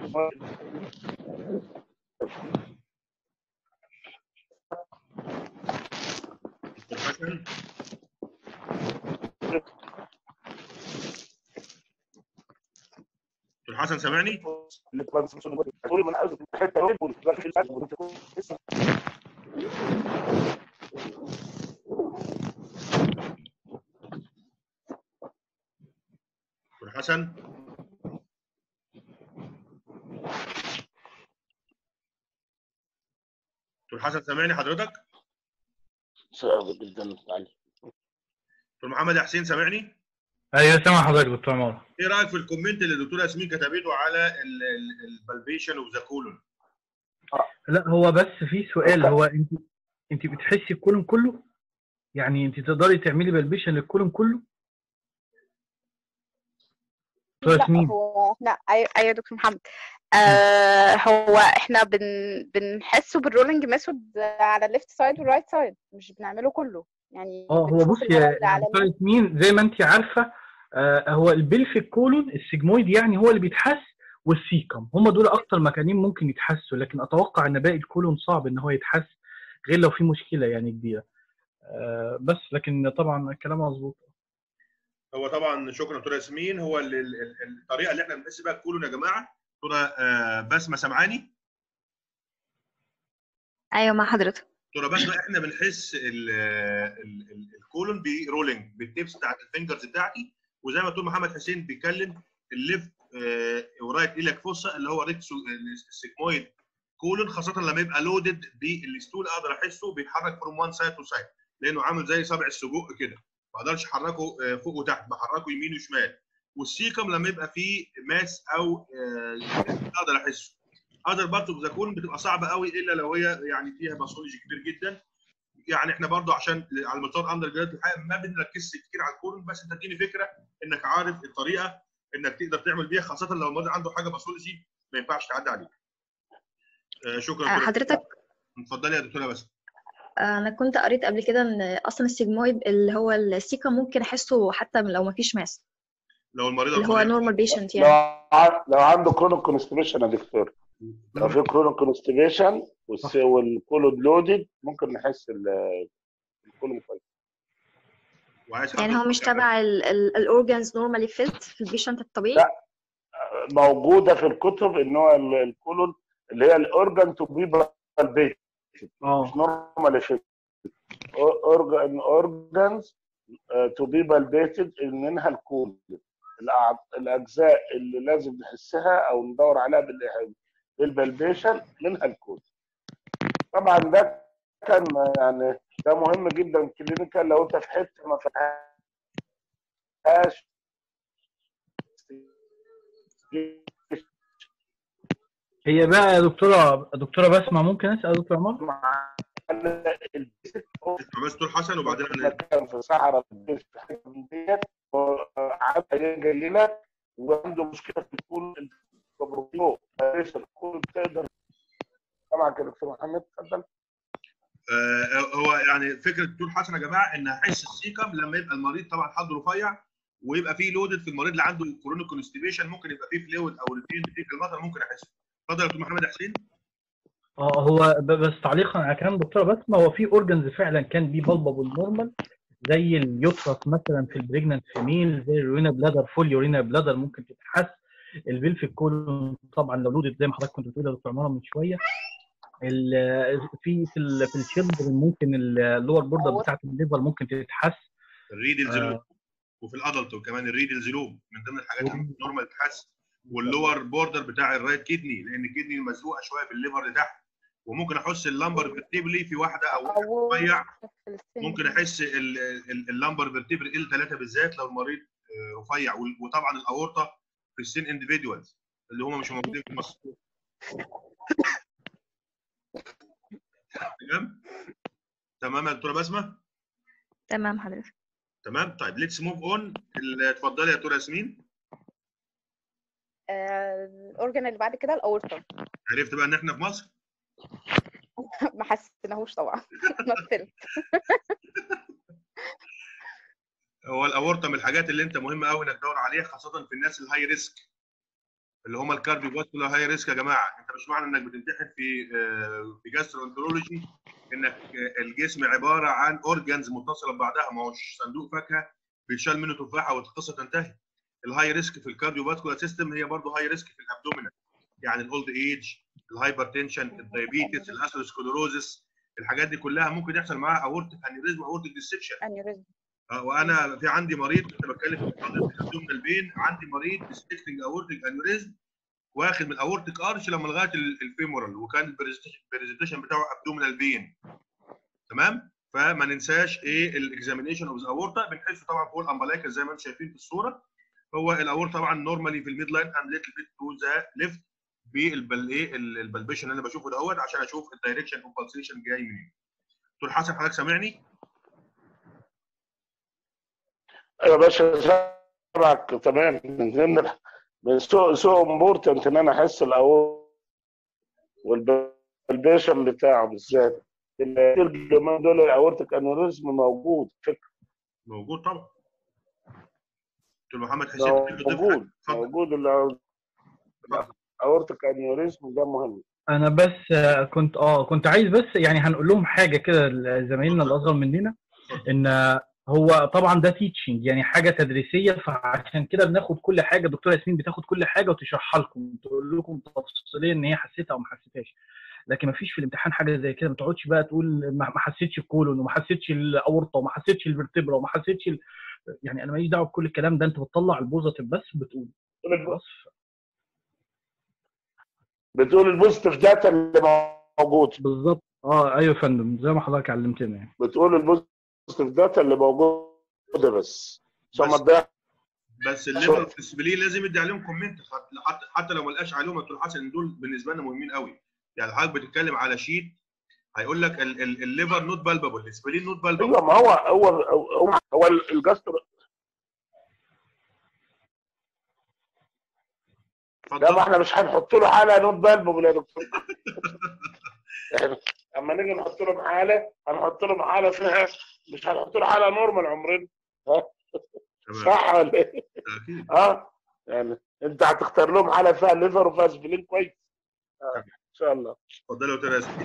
دكتور حسن دكتور حسن سامعني اللي تبقى تقولي من عاوز حته وتبقى في الأكل وانت تكون لسه دكتور حسن دكتور حسن سامعني حضرتك صعب جدا علي دكتور محمد يا حسين سامعني ايوه سامع حضرتك دكتور عمر ايه رايك في الكومنت اللي الدكتوره ياسمين كتبته على البلبيشن اوف ذا كولون لا هو بس في سؤال هو انت انت بتحسي الكولون كله يعني انت تقدري تعملي بلبيشن للكولون كله دكتور لا ياسمين هو احنا ايوه أيوة يا دكتور محمد آه هو احنا بن بنحسه بالرولينج ميثود على الليفت سايد والرايت سايد مش بنعمله كله يعني اه هو بنشوف بص الورم يا اللي على دكتور ياسمين زي ما انت عارفه آه هو البلفيك كولون السيجمويد يعني هو اللي بيتحس والسيكم هم دول اكتر مكانين ممكن يتحسوا لكن اتوقع ان باقي الكولون صعب ان هو يتحس غير لو في مشكله يعني كبيره آه بس لكن طبعا الكلام مظبوط هو طبعا شكرا دكتوره ياسمين هو ال- ال- ال- الطريقه اللي احنا بنحس بيها الكولون يا جماعه دكتوره آه، بسمه سامعاني ايوه مع حضرتك دكتوره بسمه احنا بنحس ال- ال- ال- الكولون برولينج بالتيبس بتاعت الفينجرز بتاعتي وزي ما دكتور محمد حسين بيتكلم الليفت ورايت ايلك فوسا اللي هو ريكسو السيجمويد كولون خاصه لما يبقى لودد بالستول اقدر احسه بيتحرك فروم وان سايد تو سايد لانه عامل زي صابع السجق كده ما اقدرش احركه آه، فوق وتحت بحركه يمين وشمال والسيكم لما يبقى فيه ماس او آه، اقدر احسه اقدر برضه ذا كولون بتبقى صعبه قوي الا لو هي يعني فيها باثولوجي كبير جدا يعني احنا برضه عشان على المستوى اندر جراد الحقيقه ما بنركزش كتير على الكولون بس انت اديني فكره انك عارف الطريقه انك تقدر تعمل بيها خاصه لو المريض عنده حاجه باثولوجي ما ينفعش تعدي عليه. آه شكرا آه، دكتورة. حضرتك اتفضلي يا دكتوره بس انا كنت قريت قبل كده ان اصلا السيجمويد اللي هو السيكا ممكن احسه حتى لو ما فيش ماس لو المريضه اللي هو القوية- نورمال بيشنت لو يعني ع- لو عنده كرونيك كونستيبيشن يا دكتور لو في كرونيك كونستيبيشن والكولود لودد ممكن نحس ال- الكولون كويس وعايز يعني حضرتك هو مش تعمل- تبع الاورجانز نورمالي فيلت في البيشنت الطبيعي لا. موجوده في الكتب ان هو ال- الكولون اللي هي الاورجان تو بي بالبيت مش اه نورمال افكت اورجان اورجانز تو بي بالبيتد منها الكولون الأع- الاجزاء اللي لازم نحسها او ندور عليها بال- بالبلبيشن منها الكولون طبعا ده كان يعني ده مهم جدا كلينيكال لو انت في حته ما فيهاش هي بقى يا دكتوره دكتوره بسمه ممكن اسال يا دكتور عمر مع البيسك اسمع بس دكتور حسن وبعدين أنا- مكان في صحراء في حته من ديت وعاد جاي لك وعنده مشكله في الكول البروتيو ليش الكول تقدر سامعك يا دكتور محمد اتفضل آه، هو يعني فكره الدكتور حسن يا جماعه ان هحس السيكم لما يبقى المريض طبعا حد رفيع ويبقى فيه لودد في المريض اللي عنده كرونيك كونستيبيشن ممكن يبقى فيه فلويد او ريتين في المطر ممكن احس اتفضل يا دكتور محمد حسين اه هو ب- بس تعليقا على كلام دكتوره بسمه هو في اورجنز فعلا كان بيه بالبابل نورمال زي اليوترس مثلا في البريجننت فيميل زي اليورينا بلادر فول يورينا بلادر ممكن تتحس البلفيك كولون طبعا لو لودت زي ما حضرتك كنت بتقول يا دكتور عمر من شويه ال- في في ال- في الشيلدرن ممكن اللور بوردر بتاعت الليفر ممكن تتحس الريدلز آه. لوب وفي الادلت وكمان الريدلز لوب من ضمن الحاجات النورمال تتحس واللور بوردر بتاع الرايت كيدني لان الكيدني مزقوقه شويه بالليفر لتحت وممكن احس اللمبر فيرتيبلي في واحده او واحد أو رفيع في السن. ممكن احس ال- ال- اللمبر فيرتيبري ال 3 بالذات لو المريض آه، رفيع وال- وطبعا الاورطه في السن انديفيدوالز اللي هم مش موجودين في مصر تمام تمام يا دكتوره بسمه تمام حضرتك تمام طيب ليتس موف اون اتفضلي يا دكتوره ياسمين آه، الاورجن اللي بعد كده الاورطه عرفت بقى ان احنا في مصر ما حسيناهوش طبعا مثلت هو الاورطه من الحاجات اللي انت مهم قوي انك تدور عليها خاصه في الناس الهاي ريسك اللي هم الكارديو فاسكولار هاي ريسك يا جماعه انت مش معنى انك بتمتحن في آه، في جاسترونترولوجي انك آه، الجسم عباره عن اورجانز متصله ببعضها ما هوش صندوق فاكهه بيتشال منه تفاحه والقصه تنتهي الهاي ريسك في الكارديو فاسكولار سيستم هي برضه هاي ريسك في الابدومينال يعني الاولد ايج الهايبرتنشن الدايابيتس الاسروسكلوروزس الحاجات دي كلها ممكن يحصل معاها اورتيك انيوريزم اورتيك ديسكشن انيوريزم آه، وانا في عندي مريض كنت بتكلم في محاضره الابدومينال بين عندي مريض ديستكتنج اورتيك انيوريزم واخد من اورتيك ارش لما لغايه ال- الفيمورال وكان البرزنتيشن بتاعه ابدومينال بين تمام فما ننساش ايه الاكزامينيشن اوف ذا اورتا بنحس طبعا فوق الامبلايكا زي ما انتم شايفين في الصوره هو الاورتا طبعا نورمالي في الميد لاين اند ليتل بيت تو ذا ليفت بالبل ايه ال- البلبيشن اللي انا بشوفه دوت عشان اشوف الدايركشن اوف بالسيشن جاي منين دكتور حسن حضرتك سامعني؟ يا باشا سامعك تمام من ضمن ال- من سو سو امبورتنت ان انا احس الاول والبيشن بتاعه بالذات الجماعه دول الاورتيك انوريزم موجود فكره موجود طبعا دكتور محمد حسين تحب تضيف موجود حاجة؟ اتفضل موجود الاورتيك انوريزم ده مهم انا بس آه، كنت اه كنت عايز بس يعني هنقول لهم حاجه كده لزمايلنا اللي اصغر مننا ان آه، هو طبعا ده تيتشنج يعني حاجه تدريسيه فعشان كده بناخد كل حاجه دكتوره ياسمين بتاخد كل حاجه وتشرحها لكم تقول لكم تفصيليا ان هي حسيتها او ما حسيتهاش لكن ما فيش في الامتحان حاجه زي كده ما تقعدش بقى تقول ما ما حسيتش الكولون وما حسيتش الاورطه وما حسيتش الفرتبرا وما حسيتش ال... يعني انا ماليش دعوه بكل الكلام ده انت بتطلع البوزيتيف بس بتقول خلاص بتقول البوزيتيف داتا اللي موجود بالظبط اه ايوه يا فندم زي ما حضرتك علمتنا يعني بتقول البوزيتيف داتا اللي موجوده بس ثم بس- ده بس الليفر والسبلين لازم يدي عليهم كومنت حتى حتى لو ما لقاش عليهم يا دكتور حسن إن دول بالنسبه لنا مهمين قوي يعني حضرتك بتتكلم على شيت هيقول لك ال- ال- الليفر نوت بالبابل السبلين نوت بالبابل ايوه ما هو هو هو, هو الجاسترو لا ما اتفضل احنا مش هنحط له حاله نوت بالبوبل يا دكتور احنا اما نيجي نحط له حاله هنحط له حاله فيها مش هنحط له حاله نورمال عمرنا ها تمام صح ولا ايه؟ اكيد اه يعني انت هتختار لهم حاله فيها ليفر وفيها سبلين كويس آه. ان شاء الله اتفضل يا دكتور ياسمين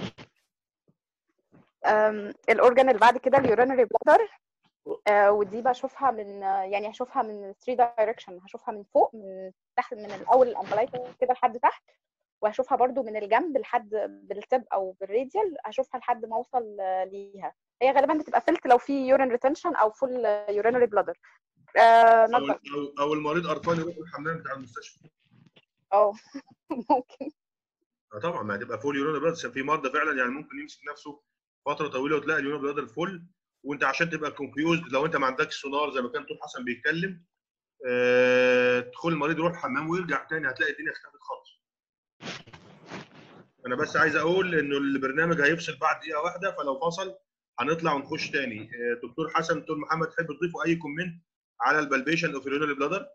أم، الاورجن اللي بعد كده اليورينري بلادر ودي بشوفها من آه، يعني هشوفها من 3 دايركشن هشوفها من فوق من تحت من الاول الامبلايكا كده لحد تحت وهشوفها برضو من الجنب لحد بالتب او بالراديال هشوفها لحد ما اوصل آه، ليها هي غالبا بتبقى فلت لو في يورين ريتنشن او فول يورينري بلادر او او او المريض قرفان يروح الحمام بتاع المستشفى اه ممكن اه طبعا ما هتبقى فول يورينال بلادر في مرضى فعلا يعني ممكن يمسك نفسه فتره طويله وتلاقي اليورينال بلادر فول وانت عشان تبقى كونفيوز لو انت ما عندكش سونار زي ما كان طول حسن بيتكلم آه تدخل المريض يروح الحمام ويرجع تاني هتلاقي الدنيا اختلفت خالص انا بس عايز اقول انه البرنامج هيفصل بعد دقيقه واحده فلو فصل هنطلع ونخش تاني آه دكتور حسن دكتور محمد تحب تضيفوا اي كومنت على البلبيشن اوف اليورينال بلادر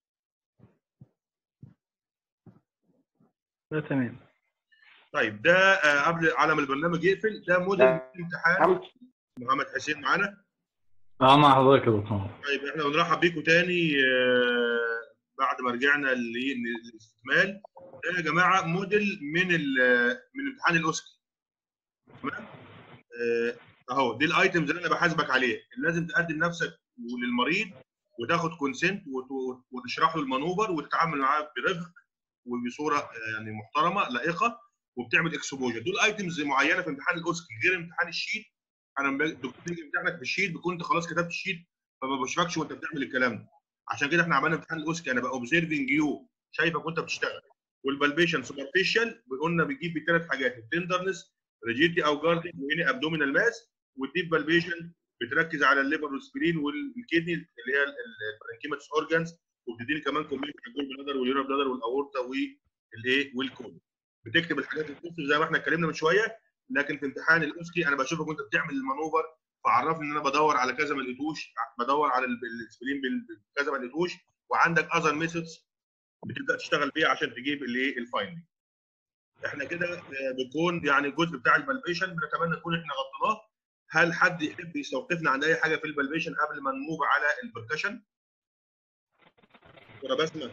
ده تمام طيب ده آه قبل على ما البرنامج يقفل ده موديل نعم. امتحان محمد محمد حسين معانا اه مع حضرتك يا دكتور طيب احنا بنرحب بيكم تاني آه، بعد ما رجعنا لل- للاستكمال ده يا جماعه موديل من ال- من امتحان الاوسكي تمام آه، اهو دي الايتمز اللي انا بحاسبك عليها لازم تقدم نفسك وللمريض وتاخد كونسنت وتشرح له المانوفر وتتعامل معاه برفق وبصوره آه، يعني محترمه لائقه وبتعمل اكسبوجر دول ايتمز معينه في امتحان الاوسكي غير امتحان الشيت انا لما الدكتور يجي يمتحنك في الشيت بكون انت خلاص كتبت الشيت فما بشوفكش وانت بتعمل الكلام ده عشان كده احنا عملنا امتحان الاوسكي انا بقى اوبزرفنج يو شايفك وانت بتشتغل والبالبيشن سوبرفيشال قلنا بيجيب بثلاث حاجات التندرنس ريجيتي او جاردنج وهنا ابدومينال ماس والديب بالبيشن بتركز على الليبر والسبرين والكدني اللي هي البرانكيماتس اورجانز وبتديني كمان كومنت على الجول بلادر واليورا بلادر والاورتا والايه والكون بتكتب الحاجات اللي زي ما احنا اتكلمنا من شويه لكن في امتحان الاوسكي انا بشوفك وانت بتعمل المانوفر فعرفني ان انا بدور على كذا ما لقيتوش بدور على ال- السبلين بال- كذا ما لقيتوش وعندك اذر ميثودز بتبدا تشتغل بيها عشان تجيب الايه الفاينل احنا كده آه، بنكون يعني الجزء بتاع البلبيشن بنتمنى نكون احنا غطيناه هل حد يحب يستوقفنا عن اي حاجه في البلبيشن قبل ما نموف على البركشن؟ دكتوره بسمه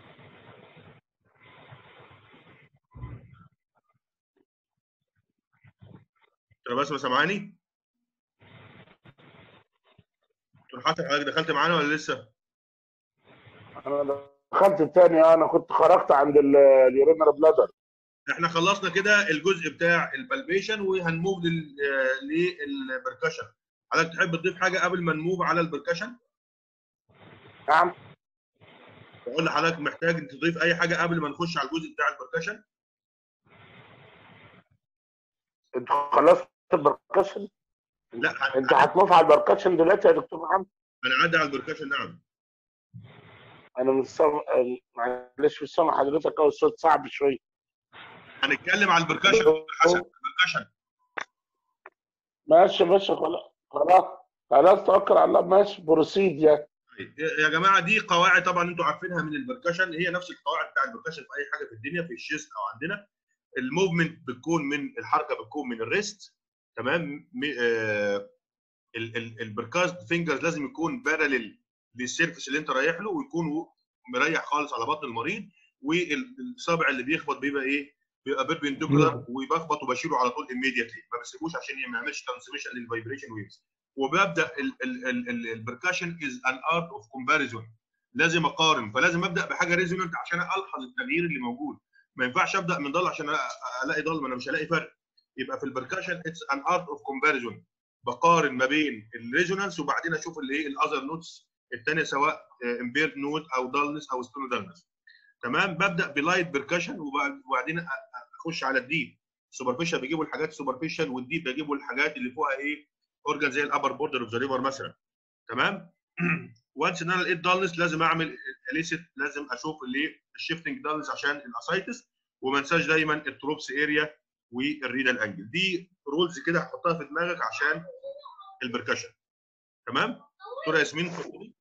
دكتوره بسمه سامعاني؟ دكتور حسن حضرتك دخلت معانا ولا لسه؟ انا دخلت الثاني انا كنت خرجت عند ال- اليورينال بلادر احنا خلصنا كده الجزء بتاع البلبيشن وهنموف لل- آه، للبركشن حضرتك تحب تضيف حاجه قبل ما نموف على البركشن؟ نعم بقول لحضرتك محتاج تضيف اي حاجه قبل ما نخش على الجزء بتاع البركشن؟ انت خلصت البركشن لا هن- انت هتموف على البركشن دلوقتي يا دكتور محمد هنعدي على البركشن نعم انا مش سامع معلش مش سامع حضرتك او الصوت صعب شويه هنتكلم على البركشن يا دكتور حسن البركشن ماشي ماشي خلاص خلاص خلاص توكل على الله ماشي بروسيد يعني طيب، يا جماعه دي قواعد طبعا انتوا عارفينها من البركشن هي نفس القواعد بتاع البركشن في اي حاجه في الدنيا في الشيست او عندنا الموفمنت بتكون من الحركه بتكون من الريست تمام م- آه، ال- ال- البركاست فينجرز لازم يكون بارلل للسيرفس اللي انت رايح له ويكون مريح خالص على بطن المريض والصابع اللي بيخبط بيبقى ايه؟ بيبقى بيربنديكولار وبخبط وبشيله على طول immediately ما بسيبوش عشان ما يعملش ترانسميشن للفايبريشن ويفز وببدا البركاشن از ان ارت اوف كومباريزون لازم اقارن فلازم ابدا بحاجه ريزونانت عشان الحظ التغيير اللي موجود ما ينفعش ابدا من ضل عشان أ- الاقي ضل ما انا مش هلاقي فرق يبقى في البركاشن اتس ان ارت اوف كومباريزون بقارن ما بين الريزونانس وبعدين اشوف اللي ايه الاذر نوتس الثانيه سواء امبيرد نوت او دالنس او ستونو دالنس تمام ببدا بلايت بركشن وبعدين أ- أ- اخش على الديب سوبرفيشال بيجيبوا الحاجات السوبرفيشال والديب بيجيبوا الحاجات اللي فوقها ايه اورجان زي الابر بوردر اوف ذا ريفر مثلا تمام وانس ان انا لقيت دالنس لازم اعمل اليسيت لازم اشوف اللي الشيفتنج دالنس عشان الاسايتس وما انساش دايما التروبس اريا والريدال انجل دي رولز كده هحطها في دماغك عشان البركشن تمام دكتوره ياسمين اتفضلي.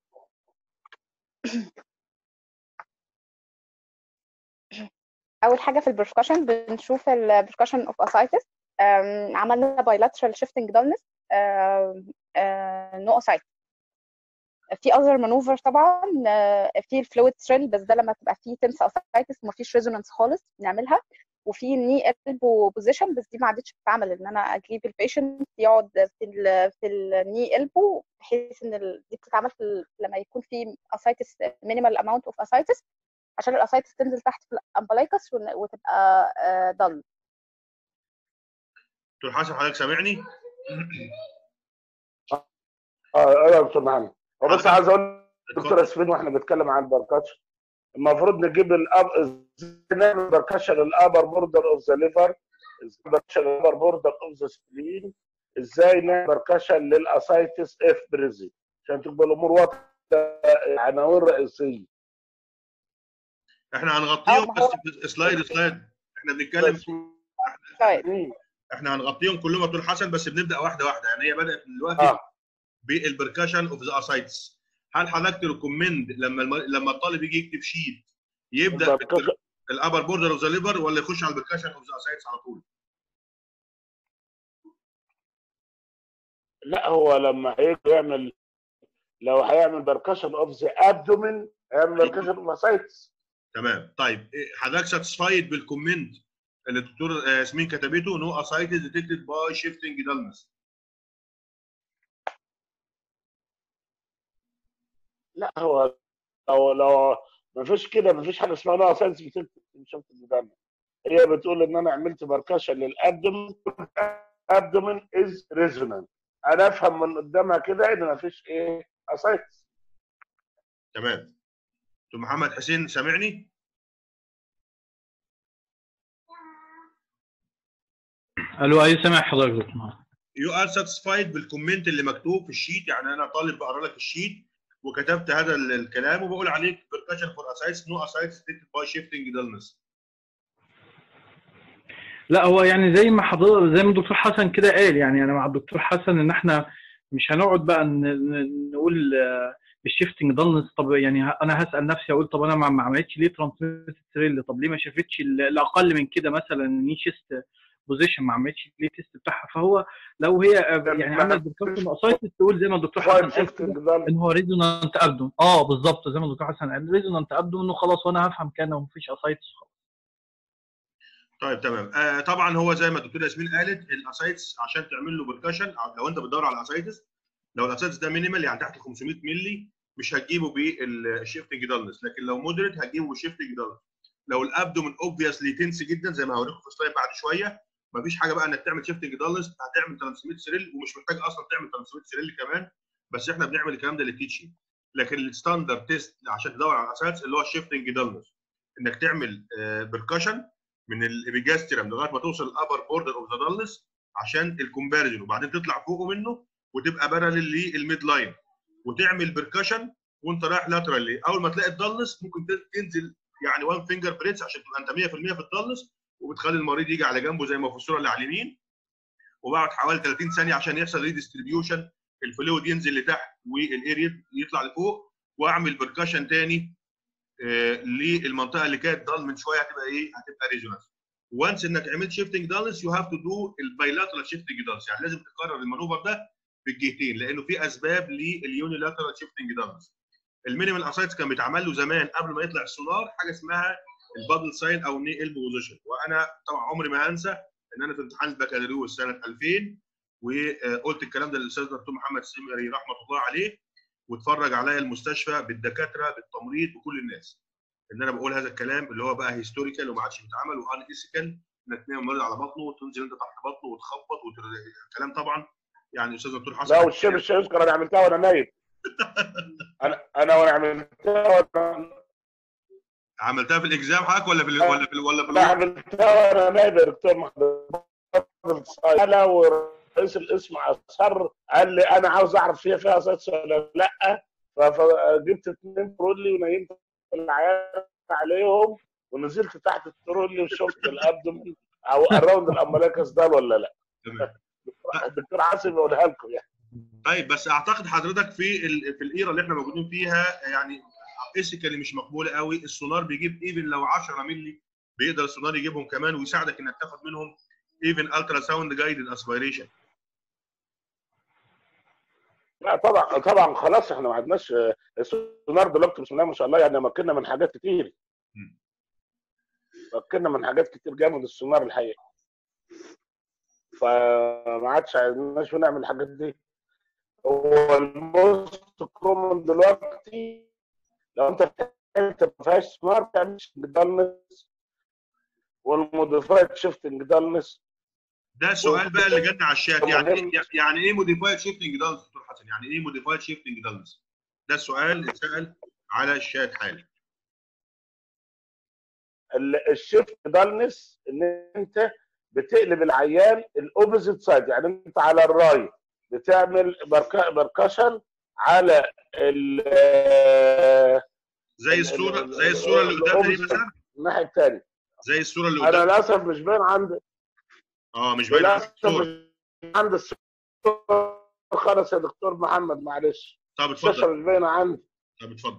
اول حاجه في البركشن بنشوف البركشن اوف اسايتس عملنا بايلاترال شيفتنج دالنس نو اسايتس في اذر مانوفر طبعا آه، في الفلويد ثريل بس ده لما تبقى فيه تنس اسايتس وما فيش ريزونانس خالص بنعملها وفي الني البو بوزيشن بس دي ما عادتش بتتعمل ان انا اجيب البيشنت يقعد في ال في الني البو بحيث ان ال- دي بتتعمل في ال- لما يكون في اسايتس مينيمال اماونت اوف اسايتس عشان الاسايتس تنزل تحت في الامبلايكس ون- وتبقى ضل دكتور حسن حضرتك سامعني اه ايوه يا دكتور محمد هو بس عايز اقول دكتور اتفضل ياسمين واحنا بنتكلم عن البركاتش المفروض نجيب الاب ازاي نعمل بركشن الابر بوردر اوف ذا ليفر بركشن الابر بوردر اوف ذا سبلين ازاي نعمل بركشن للاسايتس اف بريزي عشان تبقى الامور واضحه عناوين رئيسيه احنا هنغطيهم آه، ما هو- بس سلايد سلايد احنا بنتكلم بس طيب مم. احنا هنغطيهم كلهم يا دكتور حسن بس بنبدا واحده واحده يعني هي بدات من دلوقتي اه بالبركشن اوف ذا اسايتس هل حضرتك تريكومند لما الم... لما الطالب يجي يكتب شيت يبدا بركشن- بالابر بوردر اوف ذا ليفر ولا يخش على البركشن اوف ذا اسايتس على طول؟ لا هو لما هيجي يعمل لو هيعمل بركشن اوف ذا ابدومين هيعمل بركشن اوف اسايتس تمام طيب إيه، حضرتك ساتسفايد بالكومنت اللي الدكتور آه، ياسمين كتبته نو اسايتس ديتكتد باي شيفتنج دالنس لا هو لو لو ما فيش كده ما فيش حاجه اسمها نوع ساينس بتكتب مش الجدار هي بتقول ان انا عملت بركشن للابدومين ابدومين از ريزونانت انا افهم من قدامها كده ان ما فيش ايه اسايتس تمام دكتور محمد حسين سامعني؟ الو اي سامع حضرتك يا دكتور يو ار ساتسفايد بالكومنت اللي مكتوب في الشيت يعني انا طالب بقرا لك الشيت وكتبت هذا ال- الكلام وبقول عليك بركشن فور اسايتس نو اسايتس ديتكتد باي شيفتنج دالنس لا هو يعني زي ما حضرتك زي ما الدكتور حسن كده قال يعني انا مع الدكتور حسن ان احنا مش هنقعد بقى ن- ن- نقول آه، الشيفتنج دالنس طب يعني ه- انا هسال نفسي اقول طب انا ما ما عملتش ليه ترانسميت ثريل طب ليه ما شافتش ال- الاقل من كده مثلا ني شيست بوزيشن ما عملتش ليه تيست بتاعها فهو لو هي آه، يعني عملت بركوشن اسايتس تقول زي ما الدكتور حسن فايف قال شيفتنج كده ده ان هو ريزونانت ابدوم اه بالظبط زي ما الدكتور حسن قال ريزونانت ابدوم انه خلاص وانا هفهم كان ومفيش اسايتس خلاص طيب تمام آه طبعا هو زي ما الدكتوره ياسمين قالت الاسايتس عشان تعمل له بركشن لو انت بتدور على اسايتس لو الاسايتس ده مينيمال يعني تحت 500 مللي مش هتجيبه بالشيفتنج دالنس لكن لو مودريت هتجيبه بالشيفتنج دالنس لو الابدومن اوبفيسلي تنس جدا زي ما هوريكم في السلايد بعد شويه مفيش حاجه بقى انك تعمل شيفتنج دالنس هتعمل ترانسميت سيريل ومش محتاج اصلا تعمل ترانسميت سيريل كمان بس احنا بنعمل الكلام ده للتيتشنج لكن الستاندرد تيست عشان تدور على الاسايتس اللي هو الشيفتنج دالنس انك تعمل بركشن من الابيجاسترم لغايه ما توصل الابر بوردر اوف ذا دالنس عشان الكومباريزون وبعدين تطلع فوقه منه وتبقى باراليل للميد لاين وتعمل بركشن وانت رايح لاترالي اول ما تلاقي الدالنس ممكن تنزل يعني وان فينجر بريتس عشان تبقى انت 100% في الدالنس وبتخلي المريض يجي على جنبه زي ما في الصوره اللي على اليمين وبعد حوالي 30 ثانيه عشان يحصل ريديستريبيوشن الفلويد ينزل لتحت والاريد يطلع لفوق واعمل بركشن تاني آه، للمنطقه اللي كانت ضل من شويه هتبقى ايه؟ هتبقى ريزونانس. وانس انك عملت شيفتنج دالنس يو هاف تو دو البايلاترال شيفتنج دالنس يعني لازم تكرر المانوفر ده في الجهتين لانه في اسباب لليونيلاترال شيفتنج دالنس. المينيمال اسايتس كان بيتعمل له زمان قبل ما يطلع السونار حاجه اسمها البادل ساين او ني البو بوزيشن وانا طبعا عمري ما هنسى ان انا في امتحان البكالوريوس سنه 2000 وقلت الكلام ده للاستاذ دكتور محمد السمري رحمه الله عليه واتفرج عليا المستشفى بالدكاتره بالتمريض بكل الناس ان انا بقول هذا الكلام اللي هو بقى هيستوريكال وما عادش بيتعمل وان ايثيكال انك تنام المريض على بطنه وتنزل انت تحت بطنه وتخبط والكلام طبعا يعني استاذ دكتور حسن لا والشيء مش هيذكر انا عملتها وانا نايم انا انا وانا عملتها وانا عملتها في الاكزام حضرتك ولا في ال- ولا في ال- ولا في لا الواقع؟ عملتها وانا نايم يا دكتور محمد انا ورئيس القسم اصر قال لي انا عاوز اعرف فيها فيها اساس ولا لا ف- فجبت اثنين ترولي ونيمت العيال عليهم ونزلت تحت الترولي وشفت الابدومين او اراوند الامبلاكس ده ولا لا تمام الدكتور عاصم يقولها لكم يعني طيب بس اعتقد حضرتك في ال... في الايرا اللي احنا موجودين فيها يعني ايثيكالي مش مقبوله قوي السونار بيجيب ايفن لو 10 مللي بيقدر السونار يجيبهم كمان ويساعدك انك تاخد منهم ايفن الترا ساوند جايدد اسبيريشن لا طبعا طبعا خلاص احنا ما عدناش السونار دلوقتي بسم الله ما شاء الله يعني مكنا من حاجات كتير مم. مكنا من حاجات كتير جامد السونار الحقيقه فما عادش عايزناش نعمل الحاجات دي هو الموست كومن دلوقتي لو انت انت ما فيهاش سونار تعمل دالنس والموديفايد شيفتنج دالنس ده السؤال بقى اللي جالنا على الشات يعني مهم. إيه يعني ايه موديفايد شيفتنج دالنس دكتور حسن يعني ايه موديفايد شيفتنج دالنس ده السؤال اللي اتسال على الشات حالا ال- الشيفت دالنس ان انت بتقلب العيان الاوبوزيت سايد يعني انت على الرايت بتعمل بركشن على ال زي الصوره زي الصوره اللي قدامنا دي مثلا الناحيه الثانيه زي الصوره اللي انا قدامنا للاسف مش باين عندي اه مش باين على للاسف الصوره مش عندي الصوره خالص يا دكتور محمد معلش طب الشاشه اتفضل مش باينه عندي طب اتفضل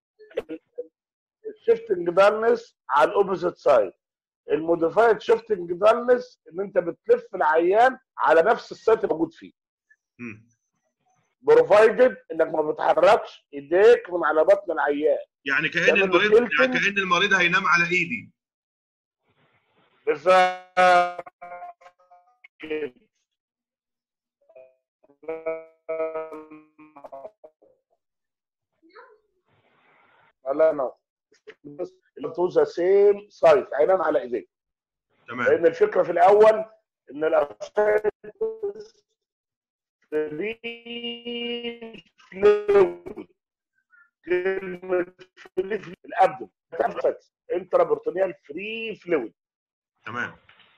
الشيفتنج دالنس على الاوبوزيت سايد الموديفايد شيفتنج دالنس ان انت بتلف العيان على نفس السايت اللي موجود فيه مم. بروفايدد انك ما بتحركش ايديك من على بطن العيان يعني كان تعمل له المريض tilting. يعني كان المريض هينام على ايدي بالظبط لا لا بس تو ذا سيم سايت عينان على ايديك تمام لان الفكره في الاول ان الاسايتس فري فلويد كلمه فري فلويد الابدن انترا بروتونيال فري فلويد تمام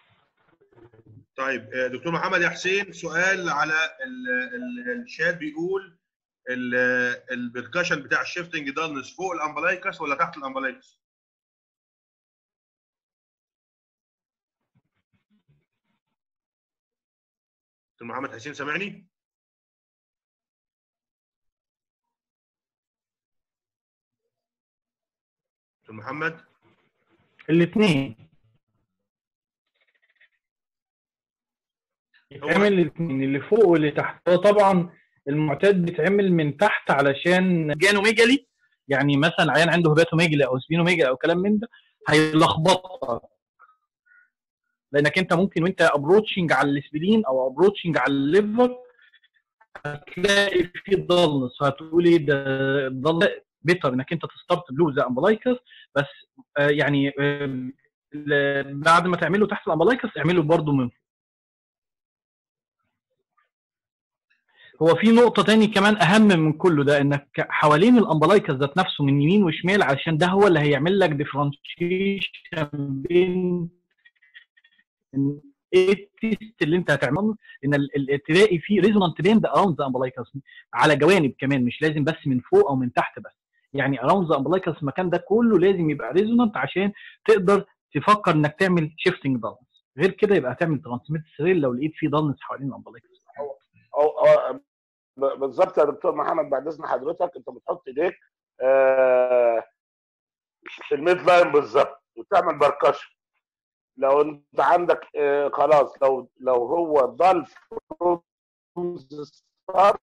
طيب آه، دكتور محمد يا حسين سؤال على ال- ال- الشات بيقول البركشن بتاع الشيفتنج دالنس فوق الامبلايكس ولا تحت الامبلايكس؟ دكتور محمد حسين سامعني؟ دكتور محمد الاثنين يتعمل الاثنين اللي فوق واللي تحت هو طبعا المعتاد بيتعمل من تحت علشان جانوميجالي يعني مثلا عيان عنده هباتوميجالي او سبينوميجالي او كلام من ده هيلخبطك لانك انت ممكن وانت ابروتشنج على الاسبرين او ابروتشنج على الليفر هتلاقي في ضلنس هتقول ايه ده ضل بيتر انك انت تستارت بلو ذا امبلايكس بس آه يعني آه ل- بعد ما تعمله تحت الامبلايكس اعمله برضو من فوق. هو في نقطة تاني كمان أهم من كله ده إنك حوالين الأمبلايكس ذات نفسه من يمين وشمال عشان ده هو اللي هيعمل لك ديفرنشيشن بين إن ايه التيست اللي انت هتعمله ان ال- ال- تلاقي فيه ريزونانت باند اراوند ذا امبلايكس على جوانب كمان مش لازم بس من فوق او من تحت بس يعني اراوند ذا امبلايكس المكان ده كله لازم يبقى ريزونانت عشان تقدر تفكر انك تعمل شيفتنج دالنس غير كده يبقى هتعمل ترانسميت سرير لو لقيت فيه دالنس حوالين الامبلايكس أو أو ب- بالظبط يا دكتور محمد بعد اذن حضرتك انت بتحط ايديك آه، في الميد لاين بالظبط وتعمل بركشن لو انت عندك آه، خلاص لو لو هو ضل ستار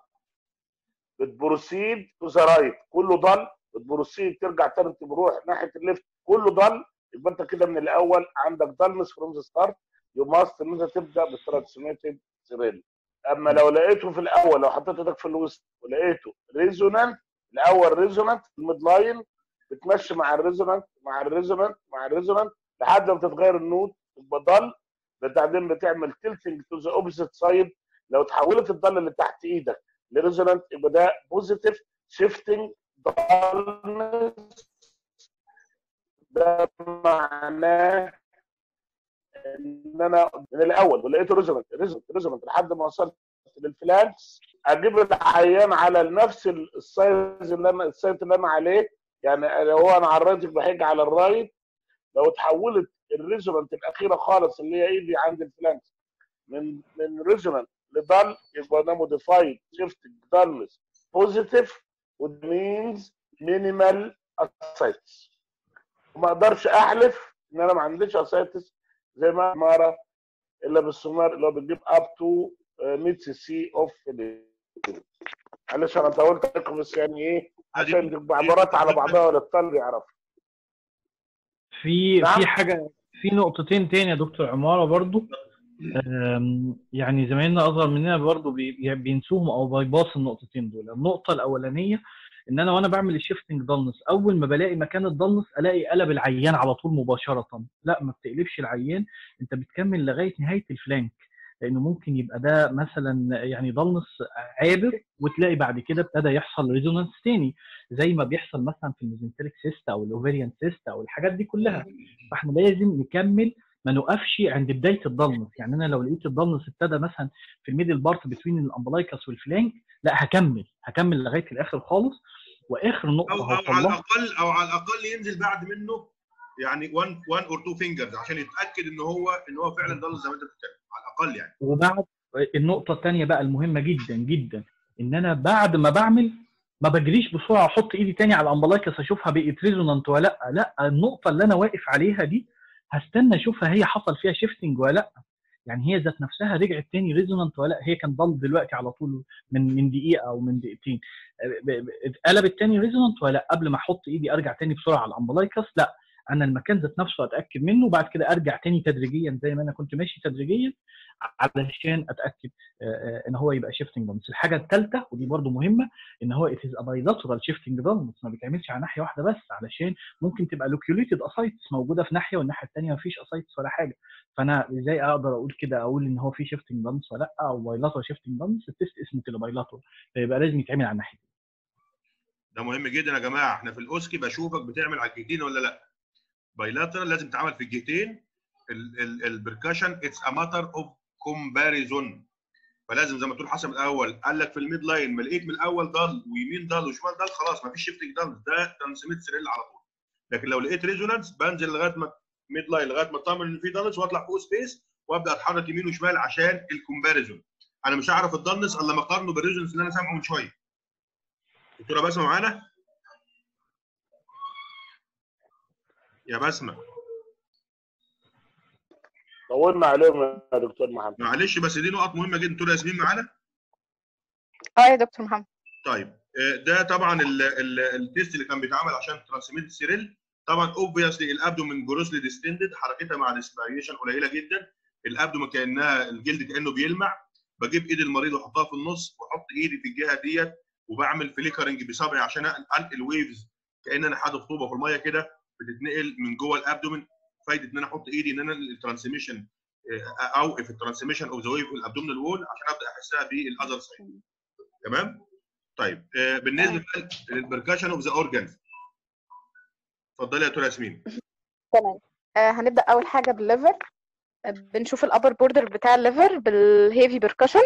بتبروسيد تو ذا رايت كله ضل بتبروسيد ترجع تاني بروح ناحيه الليفت كله ضل يبقى انت كده من الاول عندك ضلمس فروم ذا ستارت يو ماست ان انت تبدا بالترانسميتد سيريل اما لو لقيته في الاول لو حطيت ايدك في الوسط ولقيته ريزونانت الاول ريزونانت الميد لاين بتمشي مع الريزونانت مع الريزونانت مع الريزونانت لحد ما تتغير النوت تبقى ضل بعدين بتعمل تلتنج تو ذا اوبوزيت سايد لو تحولت الضل اللي تحت ايدك لريزونانت يبقى ده بوزيتيف شيفتنج ضلنس ده معناه ان انا من الاول ولقيته ريزونانت ريزونانت ريزونانت لحد ما وصلت للفلانكس اجيب العيان على نفس السايز اللي انا السايت اللي انا عليه يعني لو هو انا على الرايت يبقى هيجي على الرايت لو اتحولت الريزونانت الاخيره خالص اللي هي ايدي عند الفلانكس من من ريزونانت لضل يبقى ده موديفايد شيفت دالنس بوزيتيف which means minimal ascites وما اقدرش احلف ان انا ما عنديش اسايتس زي ما مره الا بالسونار اللي هو بتجيب اب تو 100 سي سي اوف معلش انا طولت عليكم بس يعني ايه عشان تبقى عبارات على بعضها ولا الطالب يعرف في نعم. في حاجه في نقطتين تاني يا دكتور عماره برضو أم، يعني زمايلنا اصغر مننا برضو بي- بينسوهم او بايباص النقطتين دول النقطه الاولانيه ان انا وانا بعمل الشيفتنج ضلنس اول ما بلاقي مكان الضلنس الاقي قلب العيان على طول مباشره لا ما بتقلبش العيان انت بتكمل لغايه نهايه الفلانك لانه ممكن يبقى ده مثلا يعني ضلمس عابر وتلاقي بعد كده ابتدى يحصل ريزونانس تاني زي ما بيحصل مثلا في الميزنتريك سيست او الاوفيريان سيست او الحاجات دي كلها فاحنا لازم نكمل ما نوقفش عند بدايه الضلمس يعني انا لو لقيت الضلمس ابتدى مثلا في الميدل بارت بتوين الامبلايكس والفلانك لا هكمل هكمل لغايه الاخر خالص واخر نقطه او او على هوصل لها الاقل او على الاقل ينزل بعد منه يعني 1 1 اور 2 فينجرز عشان يتاكد ان هو ان هو فعلا ضل زي ما انت بتتكلم على الاقل يعني وبعد النقطة الثانية بقى المهمة جدا جدا ان انا بعد ما بعمل ما بجريش بسرعة احط ايدي تاني على الامبلايكس اشوفها بقت ريزونانت ولا لا لا النقطة اللي انا واقف عليها دي هستنى اشوفها هي حصل فيها شيفتنج ولا لا يعني هي ذات نفسها رجعت تاني ريزونانت ولا لا هي كان ضل دلوقتي على طول من من دقيقة او من دقيقتين ب- ب- اتقلبت تاني ريزونانت ولا لا قبل ما احط ايدي ارجع تاني بسرعة على الامبلايكس لا انا المكان ذات نفسه اتاكد منه وبعد كده ارجع تاني تدريجيا زي ما انا كنت ماشي تدريجيا علشان اتاكد آه، آه، ان هو يبقى شيفتنج دانس الحاجه الثالثه ودي برضو مهمه ان هو ات از بايلاترال شيفتنج دانس ما بيتعملش على ناحيه واحده بس علشان ممكن تبقى لوكيوليتد اسايتس موجوده في ناحيه والناحيه الثانيه ما فيش اسايتس ولا حاجه فانا ازاي اقدر اقول كده اقول ان هو في شيفتنج دانس ولا لا او بايلاترال شيفتنج دانس التست اسمه كده بايلاترال فيبقى لازم يتعمل على الناحيه ده مهم جدا يا جماعه احنا في الاوسكي بشوفك بتعمل على الجهتين ولا لا بايلاترال لازم تعمل في الجهتين البركشن اتس ا ماتر اوف كومباريزون فلازم زي ما تقول حسب الاول قال لك في الميد لاين ما لقيت من الاول ضل ويمين ضل وشمال ضل خلاص ما فيش شيفتنج ضل ده ترانسميت سريل على طول لكن لو لقيت ريزونانس بنزل لغايه ما ميد لاين لغايه ما اطمن ان في ضلس واطلع فوق سبيس وابدا اتحرك يمين وشمال عشان الكومباريزون انا مش هعرف الضلس الا لما اقارنه بالريزونانس اللي انا سامعه من شويه دكتوره بسمه معانا يا بسمه طولنا عليهم يا دكتور محمد معلش بس دي نقط مهمه جدا دكتوره ياسمين معانا اه يا دكتور محمد طيب آه، ده طبعا ال- ال- التيست اللي كان بيتعمل عشان ترانسميت السيريل طبعا اوبفيسلي الابدومين جروسلي ديستندد حركتها مع الاسبيريشن قليله جدا الابدومين كانها الجلد كانه بيلمع بجيب ايد المريض واحطها في النص واحط ايدي في الجهه ديت وبعمل فليكرنج بصبعي عشان انقل ويفز كان انا حاطط طوبه في الميه كده بتتنقل من جوه الابدومين فايده ان انا احط ايدي ان انا الترانسميشن اوقف الترانسميشن اوف ذا ويف في الابدومينال وول عشان ابدا احسها بالاذر سايد تمام طيب آه، بالنسبه للبركشن اوف ذا اورجانز اتفضلي يا دكتوره ياسمين تمام آه هنبدا اول حاجه بالليفر آه، بنشوف الابر بوردر بتاع الليفر بالهيفي بيركشن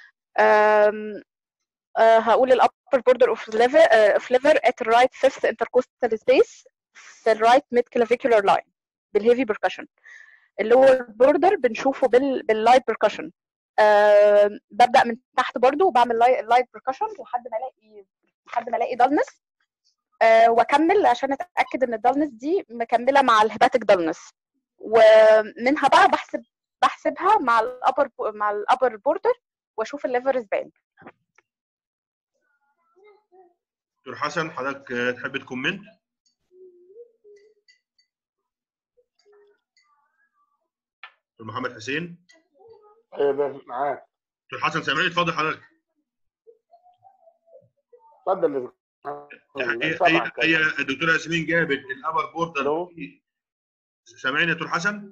هقول الابر بوردر اوف ليفر اوف ليفر ات الرايت فيفث انتركوستال سبيس في الرايت ميد كلافيكولار لاين بالهيفي بيركشن اللور بوردر بنشوفه بال باللايت بيركشن أه ببدا من تحت برضو وبعمل لايت بيركشن لحد ما الاقي لحد ما الاقي دالنس أه واكمل عشان اتاكد ان الدالنس دي مكمله مع الهيباتيك دالنس ومنها بقى بحسب بحسبها مع الابر مع الابر بوردر واشوف الليفر سبان دكتور حسن حضرتك آه، تحب تكومنت دكتور محمد حسين ايوه معاك دكتور حسن سامعني اتفضل حضرتك اتفضل يا هي دكتور. هي سامعك. هي الدكتوره ياسمين جابت الابر بوردر ألو؟ سامعني يا دكتور حسن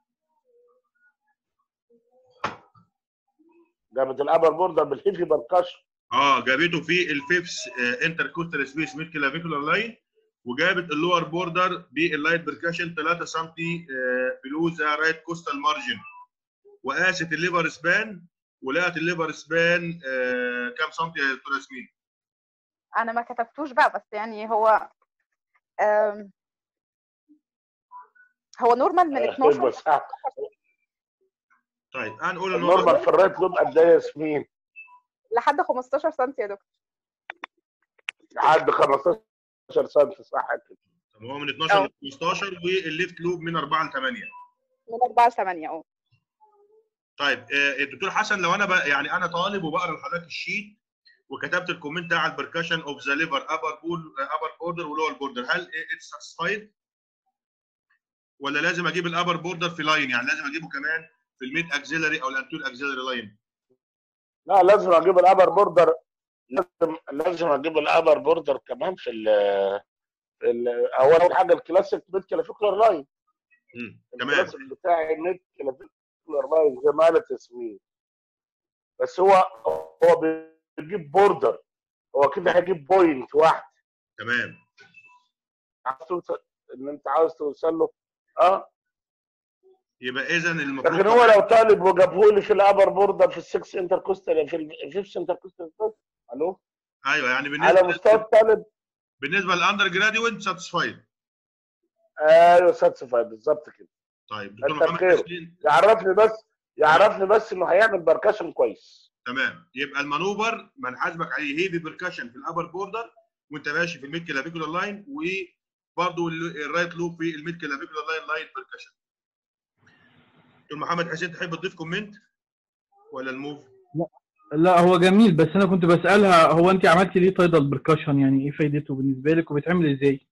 جابت الابر بوردر بالهيفي بالكشف اه جابته في الفيفس انتر كوستال سبيس ميد كلافيكولار لاين وجابت اللور بوردر باللايت بركاشن 3 سم بلو ذا رايت كوستال مارجن وقاست الليفر سبان ولقت الليفر سبان آه كام سم يا دكتور ياسمين؟ انا ما كتبتوش بقى بس يعني هو آم، هو نورمال من 12 بس آه. طيب هنقول ان هو النورمال في الرايت لوب قد ايه يا ياسمين؟ لحد 15 سم يا دكتور لحد 15 سم صح كده طب هو من 12 أه. ل 15 والليفت لوب من 4 ل 8 من 4 ل 8 اه طيب آه، الدكتور حسن لو انا بقى يعني انا طالب وبقرا لحضرتك الشيت وكتبت الكومنت على البركشن اوف ذا ليفر ابر بول ابر بوردر ولور بوردر هل اتس ساتسفايد ولا لازم اجيب الابر بوردر في لاين يعني لازم اجيبه كمان في الميد اكزيلري او الانتور اكزيلري لاين لا لازم اجيب الابر بوردر لازم لازم اجيب الابر بوردر كمان في ال في ال اول حاجه الكلاسيك ميد كلافيكولار لاين مم، تمام الكلاسيك بتاعي ميد كلافيكولار لاين زي ما قالت ياسمين بس هو هو بيجيب بوردر هو كده هيجيب بوينت واحد تمام عاوز توصل ان انت عاوز توصل له اه يبقى اذا المفروض لكن هو لو طالب وجابه لي في الابر بوردر في السكس انتركوستال في الفيفث انتركوستال الو ايوه يعني على بالنسبه مستوى الطالب بالنسبه للاندر جراديويت ساتسفايد ايوه ساتسفايد بالظبط كده طيب دكتور انت محمد بخير. ياسين يعرفني بس يعرفني بس انه هيعمل بركشن كويس تمام يبقى المانوفر ما نحاسبك عليه هيفي بركشن في الابر بوردر وانت ماشي في الميد كلافيكولار لاين وبرضه ال- الرايت لوب في الميد كلافيكولار لاين لاين بركشن دكتور محمد حسين تحب تضيف كومنت ولا الموف؟ لا هو جميل بس انا كنت بسالها هو انت عملتي ليه تايدال بركشن يعني ايه فايدته بالنسبه لك وبيتعمل ازاي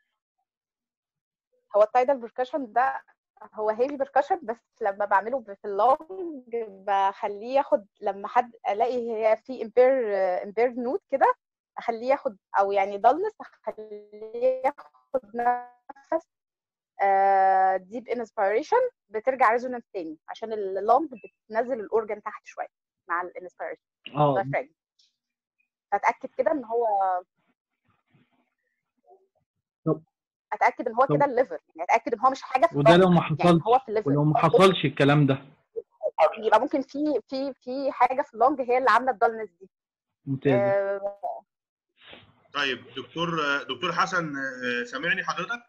هو التايدال بركشن ده هو هيفي بركشن بس لما بعمله في اللونج بخليه ياخد لما حد الاقي هي في امبير امبير نوت كده اخليه ياخد او يعني ضلس اخليه ياخد نفس ديب انسبيريشن بترجع ريزونانس تاني عشان اللونج بتنزل الاورجن تحت شويه مع الانسبيريشن اه diaphragm. فاتاكد كده ان هو طب- اتاكد ان هو طب- كده الليفر يعني اتاكد ان هو مش حاجه في وده لو الضغط، ما يعني حصلش هو في الليفر ولو ما حصلش الكلام ده يبقى ممكن في في في حاجه في اللونج هي اللي عامله الدالنس دي ممتاز آه، طيب دكتور دكتور حسن آه، سامعني حضرتك؟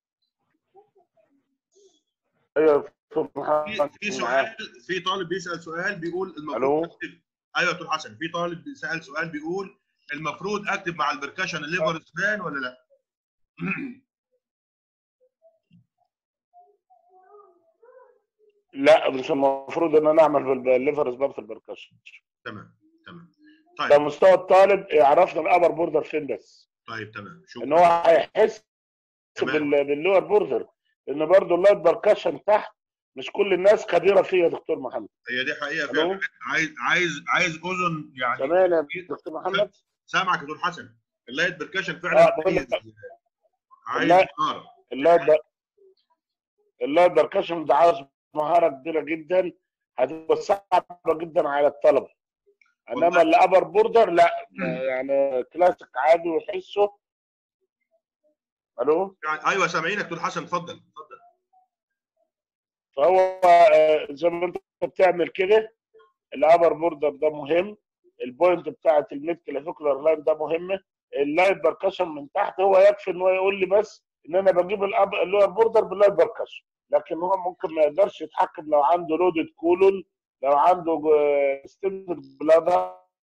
ايوه دكتور في محمد في معاك. سؤال في طالب بيسال سؤال بيقول ألو؟ المفروض اكتب ايوه يا دكتور حسن في طالب سال سؤال بيقول المفروض اكتب مع البركشن الليفر سبان ولا لا؟ لا مش المفروض ان انا اعمل بالليفر سباب في البركشن تمام تمام ده طيب مستوى الطالب يعرفنا الابر بوردر فين بس طيب تمام ان هو شكرا هيحس تمام. بال- باللور بوردر لان برضه اللايت بركشن تحت مش كل الناس خبيره فيه يا دكتور محمد هي دي حقيقه ألو؟ فعلا عايز عايز عايز اذن يعني تمام يا دكتور محمد سامعك يا دكتور حسن اللايت بركشن فعلا آه، بقول لك- عايز عايز لا. مهارة. اللايت بر- اللايت بركشن ده عاوز مهاره كبيره جدا هتبقى صعبه جدا على الطلبه انما والله. الابر بوردر لا يعني كلاسيك عادي ويحسه الو يعني ايوه سامعينك دكتور حسن اتفضل اتفضل فهو آه، زي ما انت بتعمل كده الابر بوردر ده مهم البوينت بتاعت الميد كلافيكولار لاين ده مهمه اللايت بركشن من تحت هو يكفي ان هو يقول لي بس ان انا بجيب الاب اللور بوردر باللايت بركشن لكن هو ممكن ما يقدرش يتحكم لو عنده لودد كولون لو عنده ستيند بلادر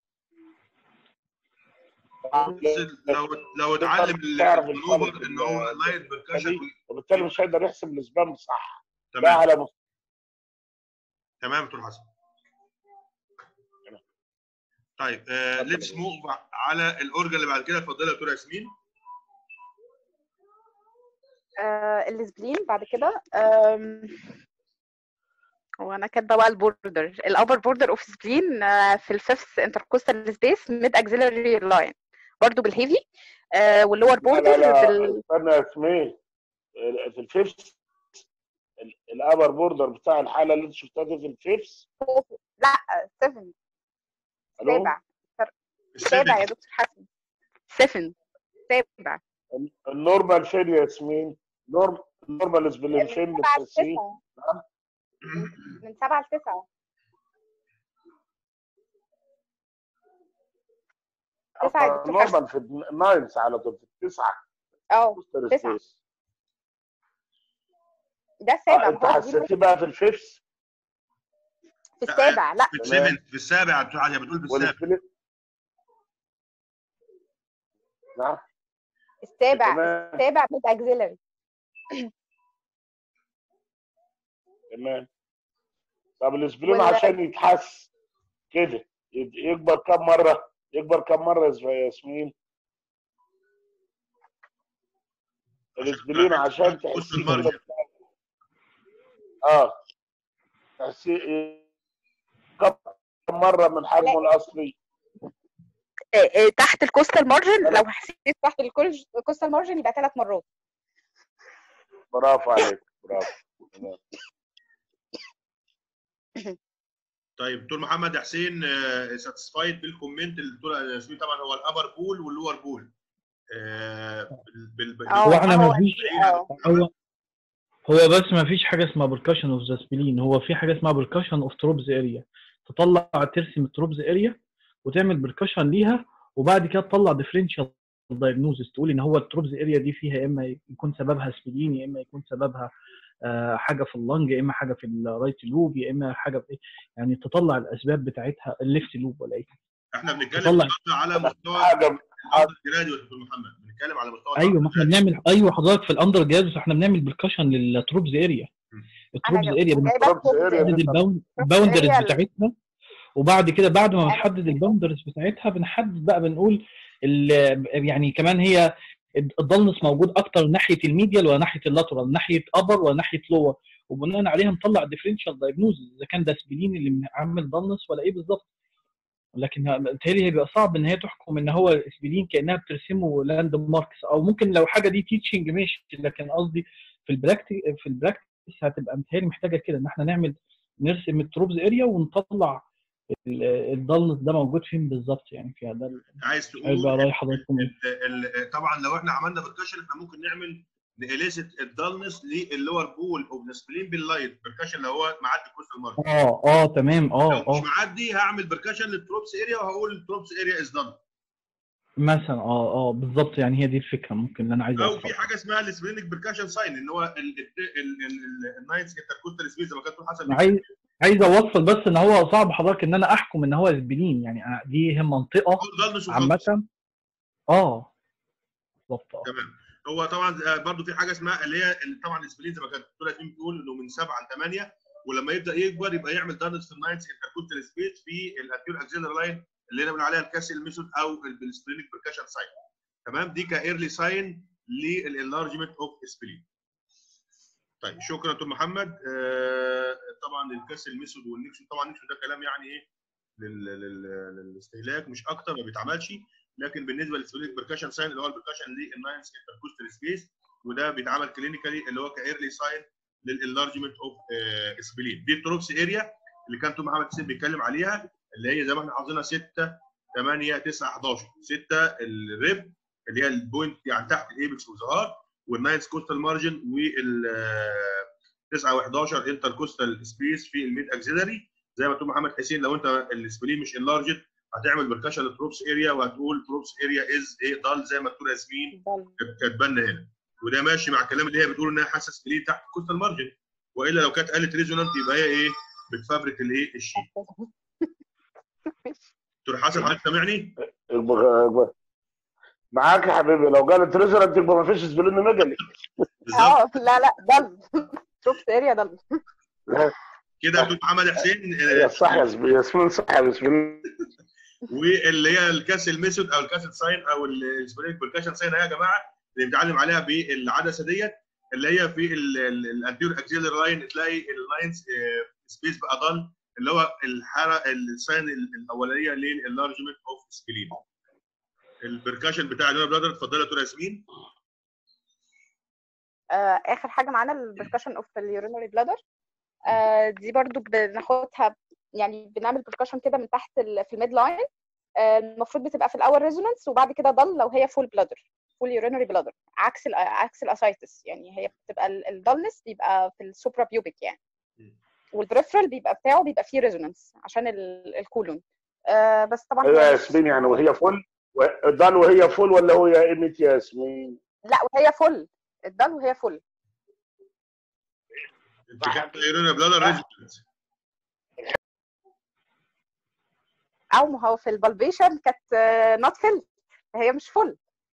بس لو لو اتعلم تعرف المانوفر الفرق ان هو ال- لايت بركشن وبالتالي مش هيقدر يحسب الاسبام صح ده تمام على مستوى تمام دكتور حسن طيب ليتس موف على الاورجن اللي بعد كده اتفضلي يا دكتوره ياسمين آه، السبلين بعد كده آم، هو انا كاتبه بقى البوردر الابر بوردر اوف سبلين في الفيفث انتركوستال سبيس ميد اكسيلري لاين برضو بالهيفي آه، واللور لا بوردر لا بال استنى يا اسمين في الفيفث ال- الابر بوردر بتاع الحاله اللي انت شفتها دي في الفيفث لا 7 الو سابع سابع يا دكتور حسن 7 سابع النورمال فين يا ياسمين؟ نورم النورمال سبلين فين من 7 ل بتحسيه؟ 9 من 7 ل 9 تسعة يا دكتور حسن. نورمال في الناينس على طول في التسعه اه بوستر تسعة. سبيس ده آه، السابع انت ما هو دي حسيتيه بقى في الفيفث في السابع لا في السيفن في السابع دكتور حسن بتقول في السابع والسبلين نعم السابع تمام السابع ميد اكسيلري تمام طب السبلين وال- عشان يتحس كده يد- يكبر كم مره؟ يكبر كم مره يا ياسمين؟ السبلين عشان تحس تحسيه بالمرجع. كده اه تحسيه كم مره من حجمه الاصلي؟ آه، آه، تحت الكوستال مارجن لو حسيت تحت الكول- الكوستال مارجن يبقى ثلاث مرات برافو عليك برافو تمام. طيب دكتور محمد حسين ساتسفايد بالكومنت اللي الدكتور ياسمين طبعا هو الابر بول واللور بول آه، بال- بال- اه هو احنا هو ما فيش اه هو هو بس ما فيش حاجه اسمها بركشن اوف ذا سبلين هو في حاجه اسمها بركشن اوف تروبز اريا تطلع ترسم التروبز اريا وتعمل بركشن ليها وبعد كده تطلع ديفرنشال دايجنوزس تقول ان هو التروبز اريا دي فيها يا اما يكون سببها سبلين يا اما يكون سببها آه، حاجه في اللنج يا اما حاجه في الرايت لوب يا اما حاجه في إيه. يعني تطلع الاسباب بتاعتها الليفت لوب ولا ايه احنا بنتكلم تطلع. النهارده على مستوى حاجه جراديويت دكتور محمد بنتكلم على مستوى ايوه ما احنا بنعمل ايوه حضرتك في الاندر جرادوس احنا بنعمل بركشن للتروبز اريا مم. التروبز انا اريا جايبه Troops area التوب بنحدد دي الباوندرز area ال- بتاعتها وبعد كده بعد ما أنا- بنحدد الباوندرز بتاعتها بنحدد بقى بنقول ال- يعني كمان هي الضلنس موجود اكتر ناحيه الميديال ولا ناحيه اللاترال ناحيه ابر ولا ناحيه لور وبناء عليها نطلع ديفرنشال دايجنوزز اذا كان ده سبلين اللي عامل ضلنس ولا ايه بالظبط لكن بالتالي هيبقى صعب ان هي تحكم ان هو سبلين كانها بترسمه لاند ماركس او ممكن لو حاجه دي تيتشنج ماشي لكن قصدي في البراكتي في البراكتس هتبقى متهيألي محتاجه كده ان احنا نعمل نرسم التروبز اريا ونطلع ال- الضلنس ده موجود فين بالظبط يعني فيها ده ال- عايز تقول هيبقى رايح حضراتكم ال- ال- طبعا لو احنا عملنا بركشن احنا ممكن نعمل نقلست الدالنس للور بول اوف ذا سبلين باللايت بركشن لو هو معدي كوست المارك اه اه تمام لو اه مش اه معدي هعمل بركشن للتروبس اريا وهقول التروبس اريا از دان مثلا اه اه بالظبط يعني هي دي الفكره ممكن اللي انا عايز او في اوصلها حاجه اسمها السبلينك بركشن ساين ان هو الناينز انتركوستال سبيس زي ما كان طول حسن أنا عايز عايز اوصل بس ان هو صعب حضرتك ان انا احكم ان هو سبلين يعني أنا- دي هي منطقه دالنس عامه اه بالظبط اه تمام هو طبعا آه، برضو في حاجه اسمها اللي هي اللي طبعا السبلين زي ما كانت الدكتوره ياسمين بتقول انه من 7 ل 8 ولما يبدا يكبر يبقى يعمل دارنس في الناينز انتركوستال سبيس في الانتير اكسيلر لاين اللي احنا بنقول عليها الكاسل ميثود او السبلينك بركشن ساين تمام دي كايرلي ساين للانلارجمنت اوف سبلين طيب شكرا دكتور محمد آه طبعا الكاسل ميثود والنكسون طبعا النكسون ده كلام يعني ايه لل- لل- للاستهلاك مش اكتر ما بيتعملش لكن بالنسبه للسبلينك بركشن ساين اللي هو البركشن للناينز انتركوستال سبيس وده بيتعمل كلينيكالي اللي هو كايرلي ساين للانلارجمنت اوف سبلين دي التروبس اريا اللي كان دكتور محمد حسين بيتكلم عليها اللي هي زي ما احنا حافظينها 6 8 9 11 6 الريب اللي هي البوينت يعني تحت الايبكس والظهار والناينز كوستال مارجن وال 9 و11 انتر كوستال سبيس في الميد اكسيلري زي ما تقول محمد حسين لو انت السبلين مش انلارجد هتعمل بركشن للتروبس اريا وهتقول تروبس اريا از ايه ضل زي ما الدكتوره ياسمين كانت كاتبانا هنا وده ماشي مع الكلام اللي هي بتقول انها حاسه سبلين تحت الكوستال مارجن والا لو كانت قالت ريزونانت يبقى هي ايه بتفبرك الايه الشيء دكتور حسن حضرتك سامعني؟ يبقى- معاك يا حبيبي لو قالت ريزرنت يبقى ما فيش سبلين ميجالي بالظبط اه لا لا ضل تروبس اريا ضل كده يا دكتور محمد حسين هي آه، صح يا زميلي ياسمين صح يا سبلين واللي هي الكاسل ميثود او الكاسل ساين او السبرينج بركشن ساين يا جماعه اللي بنتعلم عليها بالعدسه ديت اللي هي في الانتيور اكسيلر لاين تلاقي اللاينز سبيس بقى ضل اللي هو الحاره الساين الاولانيه للانلارجمنت اوف سبلين البركشن بتاع اليونا بلادر اتفضلي يا دكتور ياسمين آه، اخر حاجه معانا البركشن اوف اليورينري بلادر دي برضو بناخدها يعني بنعمل بركشن كده من تحت ال- في الميد لاين المفروض بتبقى في الاول ريزونانس وبعد كده ضل لو هي فول بلادر فول يورينري بلادر عكس ال عكس الاسايتس يعني هي بتبقى الضلنس بيبقى في السوبرا بيوبيك يعني والبريفرال بيبقى بتاعه بيبقى فيه ريزونانس عشان ال- الكولون آه، بس طبعا ايوه يا هي- ياسمين يعني وهي فل ضل وهي فل ولا هو يا قيمه ياسمين لا وهي فل الضل وهي فل انت كانت اليونا بلادر ريزيدنت او ما هو في البلبيشن كانت نوت فيل هي مش فل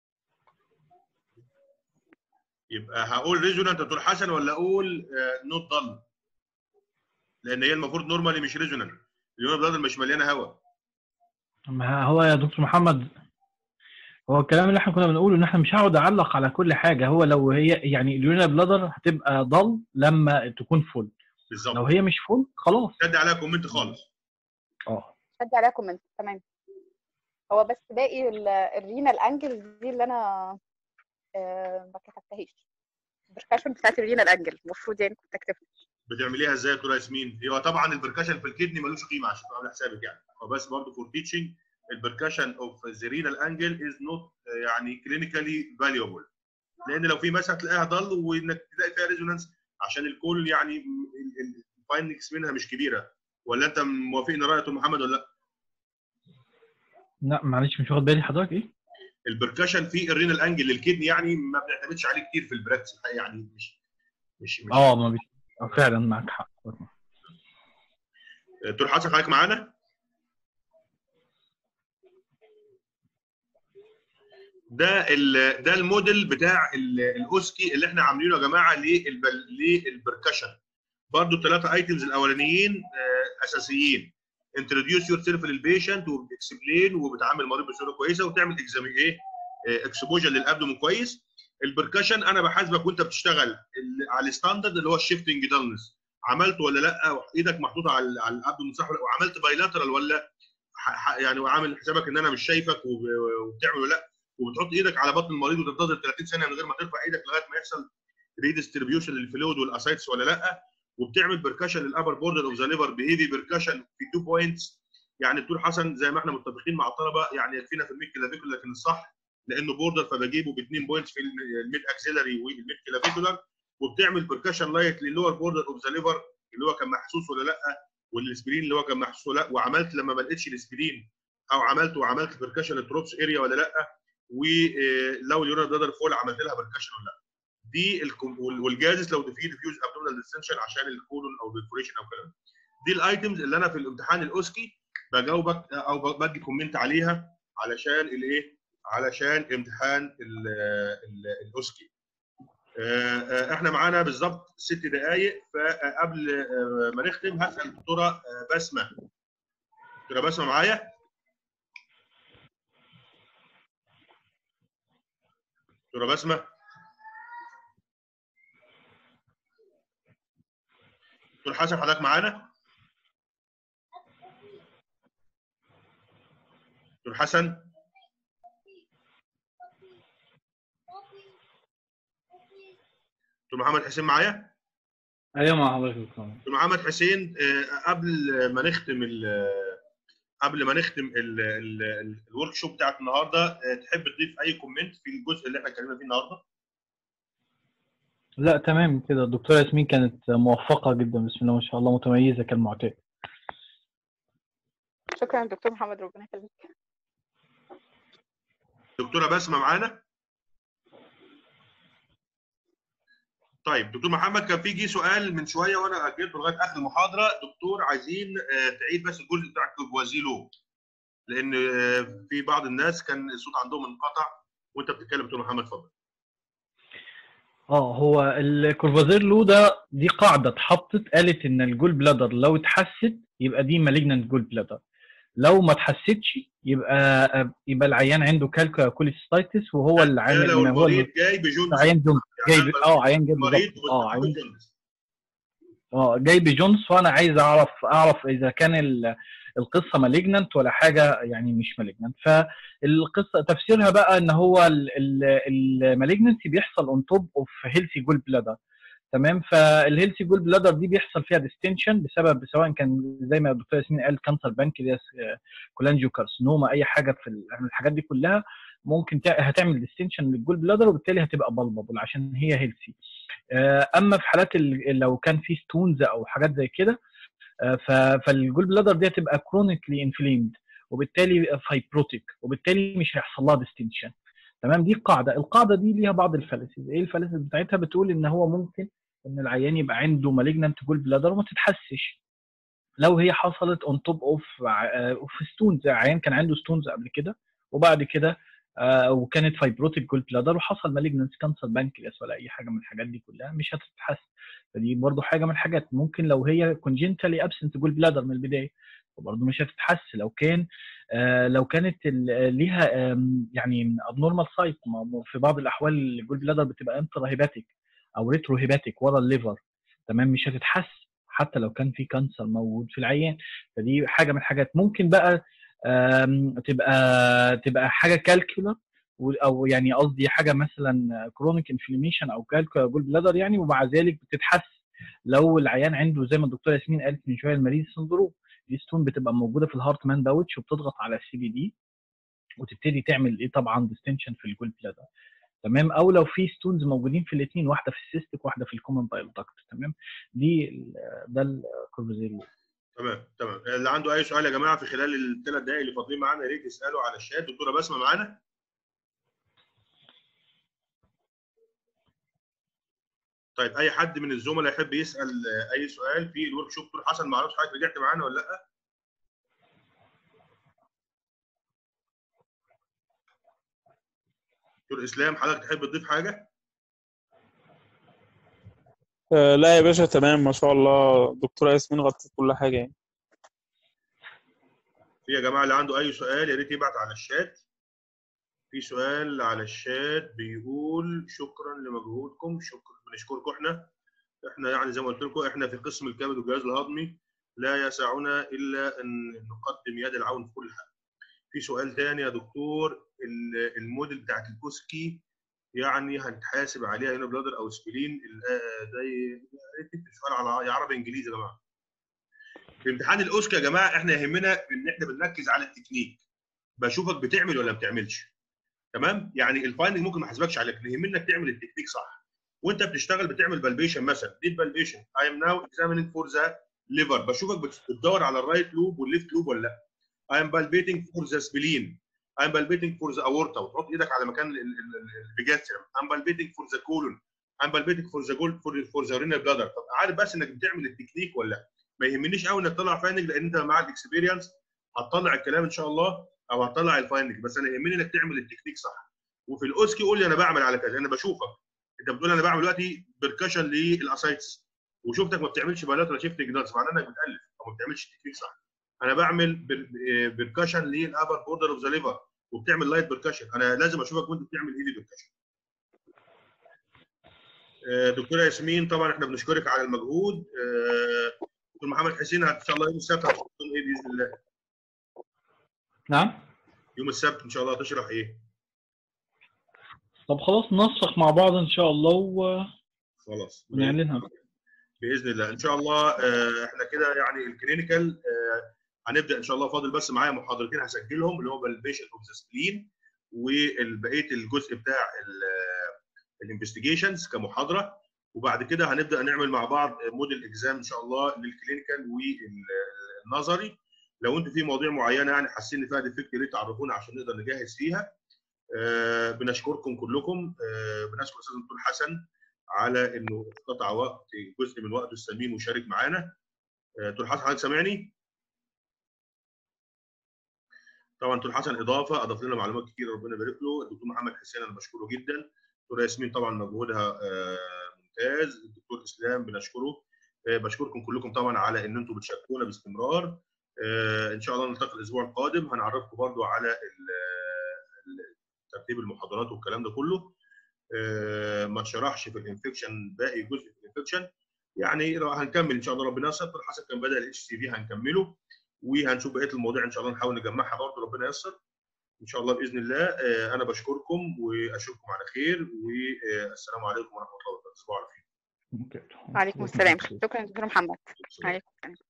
يبقى هقول ريزونانت يا دكتور حسن ولا اقول نوت ضل لان هي المفروض نورمالي مش ريزونانت اليونا بلادر مش مليانه هواء ما هو يا دكتور محمد هو الكلام اللي احنا كنا بنقوله ان احنا مش هقعد اعلق على كل حاجه هو لو هي يعني اليورينا بلادر هتبقى ضل لما تكون فل لو بالظبط هي مش فل خلاص شد عليها كومنت خالص اه شد عليها كومنت تمام هو بس باقي ال- الرينال انجل دي اللي انا آه، ما كتبتهاش البركشن بتاعت الرينال انجل المفروض يعني كنت اكتبها بتعمليها ازاي يا دكتوره ياسمين؟ هو طبعا البركشن في الكدني ملوش قيمه عشان تبقى عامله حسابك يعني هو بس برضه فور تيتشنج البركشن اوف ذا رينال انجل از نوت يعني كلينيكالي فاليوبل لان لو في مسحه تلاقيها ضل وانك تلاقي فيها ريزونانس عشان الكل يعني الفايندكس منها مش كبيره ولا انت موافقني راي دكتور محمد ولا لا؟ لا معلش مش واخد بالي حضرتك ايه؟ البركشن في الرينال انجل للكدني يعني ما بنعتمدش عليه كتير في البراكتس الحقيقة يعني مش مش مش اه ما بي... آه، فعلا معاك حق دكتور حسن حضرتك معانا؟ ده ال- ده الموديل بتاع ال- الاوسكي اللي احنا عاملينه يا جماعه للبل- للبركشن برضو الثلاثه ايتمز الاولانيين آه، اساسيين انتروديوس يور سيلف للبيشنت وبتكسبلين وبتعامل المريض بصوره كويسه وتعمل اكزامي ايه اكسبوجر للابدومن كويس البركشن انا بحاسبك وانت بتشتغل ال- على الستاندرد اللي هو الشيفتنج دالنس عملته ولا لا ايدك محطوطه على على الابدومن صح ولا لأ؟ وعملت بايلاترال ولا ح- ح- يعني وعامل حسابك ان انا مش شايفك وب- وبتعمل ولا لا وبتحط ايدك على بطن المريض وتنتظر 30 ثانيه من غير ما ترفع ايدك لغايه ما يحصل ريديستريبيوشن للفلويد والاسايتس ولا لا وبتعمل بركشن للابر بوردر اوف ذا ليفر بهيفي بركشن في تو بوينتس يعني الدكتور حسن زي ما احنا متفقين مع الطلبه يعني يكفينا في الميد كلافيكولار لكن الصح لانه بوردر فبجيبه ب 2 بوينتس في الميد اكسلري والميد كلافيكولار وبتعمل بركشن لايت للور بوردر اوف ذا ليفر اللي هو كان محسوس ولا لا والاسبرين اللي هو كان محسوس ولا لا وعملت لما ما لقيتش الاسبرين او عملت وعملت بركشن التروبس اريا ولا لا ولو اليورال بلادر فول عملت لها بركشن ولا لا دي الكم- وال- والجازس لو في ديفيوز ابدومينال ديستنشن عشان الكولون او البرفوريشن او الكلام ده. دي الايتمز اللي انا في الامتحان الاوسكي بجاوبك او ب- بدي كومنت عليها علشان الايه علشان امتحان ال- ال- الاوسكي آه، آه، احنا معانا بالظبط ست دقائق فقبل آه، ما نختم هسال الدكتوره آه، بسمه دكتوره بسمه معايا دكتوره بسمه دكتور حسن حضرتك معانا دكتور حسن دكتور محمد حسين معايا ايوه مع حضرتك يا دكتور. دكتور محمد حسين آه، قبل ما نختم ال قبل ما نختم الورك شوب بتاعت النهارده آه، تحب تضيف اي كومنت في الجزء اللي احنا اتكلمنا فيه النهارده لا تمام كده الدكتوره ياسمين كانت موفقه جدا بسم الله ما شاء الله متميزه كالمعتاد شكرا دكتور محمد ربنا يخليك دكتوره بسمه معانا طيب دكتور محمد كان في جه سؤال من شويه وانا اجلته لغايه اخر المحاضره دكتور عايزين آه، تعيد بس الجزء بتاع كوفوازيلو لان آه، في بعض الناس كان الصوت عندهم انقطع وانت بتتكلم دكتور محمد اتفضل اه هو الكورفازير لو ده دي قاعده اتحطت قالت ان الجول بلادر لو اتحست يبقى دي مالجنانت جول بلادر لو ما اتحستش يبقى يبقى العيان عنده كالكا كوليستايتس وهو اللي ده عامل لو إن هو المريض جاي بجونز عيان جونز يعني جاي ب- أنا اه عيان جاي مريض بالظبط اه عيان بجونز اه جاي بجونز فانا عايز اعرف اعرف اذا كان ال- القصه مالجنانت ولا حاجه يعني مش مالجنانت فالقصه تفسيرها بقى ان هو المالجنانسي بيحصل اون توب اوف هيلثي جول بلادر تمام فالهيلثي جول بلادر دي بيحصل فيها ديستنشن بسبب سواء كان زي ما الدكتور ياسمين قال كانسر بانكرياس كولانجيو كارسينوما اي حاجه في ال- الحاجات دي كلها ممكن تع- هتعمل ديستنشن للجول بلادر وبالتالي هتبقى بالبابل عشان هي هيلثي اما في حالات ال- لو كان في ستونز او حاجات زي كده آه، ف- فالجول بلادر دي هتبقى كرونيكلي انفليمد وبالتالي فايبروتيك وبالتالي مش هيحصل لها ديستنشن تمام دي قاعده القاعده دي ليها بعض الفلاسفه ايه الفلاسفه بتاعتها بتقول ان هو ممكن ان العيان يبقى عنده مالجنانت جول بلادر وما تتحسش لو هي حصلت اون توب اوف اوف ستونز عيان كان عنده ستونز قبل كده وبعد كده آه، وكانت فايبروتيك جول بلادر وحصل مالجنانت كانسر بانكرياس ولا اي حاجه من الحاجات دي كلها مش هتتحسن فدي برضو حاجه من الحاجات ممكن لو هي كونجنتالي ابسنت جول بلادر من البدايه وبرضه مش هتتحس لو كان آه لو كانت ال- ليها آم، يعني ابنورمال سايت في بعض الاحوال الجول بلادر بتبقى انترا هيباتيك او ريترو هيباتيك ورا الليفر تمام مش هتتحس حتى لو كان في كانسر موجود في العيان فدي حاجه من الحاجات ممكن بقى آم، تبقى تبقى حاجه كالكولا او يعني قصدي حاجه مثلا كرونيك انفلاميشن او كالكولا جول بلادر يعني ومع ذلك بتتحس لو العيان عنده زي ما الدكتوره ياسمين قالت من شويه المريض سندروم دي ستون بتبقى موجوده في الهارت مان باوتش وبتضغط على السي بي دي وتبتدي تعمل ايه طبعا ديستنشن في الجول بلادر تمام او لو في ستونز موجودين في الاثنين واحده في السيستك واحده في الكومن بايل داكت تمام دي ال- ده الكورفوزيريو تمام تمام اللي عنده اي سؤال يا جماعه في خلال الثلاث دقائق اللي فاضلين معانا يا ريت يسالوا على الشات دكتوره بسمه معانا طيب اي حد من الزملاء يحب يسال آه، اي سؤال في الورك شوب دكتور حسن ما اعرفش حضرتك رجعت معانا ولا لا دكتور اسلام حضرتك تحب تضيف حاجه آه، لا يا باشا تمام ما شاء الله دكتورة ياسمين غطت كل حاجة يعني في يا جماعه اللي عنده اي سؤال يا ريت يبعت على الشات في سؤال على الشات بيقول شكرا لمجهودكم شكرا بنشكركم احنا احنا يعني زي ما قلت لكم احنا في قسم الكبد والجهاز الهضمي لا يسعنا الا ان نقدم يد العون في كل حاجه. في سؤال تاني يا دكتور ال- الموديل بتاعت الكوسكي يعني هنتحاسب عليها هنا بلادر او سبلين ال- آه، ده ي- يا ريت تكتب سؤال على يا عربي انجليزي يا جماعه. في امتحان الاوسكا يا جماعه احنا يهمنا ان احنا بنركز على التكنيك. بشوفك بتعمل ولا ما بتعملش. تمام؟ يعني الفايندنج ممكن ما احاسبكش عليه لكن يهمنا انك تعمل التكنيك صح. وانت بتشتغل بتعمل بالبيشن مثلا دي بالبيشن اي ام ناو اكزامينج فور ذا ليفر بشوفك بت- بتدور على الرايت لوب والليفت لوب ولا لا اي ام بالبيتنج فور ذا سبلين اي ام بالبيتنج فور ذا اورتا وتحط ايدك على مكان الفيجاسترم اي ام بالبيتنج فور ذا كولون اي ام بالبيتنج فور ذا جولد فور فور ذا رينال بلادر طب عارف بس انك بتعمل التكنيك ولا لا ما يهمنيش قوي انك تطلع فايندنج لان انت مع الاكسبيرينس هتطلع الكلام ان شاء الله او هتطلع الفايندنج بس انا يهمني انك تعمل التكنيك صح وفي الاوسكي قول لي انا بعمل على كذا انا بشوفك انت بتقول انا بعمل دلوقتي بركشن للاسايتس وشفتك ما بتعملش بالاترال شيفتنج دانس معناه انك بتالف او ما بتعملش التكنيك صح انا بعمل بركشن للابر بوردر اوف ذا ليفر وبتعمل لايت بركشن انا لازم اشوفك وانت بتعمل هيفي بركشن دكتوره ياسمين طبعا احنا بنشكرك على المجهود آه، دكتور محمد حسين ان شاء الله يوم السبت هتشرح لنا ايه باذن الله نعم يوم السبت ان شاء الله هتشرح ايه طب خلاص ننسق مع بعض ان شاء الله و- خلاص ونعلنها باذن الله ان شاء الله آه، احنا كده يعني الكلينيكال آه، هنبدا ان شاء الله فاضل بس معايا محاضرتين هسجلهم اللي هو البيشنت اوف ذا سبلين وبقيه الجزء بتاع الانفستيجيشنز كمحاضره وبعد كده هنبدا نعمل مع بعض موديل اكزام ان شاء الله للكلينيكال والنظري لو انتوا في مواضيع معينه يعني حاسين ان فيها ديفكت يا ريت تعرفونا عشان نقدر نجهز فيها آه، بنشكركم كلكم آه، بنشكر استاذ دكتور حسن على انه قطع وقت جزء من وقته الثمين وشارك معانا آه، دكتور حسن حضرتك سامعني؟ طبعا دكتور حسن اضافه اضاف لنا معلومات كتير ربنا يبارك له الدكتور محمد حسين انا بشكره جدا دكتور ياسمين طبعا مجهودها آه، ممتاز الدكتور اسلام بنشكره آه، بشكركم كلكم طبعا على ان انتم بتشاركونا باستمرار آه، ان شاء الله نلتقي الاسبوع القادم هنعرفكم برضو على ال- ال- ترتيب المحاضرات والكلام ده كله آه، ما اتشرحش في الانفكشن باقي جزء في الانفكشن يعني لو هنكمل ان شاء الله ربنا ييسر دكتور حسن كان بدا الاتش سي في هنكمله وهنشوف بقيه المواضيع ان شاء الله نحاول نجمعها برضه ربنا ييسر ان شاء الله باذن الله آه، انا بشكركم واشوفكم على خير والسلام عليكم ورحمه الله وبركاته تصبحوا على خير وعليكم السلام شكرا دكتور محمد عليكم السلام